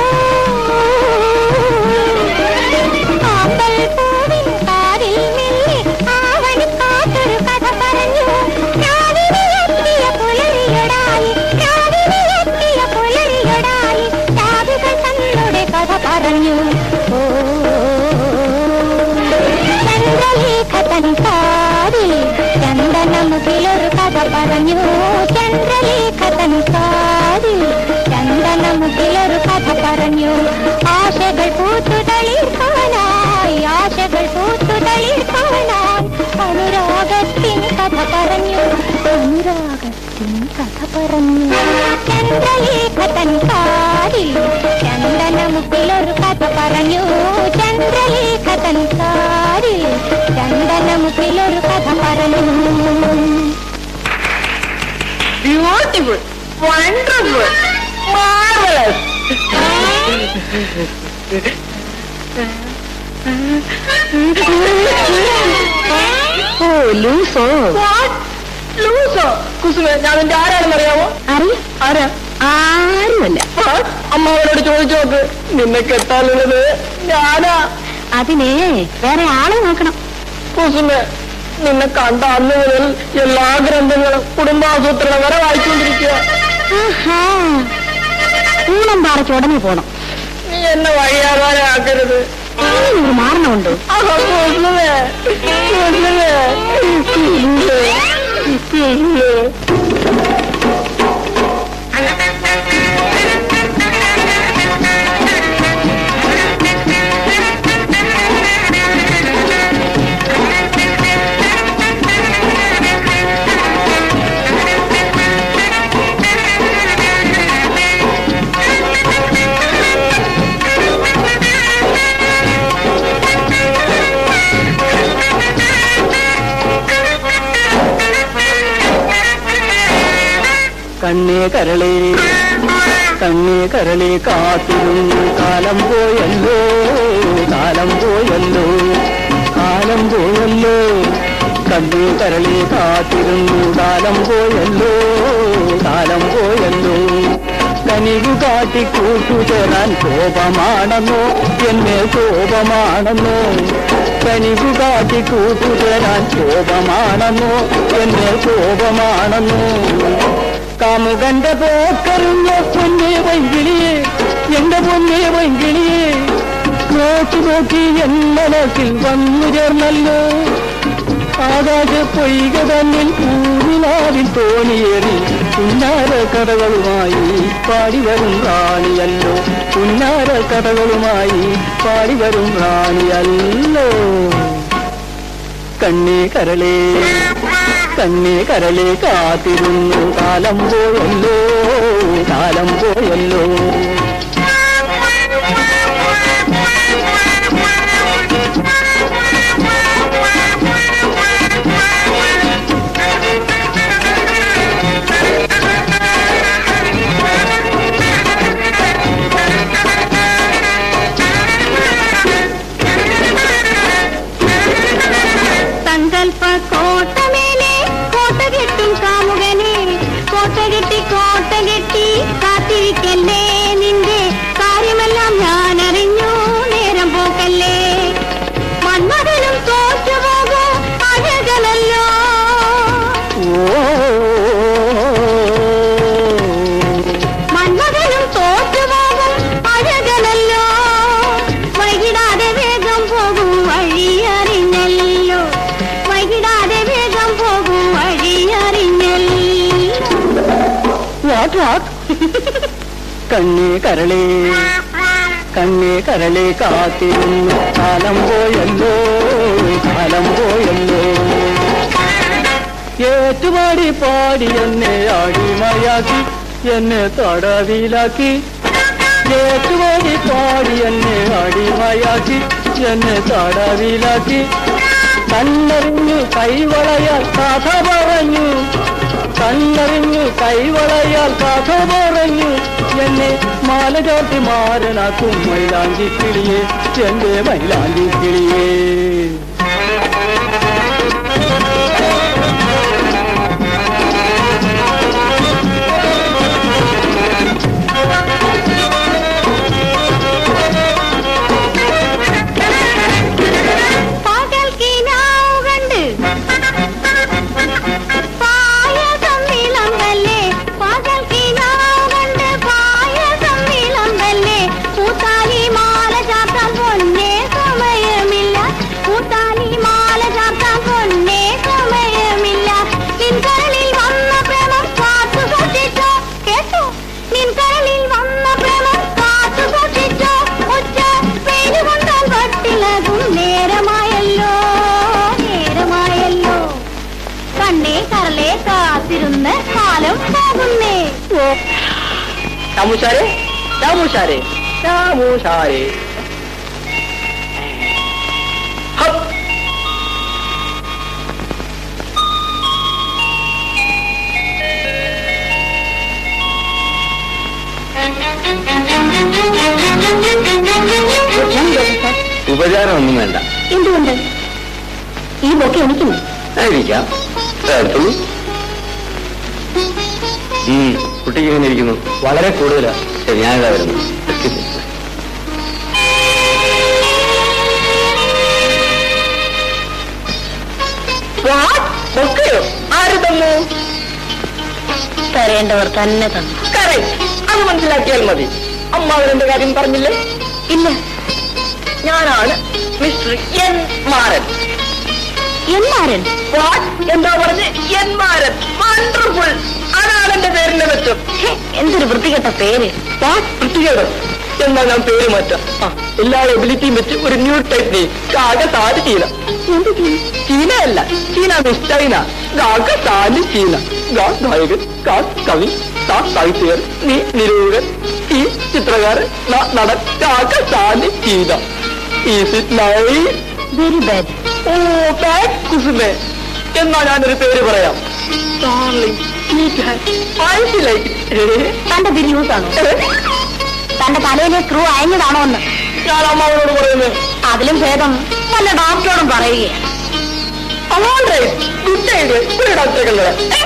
ആമ്പൽ പൂവിൻ കാതിൽ നിന്നെ ആവണി കാത്തൊരു കഥ പറഞ്ഞു രാവിലെ എത്തിയ പുലരിയൊടായി രാവിലെ എത്തിയ പുലരിയൊടായി രാവികൾ തങ്ങളുടെ കഥ പറഞ്ഞു ഓ ചന്ദ്രലേഖ തൻ കാതിൽ ചന്ദനമുഖിലൊരു കഥ പറഞ്ഞു ചന്ദ്രലേഖ തൻ കാതിൽ ചന്ദനമുഖിലൊരു കഥ പറഞ്ഞു ആശകൾ പൂത്തു തളിർക്കാനായി ആശകൾ പൂത്തു തളിർക്കാനായി അനുരാഗത്തിൻ കഥ പറഞ്ഞു അനുരാഗത്തിൻ കഥ പറഞ്ഞു ചന്ദ്രലേഖ തൻ കാതിൽ ചന്ദനമുഖിലൊരു കഥ പറഞ്ഞു ചന്ദ്രലേഖ തൻ കാതിൽ ചന്ദനമുഖിലൊരു കഥ പറഞ്ഞു ബ്യൂട്ടിഫുൾ വണ്ടർഫുൾ മാർവലസ് ഓ ലൂസോ ലൂസോ കുസുമേ ഞാൻ നിന്റെ ആരാണെന്ന് അറിയാമോ അറിയ ആരാ ആരുമല്ല അമ്മാവനോട് ചോദിച്ചു നോക്ക് നിന്നെ കെട്ടാനുള്ളത് ഞാനാ അതിനെ വേറെ ആളെ നോക്കണം കുസുമേ നിന്നെ കണ്ട അന്ന് മുതൽ എല്ലാ ഗ്രന്ഥങ്ങളും കുടുംബാസൂത്രണം വരെ വായിച്ചുകൊണ്ടിരിക്കുക ആഹാ ഊണം പാറയ്ക്ക് ഉടനെ പോണം നീ എന്നെ വഴിയാകാരാക്കരുത് ഒരു മാരണമുണ്ടോ ആഹാ, കുസുമേ കുസുമേ കുസുമേ കുസുമേ കണ്ണേ കരളേ കണ്ണേ കരളേ കാത്തിരുന്നു കാലം പോയല്ലോ കാലം പോയല്ലോ കാലം പോയല്ലോ കണ്ണേ കരളേ കാത്തിരുന്നു കാലം പോയല്ലോ കാലം പോയല്ലോ കനികു കാട്ടി കൂട്ടുചേരാൻ കോപമാണെന്നോ എന്നെ കോപമാണെന്നോ കനികു കാട്ടി കൂട്ടുചേരാൻ കോപമാണെന്നോ എന്നെ കോപമാണെന്നോ കാമുകന്റെ പോക്കറിഞ്ഞ പൊന്നെ വൈകിളിയെ എന്റെ പൊന്നെ വൈകിളിയെ നോക്കി നോക്കി എൻ മനസ്സിൽ വന്നു ചേർന്നല്ലോ ആകാശ പൊയ്ക തന്നിൽ പൂനിലാവിൽ തോണിയേറി പുന്നാര കഥകളുമായി പാടി വരും റാണിയല്ലോ പുന്നാര കഥകളുമായി പാടി വരും റാണിയല്ലോ കണ്ണേ കരളേ കണ്ണേ കരളേ കാത്തിരുന്നു കാലം പോയല്ലോ കാലം പോയല്ലോ സങ്കൽപ്പ കോട്ടമേലെ കോട്ട കെട്ടും കാമുകനെ കോട്ട കെട്ടി കോട്ട കെട്ടി കാത്തിരിക്കല്ലേ നിന്റെ കാര്യമെല്ലാം ഞാൻ അറിഞ്ഞു നേരം പോക്കല്ലേ മന്മഥനും തോറ്റുപോകൂ അഴകനല്ലോ മന്മഥനും തോറ്റുപോകും അഴകനല്ലോ വൈകിടാതെ വേഗം പോകും വഴി അറിഞ്ഞല്ലോ വൈകിടാതെ വേഗം പോകും വഴി അറിഞ്ഞല്ലോ വാട്ട് വാട്ട് കണ്ണേ കരളേ കണ്ണേ കരളേ കാത്തിരുന്നു കാലം പോയല്ലോ കാലം പോയല്ലോ ഏറ്റുപാടി പാടി എന്നെ അടിമയാക്കി എന്നെ തടവിലാക്കി ഏറ്റുപാടി പാടി എന്നെ അടിമയാക്കി എന്നെ തടവിലാക്കി കണ്ണറിഞ്ഞു കൈവളയാൽ കഥ പറഞ്ഞു കണ്ണറിഞ്ഞു കൈവളയാൽ കഥ പറഞ്ഞു എന്നെ മാല ചാർത്തി മാരനാക്കും മൈലാഞ്ചി കിളിയെ എന്റെ മൈലാഞ്ചി കിളിയേ പകൽ കിനാവ് കണ്ട് പായസം വിളമ്പല്ലേ പകൽ കിനാവ് കണ്ട് പായസം വിളമ്പല്ലേ കൂത്താലി മാല ചാർത്താൻ പൊന്നേ സമയമില്ല കൂത്താലി മാല ചാർത്താൻ പൊന്നേ സമയമില്ല നിൻകരളിൽ വന്ന പ്രേമം കാത്തു സൂക്ഷിച്ചോ കേട്ടോ നിൻകരളിൽ വന്ന പ്രേമം കാത്തു സൂക്ഷിച്ചോ ഒറ്റ പേര് കൊണ്ടാൽ പട്ടിലകും നേരമായല്ലോ നേരമായല്ലോ കണ്ണേ കരളെ കാത്തിരുന്ന് കാലം പോകുന്നേ രാമൂശാരെ രാമൂശാരെ രാമൂശാരെ ഹപ്പ്. ഉപചാരം ഒന്നും വേണ്ട എന്തുകൊണ്ട് ഈ ബൊക്കെ എനിക്കും ആയിരിക്കാം എടുത്തോളൂ. ഉം, കുട്ടിക്ക് എങ്ങനെ ഇരിക്കുന്നു വളരെ കൂടുതലാ ശരി ഞാനിതാ വരുന്നു ബൊക്കയോ ആര് തന്നു തരേണ്ടവർ തന്നെ തന്നു കറക്റ്റ് അത് മനസ്സിലാക്കിയാൽ മതി അമ്മ അവരെന്റെ കാര്യം പറഞ്ഞില്ലേ ഇല്ല ഞാനാണ് മിസ്റ്റർ എൻ മാരൻ എന്നാരൻ വാട്ട് എന്താ പറഞ്ഞ് എൻ മാരൻ വണ്ടർഫുൾ അതാണ് എന്റെ പേരിന്റെ മെച്ചം ഹേ, എന്തൊരു വൃത്തികെട്ട പേര് വാട്ട് വൃത്തികേട് എന്നാ ഞാൻ പേര് മാറ്റാം ആ, എല്ലാ എബിലിറ്റിയും വെച്ച് ഒരു ന്യൂ ടൈപ്പ് നെയ്ം കാക സാരി ചീന എന്ത് ചെയ്യും ചീനയല്ല ചീന മിസ് ചൈന ഗാക സാലി ചീന ഗാ ഗായകൻ കാ കവി സാ സാഹിത്യകർ നീ നിരൂപകൻ ഈ ചിത്രകാരൻ ന നടൻ കാക സാലി ചീന is it nice very bad ഓ ബാഡ് കുസുമേ എന്നാ ഞാനൊരു പേര് പറയാം ഡാർലിംഗ് ഐ ലൈക്ക് തന്റെ ബിരിയൂസ് ആണോ തന്റെ തലയിലെ സ്ക്രൂ അയഞ്ഞതാണോ എന്ന് ഞാൻ അമ്മാവനോട് പറയുന്നത് അതിലും ഭേദം വല്ല ഡോക്ടറോടും പറയുകയാണ് ഗുഡ് ഐഡിയ ഒരു ഡോക്ടറെ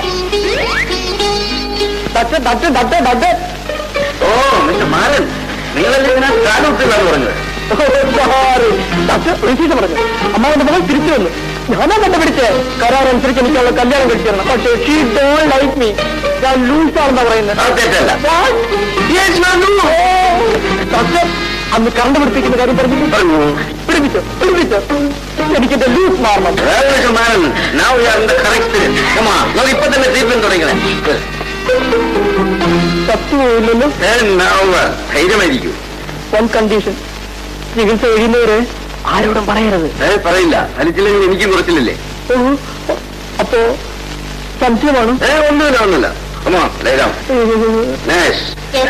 ഡോക്ടർ ഡോക്ടർ ഡോക്ടർ ഡോക്ടർ ഓ മിസ്റ്റർ മാരൻ നിങ്ങളല്ലേ ഇതിനകത്ത് കാലൊത്തില്ലാന്ന് പറഞ്ഞത് ഡോക്ടർ റിസീറ്റ് പറഞ്ഞു അമ്മാവന്റെ മകൾ തിരിച്ചു വന്നു ഞാനാ കണ്ടുപിടിച്ചേ കരാർ അനുസരിച്ച് എനിക്ക് അവളെ കല്യാണം കഴിച്ചു തരണം പക്ഷേ ഷീ ഡോൺ ലൈക്ക് മീ ഞാൻ ലൂസ് ആണെന്നാ പറയുന്നത് അത് തെറ്റല്ല. What? Yes, ഞാൻ lose. Oh. ഡോക്ടർ അന്ന് കറണ്ട് പിടിപ്പിക്കുന്ന കാര്യം പറഞ്ഞു പറഞ്ഞു പിടിപ്പിച്ചോ പിടിപ്പിച്ചോ എനിക്കെന്റെ ലൂസ് മാറണം Well, Mr. Maran, now you are in the correct spirit. Come on, നമുക്ക് ഇപ്പൊ തന്നെ ട്രീറ്റ്മെന്റ് തുടങ്ങണേ തത്വമില്ലല്ലോ now, uh, ധൈര്യമായിരിക്കൂ വൺ കണ്ടീഷൻ ചികിത്സ കഴിയുന്നവരെ ആരോടും പറയരുത് ഏ പറയില്ല ഫലിച്ചില്ലെങ്കിൽ എനിക്കും കുറച്ചില്ലേ ഓ, അപ്പോ സംശയമാണ് ഏ ഒന്നുമില്ല ഒന്നുമില്ല കമാ ലേഖം നേഷ്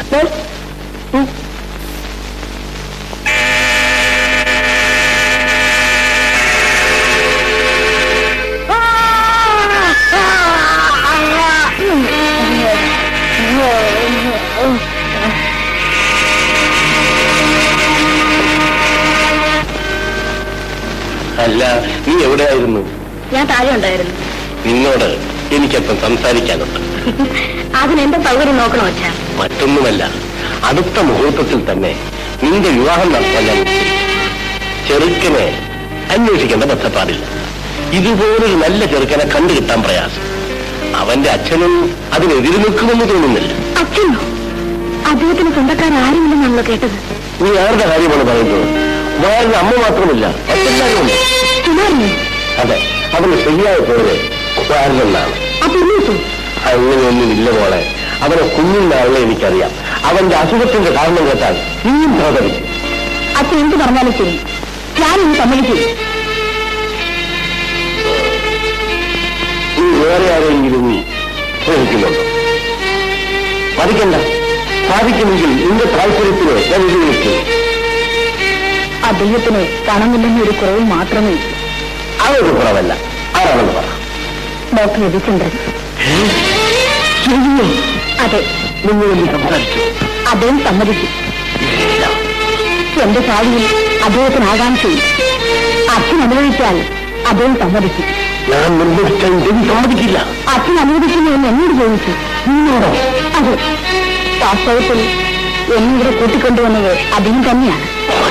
അല്ല നീ എവിടെയായിരുന്നു ഞാൻ താഴെ ഉണ്ടായിരുന്നു നിന്നോട് എനിക്കപ്പം സംസാരിക്കാനുണ്ട് അതിനെന്താ സൗകര്യം നോക്കണോ അച്ഛാ മറ്റൊന്നുമല്ല അടുത്ത മുഹൂർത്തത്തിൽ തന്നെ നിന്റെ വിവാഹം നടത്താൻ ഞാൻ നിശ്ചയിച്ചു. ചെറുക്കനെ അന്വേഷിക്കേണ്ട ബന്ധപ്പാടില്ല ഇതുപോലൊരു നല്ല ചെറുക്കനെ കണ്ടു കിട്ടാൻ പ്രയാസം അവന്റെ അച്ഛനും അതിനെതിര് നിൽക്കുമെന്ന് തോന്നുന്നില്ല അച്ഛനോ അദ്ദേഹത്തിന് സ്വന്തക്കാരാരുമില്ലെന്നാണല്ലോ കേട്ടത് നീ ആരുടെ കാര്യമാണ് പറയുന്നത് വയറിന് അമ്മ മാത്രമില്ല മറ്റെല്ലാവരും ഉണ്ട് കുമാരനെ അതെ അവന് ശരിയായ പേര് വയറിനെന്നാണ് അപ്പൊ ഇന്നീസോ അങ്ങനെയൊന്നുമില്ല മോളെ അവനെ കുഞ്ഞിനാളെ എനിക്കറിയാം അവന്റെ അസുഖത്തിന്റെ കാരണം കേട്ടാൽ നീയും പ്രകടിക്കും അച്ഛൻ എന്ത് പറഞ്ഞാലും ശരി ഞാനിന്ന് സമ്മതിക്കും ഉം. വേറെ ആരെങ്കിലും സ്നേഹിക്കുന്നുണ്ടോ പഠിക്കണ്ട സാധിക്കുമെങ്കിൽ നിന്റെ താല്പര്യത്തിന് ഞാൻ ഉപയോഗിക്കും അദ്ദേഹത്തിന് പണമില്ലെന്ന ഒരു കുറവ് മാത്രമേ ഉള്ളൂ. അതൊരു കുറവല്ല ആരാണെന്ന് പറ ഡോക്ടർ രവിചന്ദ്രൻ ശരിയോ അതെ നിങ്ങൾ എന്ത് സംസാരിച്ചു അദ്ദേഹം സമ്മതിച്ചു എന്റെ ഭാവിയിൽ അദ്ദേഹത്തിന് ആകാംക്ഷയും അച്ഛൻ അനുവദിച്ചാൽ അദ്ദേഹം സമ്മതിച്ചു ഞാൻ നിർദ്ദേശിച്ചാൽ രവി സമ്മതിക്കില്ല അച്ഛൻ അനുവദിക്കുന്നു എന്ന് എന്നോട് ചോദിച്ചു നിന്നോടോ അതെ വാസ്തവത്തിൽ എന്നെ ഇവിടെ കൂട്ടിക്കൊണ്ടുവന്നത് അദ്ദേഹം തന്നെയാണ്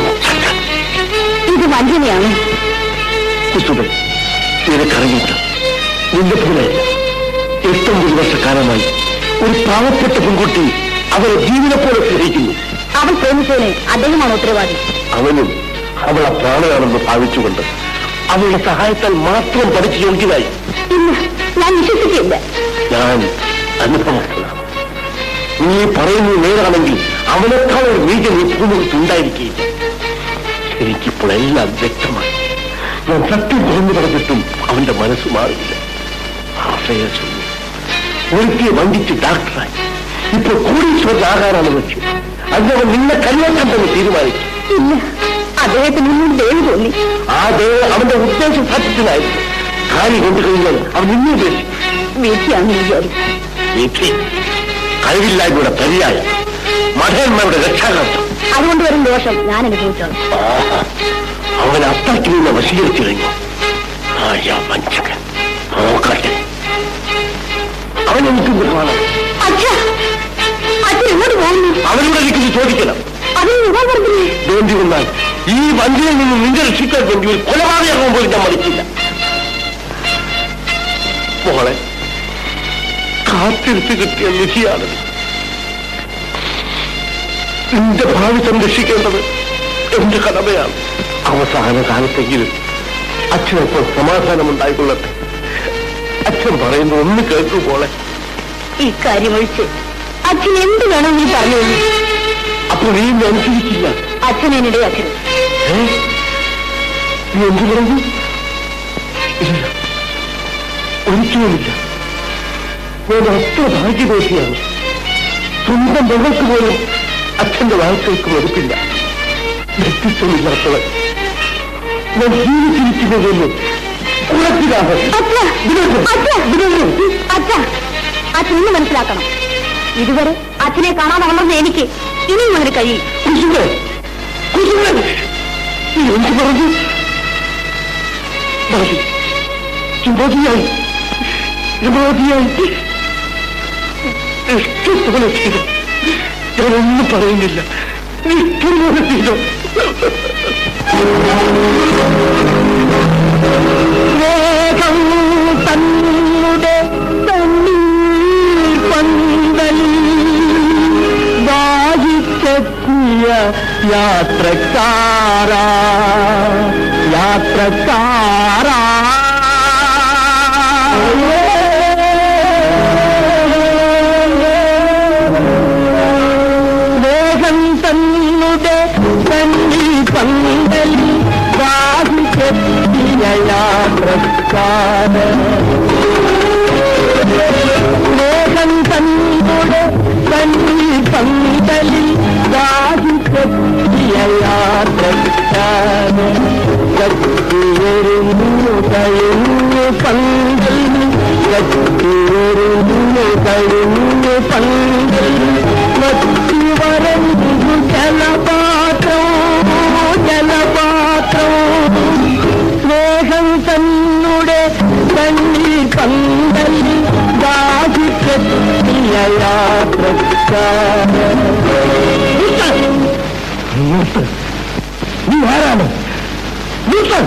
ഇത് വഞ്ചനയാണ് കുസുബൻ നിനക്കറിയില്ല നിന്റെ പോലെയല്ല എട്ടൊമ്പത് വർഷക്കാലമായി ഒരു പാവപ്പെട്ട പെൺകുട്ടി അവരെ ജീവനെ പോലെ സ്നേഹിക്കുന്നു അവൻ പ്രേമിച്ചതിന് അദ്ദേഹമാണ് ഉത്തരവാദി അവനും അവളെ പ്രാണനാണെന്ന് ഭാവിച്ചുകൊണ്ട് അവളുടെ സഹായത്താൽ മാത്രം പഠിച്ചു യോഗ്യനായി ഇല്ല ഞാൻ വിശ്വസിക്കില്ല ഞാൻ അനുഭവത്തിലാണ് നീ പറയുന്നത് നേരാണെങ്കിൽ അവനേക്കാൾ ഒരു നീതി നീ ഭൂമുഖത്ത് ഉണ്ടായിരിക്കുകയില്ല എനിക്കിപ്പോൾ എല്ലാം വ്യക്തമായി ഞാൻ സത്യം തുറന്നു പറഞ്ഞിട്ടും അവന്റെ മനസ്സ് മാറിയില്ല ആശ്രയസുന്നു ഒരുത്തിയെ വഞ്ചിച്ച് ഡാക്ടറായി ഇപ്പോൾ കോടീശ്വരനാകാനാണ് ലക്ഷ്യം അതിനവൻ നിന്നെ കല്യാണം തന്നെ തീരുമാനിച്ചു ഇല്ല അദ്ദേഹത്തിന് ഇന്നും ദേവി തോന്നി ആ ദേവ അവന്റെ ഉദ്ദേശ സാധ്യത്തിനായിരുന്നു കാലി കൊണ്ടു കഴിഞ്ഞാൽ അവൻ നിന്നെ ഉപേക്ഷിച്ചു വീട്ടിയാണ് വിചാരി വിധി കഴിവില്ലായ്മയുടെ പര്യായം മഠയന്മാരുടെ രക്ഷാകർത്തം അതുകൊണ്ട് വരും ദോഷം ഞാൻ അനുഭവിച്ചോളാം ആഹാ. അവൻ അത്രയ്ക്ക് നിന്നെ വശീകരിച്ചു കഴിഞ്ഞു ആയ വഞ്ചകൻ നോക്കട്ടെ അവൻ എനിക്കൊന്ന് കാണാം അച്ഛാ അച്ഛൻ എങ്ങോട്ട് പോകുന്നു അവനോട് എനിക്കൊന്ന് ചോദിക്കണം അതിന് യുവാൻ പറഞ്ഞില്ലേ വേണ്ടി വന്നാൽ ഈ വഞ്ചിയിൽ നിന്ന് നിന്റെ രക്ഷിക്കാൻ വേണ്ടി ഒരു കൊലപാതകമാകുമ്പോൾ പോലും ഞാൻ മടിക്കില്ല മോളെ കാത്തിരുത്ത് കിട്ടിയ നിധിയാണ് നിന്റെ ഭാവി സംരക്ഷിക്കേണ്ടത് എന്റെ കടമയാണ് അവസാന കാലത്തെങ്കിലും അച്ഛനപ്പോൾ സമാധാനമുണ്ടായിക്കൊള്ളട്ടെ അച്ഛൻ പറയുന്ന ഒന്ന് കേൾക്കൂ മോളെ ഈ കാര്യം ഒഴിച്ച് അച്ഛൻ എന്ത് വേണമെങ്കിലും പറഞ്ഞോളൂ അപ്പോൾ നീ എന്നെ അനുസരിക്കില്ല അച്ഛൻ എന്നിടയാക്കരുത് ഏ? നീ എന്ത് പറഞ്ഞു ഇല്ല ഒരിക്കലുമില്ല ഞാൻ അത്ര ഭാഗ്യദോഷിയാണ് സ്വന്തം മകൾക്ക് പോലും അച്ഛന്റെ വാക്കുകൾക്ക് വെറുപ്പില്ല വ്യക്തിത്വമില്ലാത്തവൻ ഞാൻ ജീവിച്ചിരിക്കുന്നതെന്ന് കുളത്തിലാണ് അച്ഛാ അച്ഛാ അച്ഛാ അച്ഛൻ ഇന്ന് മനസ്സിലാക്കണം ഇതുവരെ അച്ഛനെ കാണാതെ വളർന്ന എനിക്ക് ഇനിയും അതിന് കഴിയും കുസുമേ കുസുമേ നീ എന്ത് പറഞ്ഞു മതി മതിയായി മതിയായി ഇഷ്ടത്തോടെ ചെയ്തു ഞാനൊന്നും പറയുന്നില്ല നീ ഇഷ്ടംപോലെ ചെയ്തു വേഗം തന്നുടെ തണ്ണീർ പന്തലിൽ വായിച്ചെത്തിയ യാത്രക്കാരാ യാത്രക്കാരാ വേഗം തന്നുടെ തണ്ണീർ പന്തലിൽ വായിച്ചെത്തിയ യാത്രക്കാരൻ വേഗം തന്നുടെ തണ്ണീർ പന്തലിൽ വായിച്ചെത്തിയ യാത്രക്കാരൻ കത്തിയെറിഞ്ഞു കഴിഞ്ഞു പന്തൽ കത്തിയെറിഞ്ഞു കഴിഞ്ഞു പന്തൽ മത്തി വരഞ്ഞു ജലപാത്രം ജലപാത്രം സ്നേഹം തന്നുടെ തണ്ണീർ പന്തലിൽ ദാഹിക്കെത്തിയ യാത്രക്കാരൻ നീ ആരാണ് നിർത്തൻ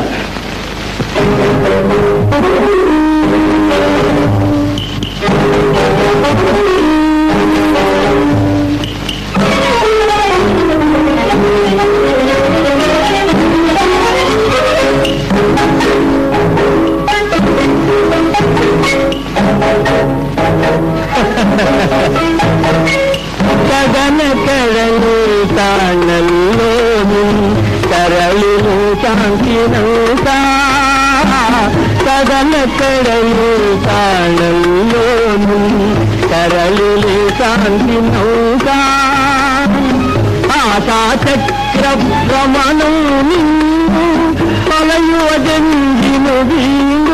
കടനക്കഴങ്ങി താണല്ലോ നിൻ കരളിനു ശാന്തിനൗ കടലക്കടലിൽ കാണല്ലോ നീ കരളിലെ ശാന്തി നൗക ആശാചക്രഭ്രമണം നിന്നു കളയുവതെന്തിനു വീണു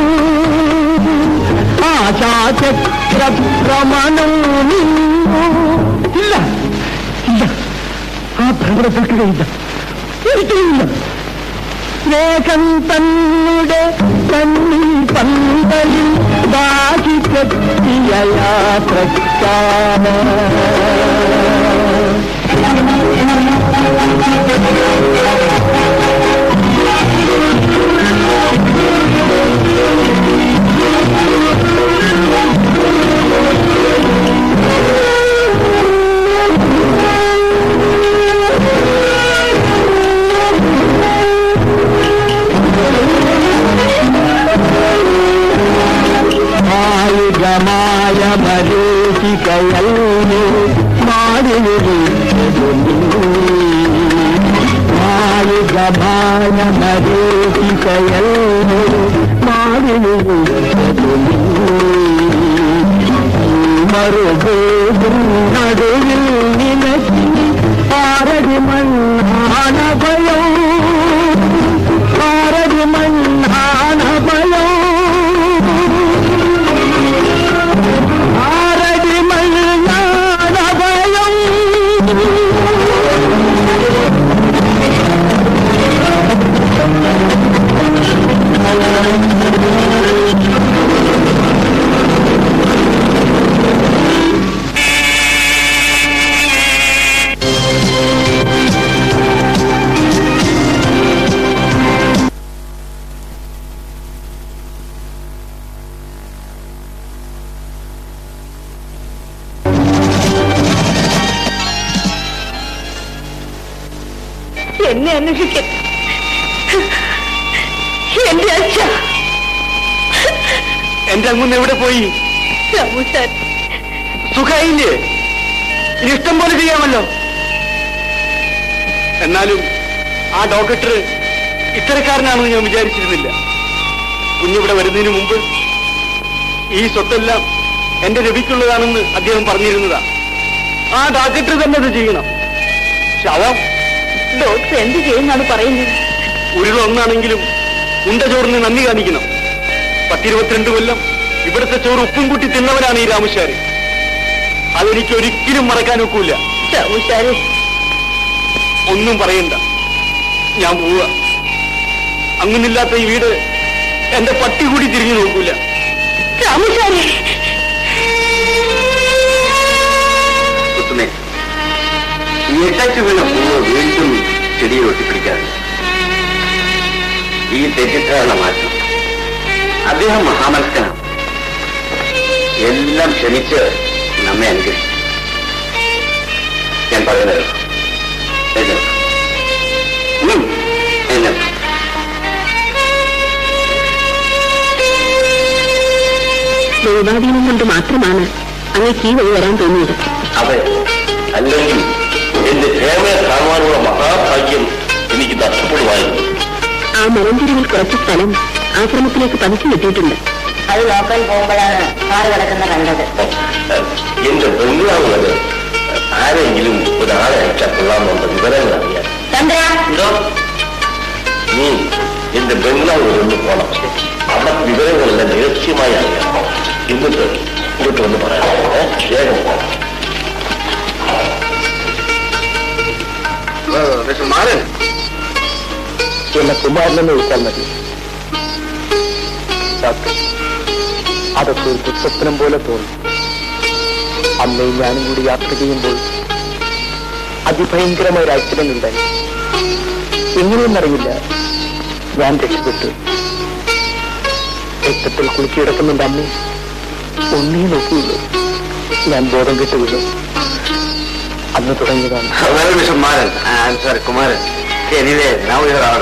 ആശാചക്രഭ്രമണം നിന്നു ഇല്ല ഇല്ല ആ ഭ്രമണം തീർക്കുകയില്ല ഒരിക്കലുമില്ല സ്നേഹം തന്നുടെ കണ്ണിൽ പന്തലിൽ ദാഹിക്കെത്തിയ യാത്രക്കാര മായുഗമായ മരൂപികയല്ലേ മാടിനിരിക്കുന്നു മായുഗമായ മരൂപികയല്ലേ മാടിനിരിക്കുന്നു മറുപേരും നടുവിൽ നിനക്കി ആരടി മണ്ണാണ ഭയം ആരടി മണ്ണാണ ഭയം ആരടി മണ്ണാണ ഭയം എന്നെ അന്വേഷിക്കാൻ എന്റെ അച്ഛ എന്റെ അങ്ങുന്ന് എവിടെ പോയി രാമുസാൻ സുഖായില്ലേ ഇനി ഇഷ്ടം പോലെ ചെയ്യാമല്ലോ എന്നാലും ആ ഡോക്ടർ ഇത്തരക്കാരനാണെന്ന് ഞാൻ വിചാരിച്ചിരുന്നില്ല കുഞ്ഞിവിടെ വരുന്നതിന് മുമ്പ് ഈ സ്വത്തെല്ലാം എന്റെ രവിക്കുള്ളതാണെന്ന് അദ്ദേഹം പറഞ്ഞിരുന്നതാ ആ ഡോക്ടർ തന്നെ അത് ചെയ്യണം ശവം ഡോക്ടർ എന്ത് ചെയ്യുന്നാണ് പറയുന്നത് ഉരുള ഒന്നാണെങ്കിലും ഉണ്ട ചോറിന് നന്ദി കാണിക്കണം പത്തിരുപത്തിരണ്ട് കൊല്ലം ഇവിടുത്തെ ചോറ് ഉപ്പും കൂട്ടി തിന്നവരാണ് ഈ രാമശാരി അതെനിക്ക് ഒരിക്കലും മറക്കാൻ ഒക്കില്ല രാമുസാരെ ഒന്നും പറയണ്ട ഞാൻ പോവുക അങ്ങനില്ലാത്ത ഈ വീട് എന്റെ പട്ടി കൂടി തിരിഞ്ഞു നോക്കൂല രാമുസാരെ കുത്തുമേ ഈ എട്ടച്ചു വീണ പൂവ് വീണ്ടും ചെടിയിൽ ഒട്ടിപ്പിടിക്കാറില്ല ഈ തെറ്റിദ്ധാരണ മാറ്റം അദ്ദേഹം മഹാമനസ്കനാണ് എല്ലാം ക്ഷമിച്ച് നമ്മെ അനുഗ്രഹിച്ചു ഞാൻ പറയുന്നത് കേൾക്കൂ. എഴുന്നേൽക്കൂ. ഉം, എഴുന്നേൽക്കൂ. ദൈവാധീനം കൊണ്ട് മാത്രമാണ് അങ്ങേക്ക് ഈ വഴി വരാൻ തോന്നിയത് അതെ അല്ലെങ്കിൽ എന്റെ ക്ഷേമയെ കാണുവാനുള്ള മഹാഭാഗ്യം എനിക്ക് നഷ്ടപ്പെടുമായിരുന്നു ആ മലഞ്ചെരുവിൽ കുറച്ച് സ്ഥലം ആശ്രമത്തിലേക്ക് പതിച്ചു കിട്ടിയിട്ടുണ്ട് അത് നോക്കാൻ പോകുമ്പോഴാണ് കാറ് കിടക്കുന്ന കണ്ടത് എന്റെ ബംഗ്ലാവ് വരെ ആരെങ്കിലും ഒരാളെ അയച്ചാൽ കൊള്ളാമെന്ന വിവരങ്ങൾ അറിയാം ചന്ദ്ര ഇതോ നീ എന്റെ ബംഗ്ലാവ് വരെ ഒന്ന് പോണം അവിടെ വിവരങ്ങളെല്ലാം രഹസ്യമായി അറിയാം എന്നിട്ട് ഇങ്ങോട്ട് വന്ന് പറയാം ഏ? വേഗം പോ. മിസ്റ്റർ മാരൻ എന്നെ കുമാരനെന്ന് വിളിച്ചാൽ മതി ഡോക്ടർ അതൊക്കെ ഒരു ദുസ്വപ്നം പോലെ തോന്നി അമ്മയും ഞാനും കൂടി യാത്ര ചെയ്യുമ്പോൾ അതിഭയങ്കരമായ ഒരു ആക്സിഡന്റ് ഉണ്ടായി എങ്ങനെയെന്നറിയില്ല ഞാൻ രക്ഷപ്പെട്ടു രക്തത്തിൽ കുളിച്ചു കിടക്കുന്നുണ്ട് അമ്മേ ഒന്നേ നോക്കിയുള്ളൂ ഞാൻ ബോധം കെട്ട് വീണു അന്ന് തുടങ്ങിയതാണ് well mister Maran I am sorry Kumaran anyway now you are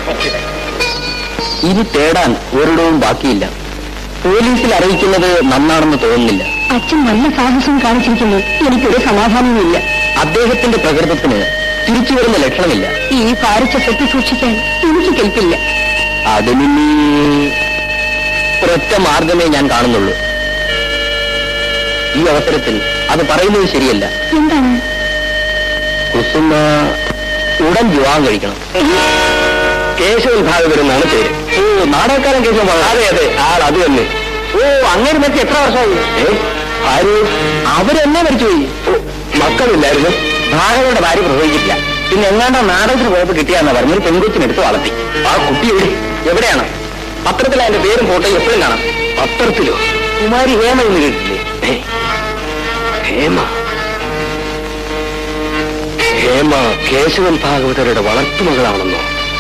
ഇനി തേടാൻ ഒരിടവും ബാക്കിയില്ല പോലീസിൽ അറിയിക്കുന്നത് നന്നാണെന്ന് തോന്നുന്നില്ല അച്ഛൻ നല്ല സാഹസം കാണിച്ചിരിക്കുന്നു എനിക്കൊരു സമാധാനവുമില്ല അദ്ദേഹത്തിന്റെ പ്രകൃതത്തിന് തിരിച്ചു വരുന്ന ലക്ഷണമില്ല ഈ ഭാരിച്ച പെട്ടി സൂക്ഷിക്കാൻ എനിക്ക് കെൽപ്പില്ല അതിനി ഒരൊറ്റ മാർഗമേ ഞാൻ കാണുന്നുള്ളൂ ഈ അവസരത്തിൽ അത് പറയുന്നത് ശരിയല്ല എന്താണ് കുസുമ ഉടൻ വിവാഹം കഴിക്കണം കേശവൻ ഭാഗവതർ എന്നാണ് പേര് ഓ നാടകക്കാരൻ കേശവൻ ഭാഗവതർ അതെ അതെ ആൾ അത് തന്നെ ഓ അങ്ങനെ മരിച്ച എത്ര വർഷമായി ഏ ആര് അവരെന്നെ മരിച്ചുപോയി ഓ, മക്കളില്ലായിരുന്നു ഭാഗവതരുടെ ഭാര്യ പ്രസവിച്ചിട്ടില്ല പിന്നെ എങ്ങാണ്ടോ നാടകത്തിന് പോയപ്പോ കിട്ടിയാന്നാ പറഞ്ഞ ഒരു പെൺകൊച്ചിനെടുത്ത് വളർത്തി ആ കുട്ടി എവിടെ എവിടെയാണ് പത്രത്തിൽ അതിന്റെ പേരും ഫോട്ടോയും എപ്പോഴും കാണാം പത്രത്തിലോ കുമാരി ഹേമ എന്ന് കേട്ടില്ലേ ഏ, ഹേമ ഹേമ കേശവൻ ഭാഗവതരുടെ വളർത്തുമകളാണെന്നോ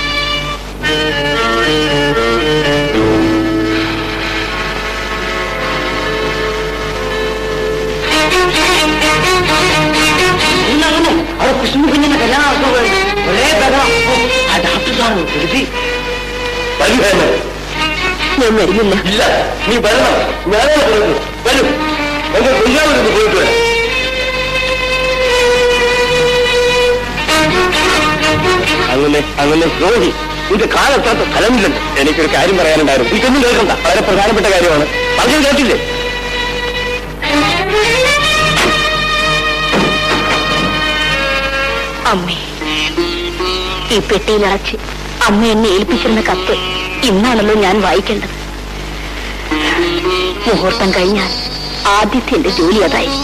അവിടെ കൃഷ്ണ കുഞ്ഞിന്റെ കല്യാണം ഒരേ ബഹളം. ഓ, ആ ഡോക്ടർ സാറ് കരുതി വരൂ ഹേമ ഞാൻ വരുന്നില്ല ഇല്ല നീ വരണം ഞാനേ പറയുന്നു വരൂ എന്റെ കുഞ്ഞാവിരുന്ന് പോയിട്ട് വരാം അങ്ങനെ അങ്ങനെ ദ്രോഹി നിന്റെ കാലെത്താത്ത സ്ഥലമില്ലല്ലോ എനിക്കൊരു കാര്യം പറയാനുണ്ടായിരുന്നു എനിക്കൊന്നും കേൾക്കണ്ട വളരെ പ്രധാനപ്പെട്ട കാര്യമാണ് പറഞ്ഞു കേട്ടില്ലേ അമ്മേ ഈ പെട്ടിയിലടച്ച് അമ്മ എന്നെ ഏൽപ്പിച്ചിരുന്ന കത്ത് ഇന്നാണല്ലോ ഞാൻ വായിക്കേണ്ടത് മുഹൂർത്തം കഴിഞ്ഞാൽ ആദ്യത്തെ എന്റെ ജോലി അതായി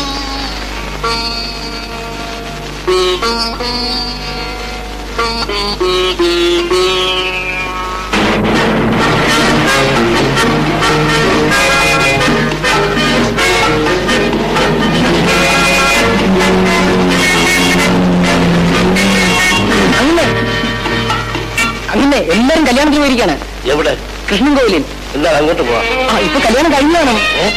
അങ്ങനെ അങ്ങനെ എല്ലാരും കല്യാണത്തിന് പോയിരിക്കാണ് എവിടെ കൃഷ്ണൻ കോവിലിൽ എന്താണ് അങ്ങോട്ട് പോവാ ആ ഇപ്പൊ കല്യാണം കഴിഞ്ഞാണോ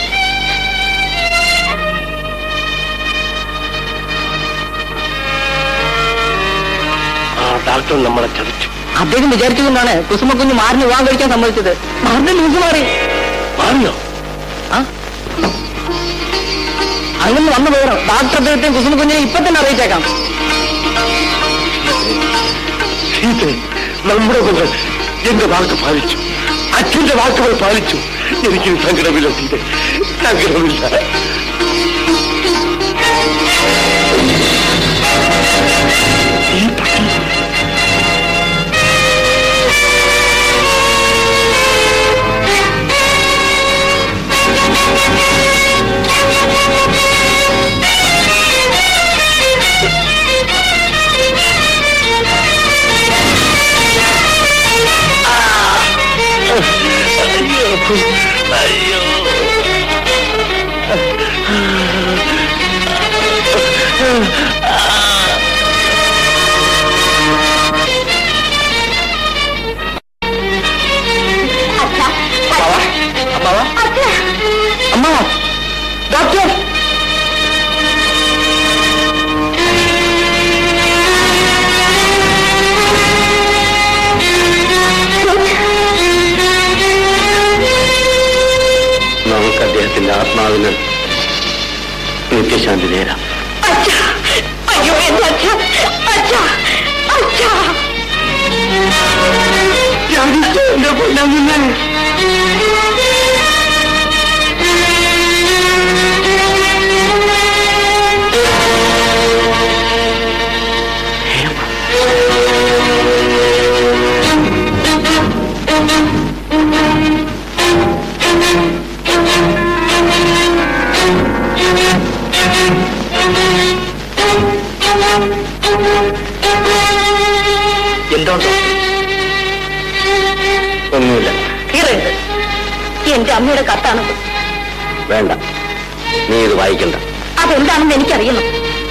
ആ ഡാക്ടർ നമ്മളെ ചതിച്ചു അദ്ദേഹം വിചാരിച്ചുകൊണ്ടാണ് കുസുമക്കുഞ്ഞ് മാറിന് വിവാഹം കഴിക്കാൻ സമ്മതിച്ചത് മാറിന്റെ ലൂസ് മാറി മാറിയോ ആ അങ്ങനെ വന്നു പോകണം ഡോക്ടർ അദ്ദേഹത്തെ കുസുമക്കുഞ്ഞിനെ ഇപ്പൊ തന്നെ അറിയിച്ചേക്കാം സീത നമ്മുടെ മകൾ എന്റെ വാക്ക് പാലിച്ചു അച്ഛന്റെ വാക്കുകൾ പാലിച്ചു എനിക്ക് സങ്കടമില്ല സീത സങ്കടമില്ല ഈ പട്ടി അമ്മ ഡോക്ടർ നമുക്ക് അദ്ദേഹത്തിന്റെ ആത്മാവിന് നിത്യശാന്തി നേരാം അയ്യോ എന്റെ അച്ഛ അച്ഛ അച്ഛ എന്റെ പൊന്നമ്മ എന്തുകൊണ്ട് ഒന്നുമില്ല കീറരുത് എന്റെ അമ്മയുടെ കത്താണത് വേണ്ട നീ ഇത് വായിക്കണ്ട അതെന്താണെന്ന് എനിക്കറിയണം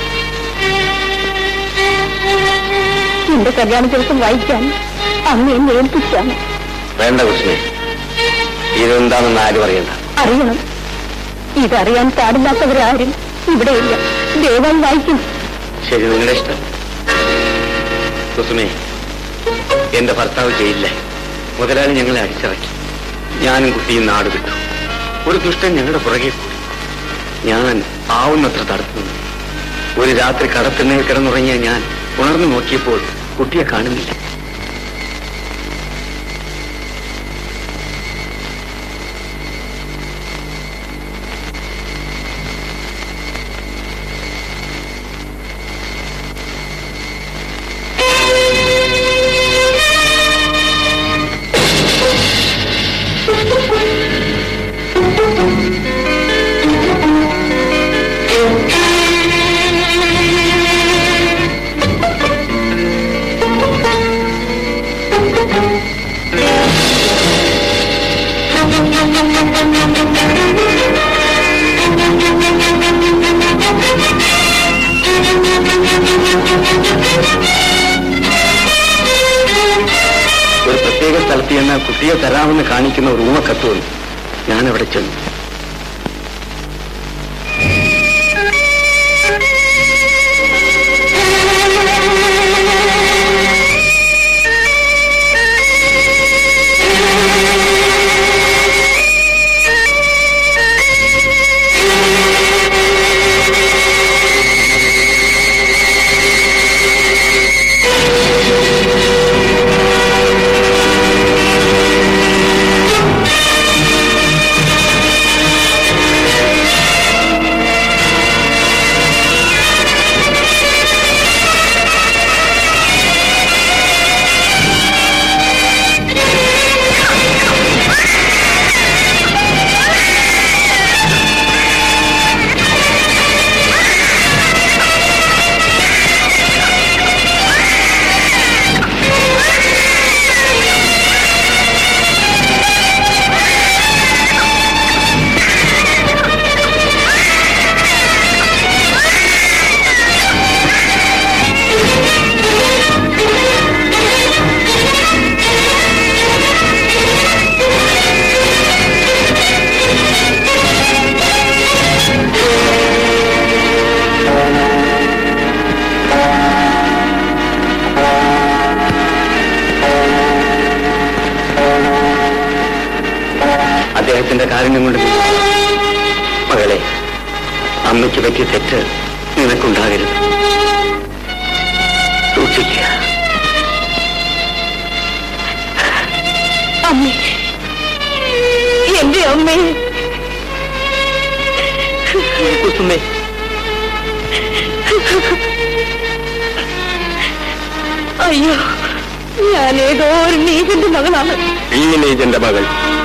എന്റെ കല്യാണ ദിവസം വായിക്കാൻ അമ്മ എന്നെ ഏൽപ്പിച്ചാണ് വേണ്ട കൃഷ്ണേ ഇതെന്താണെന്ന് ആരും അറിയണ്ട അറിയണം ഇതറിയാൻ പാടില്ലാത്തവരാരും ഇവിടെയില്ല ദയവായി വായിക്കും ശരി നിങ്ങളുടെ ഇഷ്ടം കുസുമേ എന്റെ ഭർത്താവ് ചെയ്യില്ലേ മുതലാളി ഞങ്ങളെ അടിച്ചിറക്കി ഞാനും കുട്ടിയും നാട് വിട്ടു ഒരു ദുഷ്ടൻ ഞങ്ങളുടെ പുറകെ പോയി ഞാൻ ആവുന്നത്ര തടുത്തു നിന്നു. ഒരു രാത്രി കടത്തിണ്ണയിൽ കിടന്നുറങ്ങിയ ഞാൻ ഉണർന്നു നോക്കിയപ്പോൾ കുട്ടിയെ കാണുന്നില്ല ഒരു പ്രത്യേക സ്ഥലത്ത് ചെന്ന് കുട്ടിയെ തരാമെന്ന് കാണിക്കുന്ന ഒരു ഊമക്കത്ത് വന്നു ഞാൻ അവിടെ ചെന്നു അദ്ദേഹത്തിന്റെ കാരുണ്യം കൊണ്ട് നീ- മകളെ അമ്മയ്ക്ക് പറ്റിയ തെറ്റ് നിനക്കുണ്ടാകരുത് സൂക്ഷിക്കുക അമ്മേ എന്റെ അമ്മേ കുസുമേ അയ്യോ ഞാൻ ഏതോ ഒരു നീതിന്റെ മകളാണ് ഈ നീജന്റെ മകൾ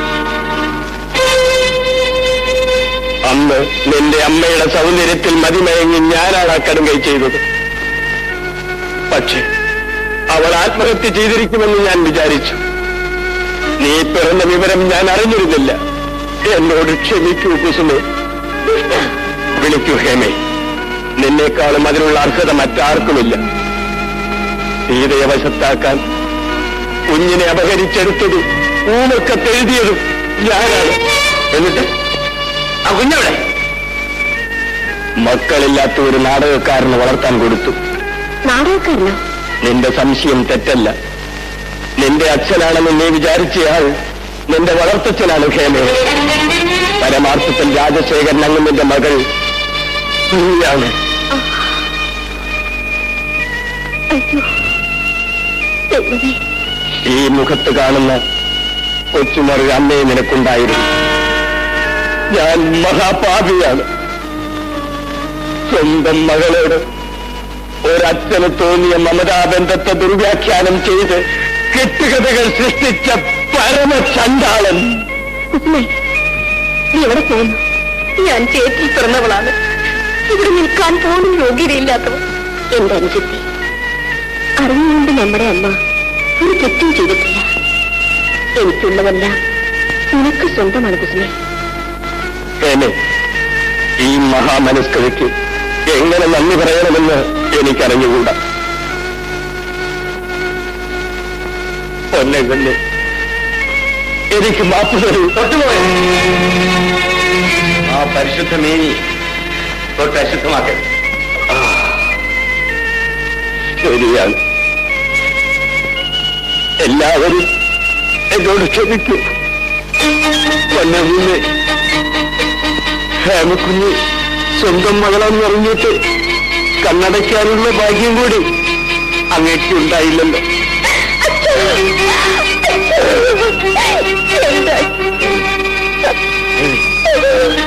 അന്ന് നിന്റെ അമ്മയുടെ സൗന്ദര്യത്തിൽ മതിമയങ്ങി ഞാനാണ് ആ കടുങ്കൈ ചെയ്തത് പക്ഷേ അവൾ ആത്മഹത്യ ചെയ്തിരിക്കുമെന്ന് ഞാൻ വിചാരിച്ചു നീ പിറന്ന വിവരം ഞാൻ അറിഞ്ഞിരുന്നില്ല എന്നോട് ക്ഷമിക്കൂ കുസുമേ വിളിക്കൂ ഹേമേ നിന്നേക്കാളും അതിനുള്ള അർഹത മറ്റാർക്കുമില്ല സീതയെ വശത്താക്കാൻ കുഞ്ഞിനെ അപഹരിച്ചെടുത്തതും ഊമക്കത്തെഴുതിയതും ഞാനാണ് എന്നിട്ട് ആ കുഞ്ഞവിടെ മക്കളില്ലാത്ത ഒരു നാടകക്കാരന് വളർത്താൻ കൊടുത്തു നാടകക്കാരനോ നിന്റെ സംശയം തെറ്റല്ല നിന്റെ അച്ഛനാണെന്ന് നീ വിചാരിച്ചയാൾ നിന്റെ വളർത്തച്ഛനാണ് ഹേമ പരമാർത്ഥത്തിൽ രാജശേഖരൻ അങ്ങ് നിന്റെ മകൾ നീയാണ് അയ്യോ ദൈവമേ ഈ മുഖത്ത് കാണുന്ന കൊച്ചുമറി അമ്മയെ നിനക്കുണ്ടായിരുന്നു ഞാൻ മഹാപാപിയാണ് സ്വന്തം മകളോട് ഒരച്ഛന് തോന്നിയ മമതാബന്ധത്തെ ദുർവ്യാഖ്യാനം ചെയ്ത് കെട്ടുകഥകൾ സൃഷ്ടിച്ച പരമചണ്ടാളൻ കുസുമേ നീ എവിടെ പോകുന്നു ഞാൻ ചേറ്റിൽ പിറന്നവളാണ് ഇവിടെ നിൽക്കാൻ പോലും യോഗ്യതയില്ലാത്തവൾ എന്റെ അനുജത്തി അറിഞ്ഞുകൊണ്ട് നമ്മുടെ അമ്മ ഒരു തെറ്റും ചെയ്തിട്ടില്ല എനിക്കുള്ളതെല്ലാം നിനക്ക് സ്വന്തമാണ് കുസുമേ ഏനെ ഈ മഹാമനസ്കതയ്ക്ക് എങ്ങനെ നന്ദി പറയണമെന്ന് എനിക്കറിഞ്ഞുകൂടാ പൊന്നെ എനിക്ക് മാപ്പ് തരൂ തൊട്ടുപോയ ആ പരിശുദ്ധ മേനി തൊട്ട് അശുദ്ധമാക്കരുത് ശരിയാണ് എല്ലാവരും എന്നോട് ക്ഷമിക്കൂ പൊന്നെ മുന്നേ ഹേമക്കുഞ്ഞ് സ്വന്തം മകളെന്നറിഞ്ഞിട്ട് കണ്ണടയ്ക്കാനുള്ള ഭാഗ്യം കൂടി അങ്ങേക്കുണ്ടായില്ലല്ലോ എന്താ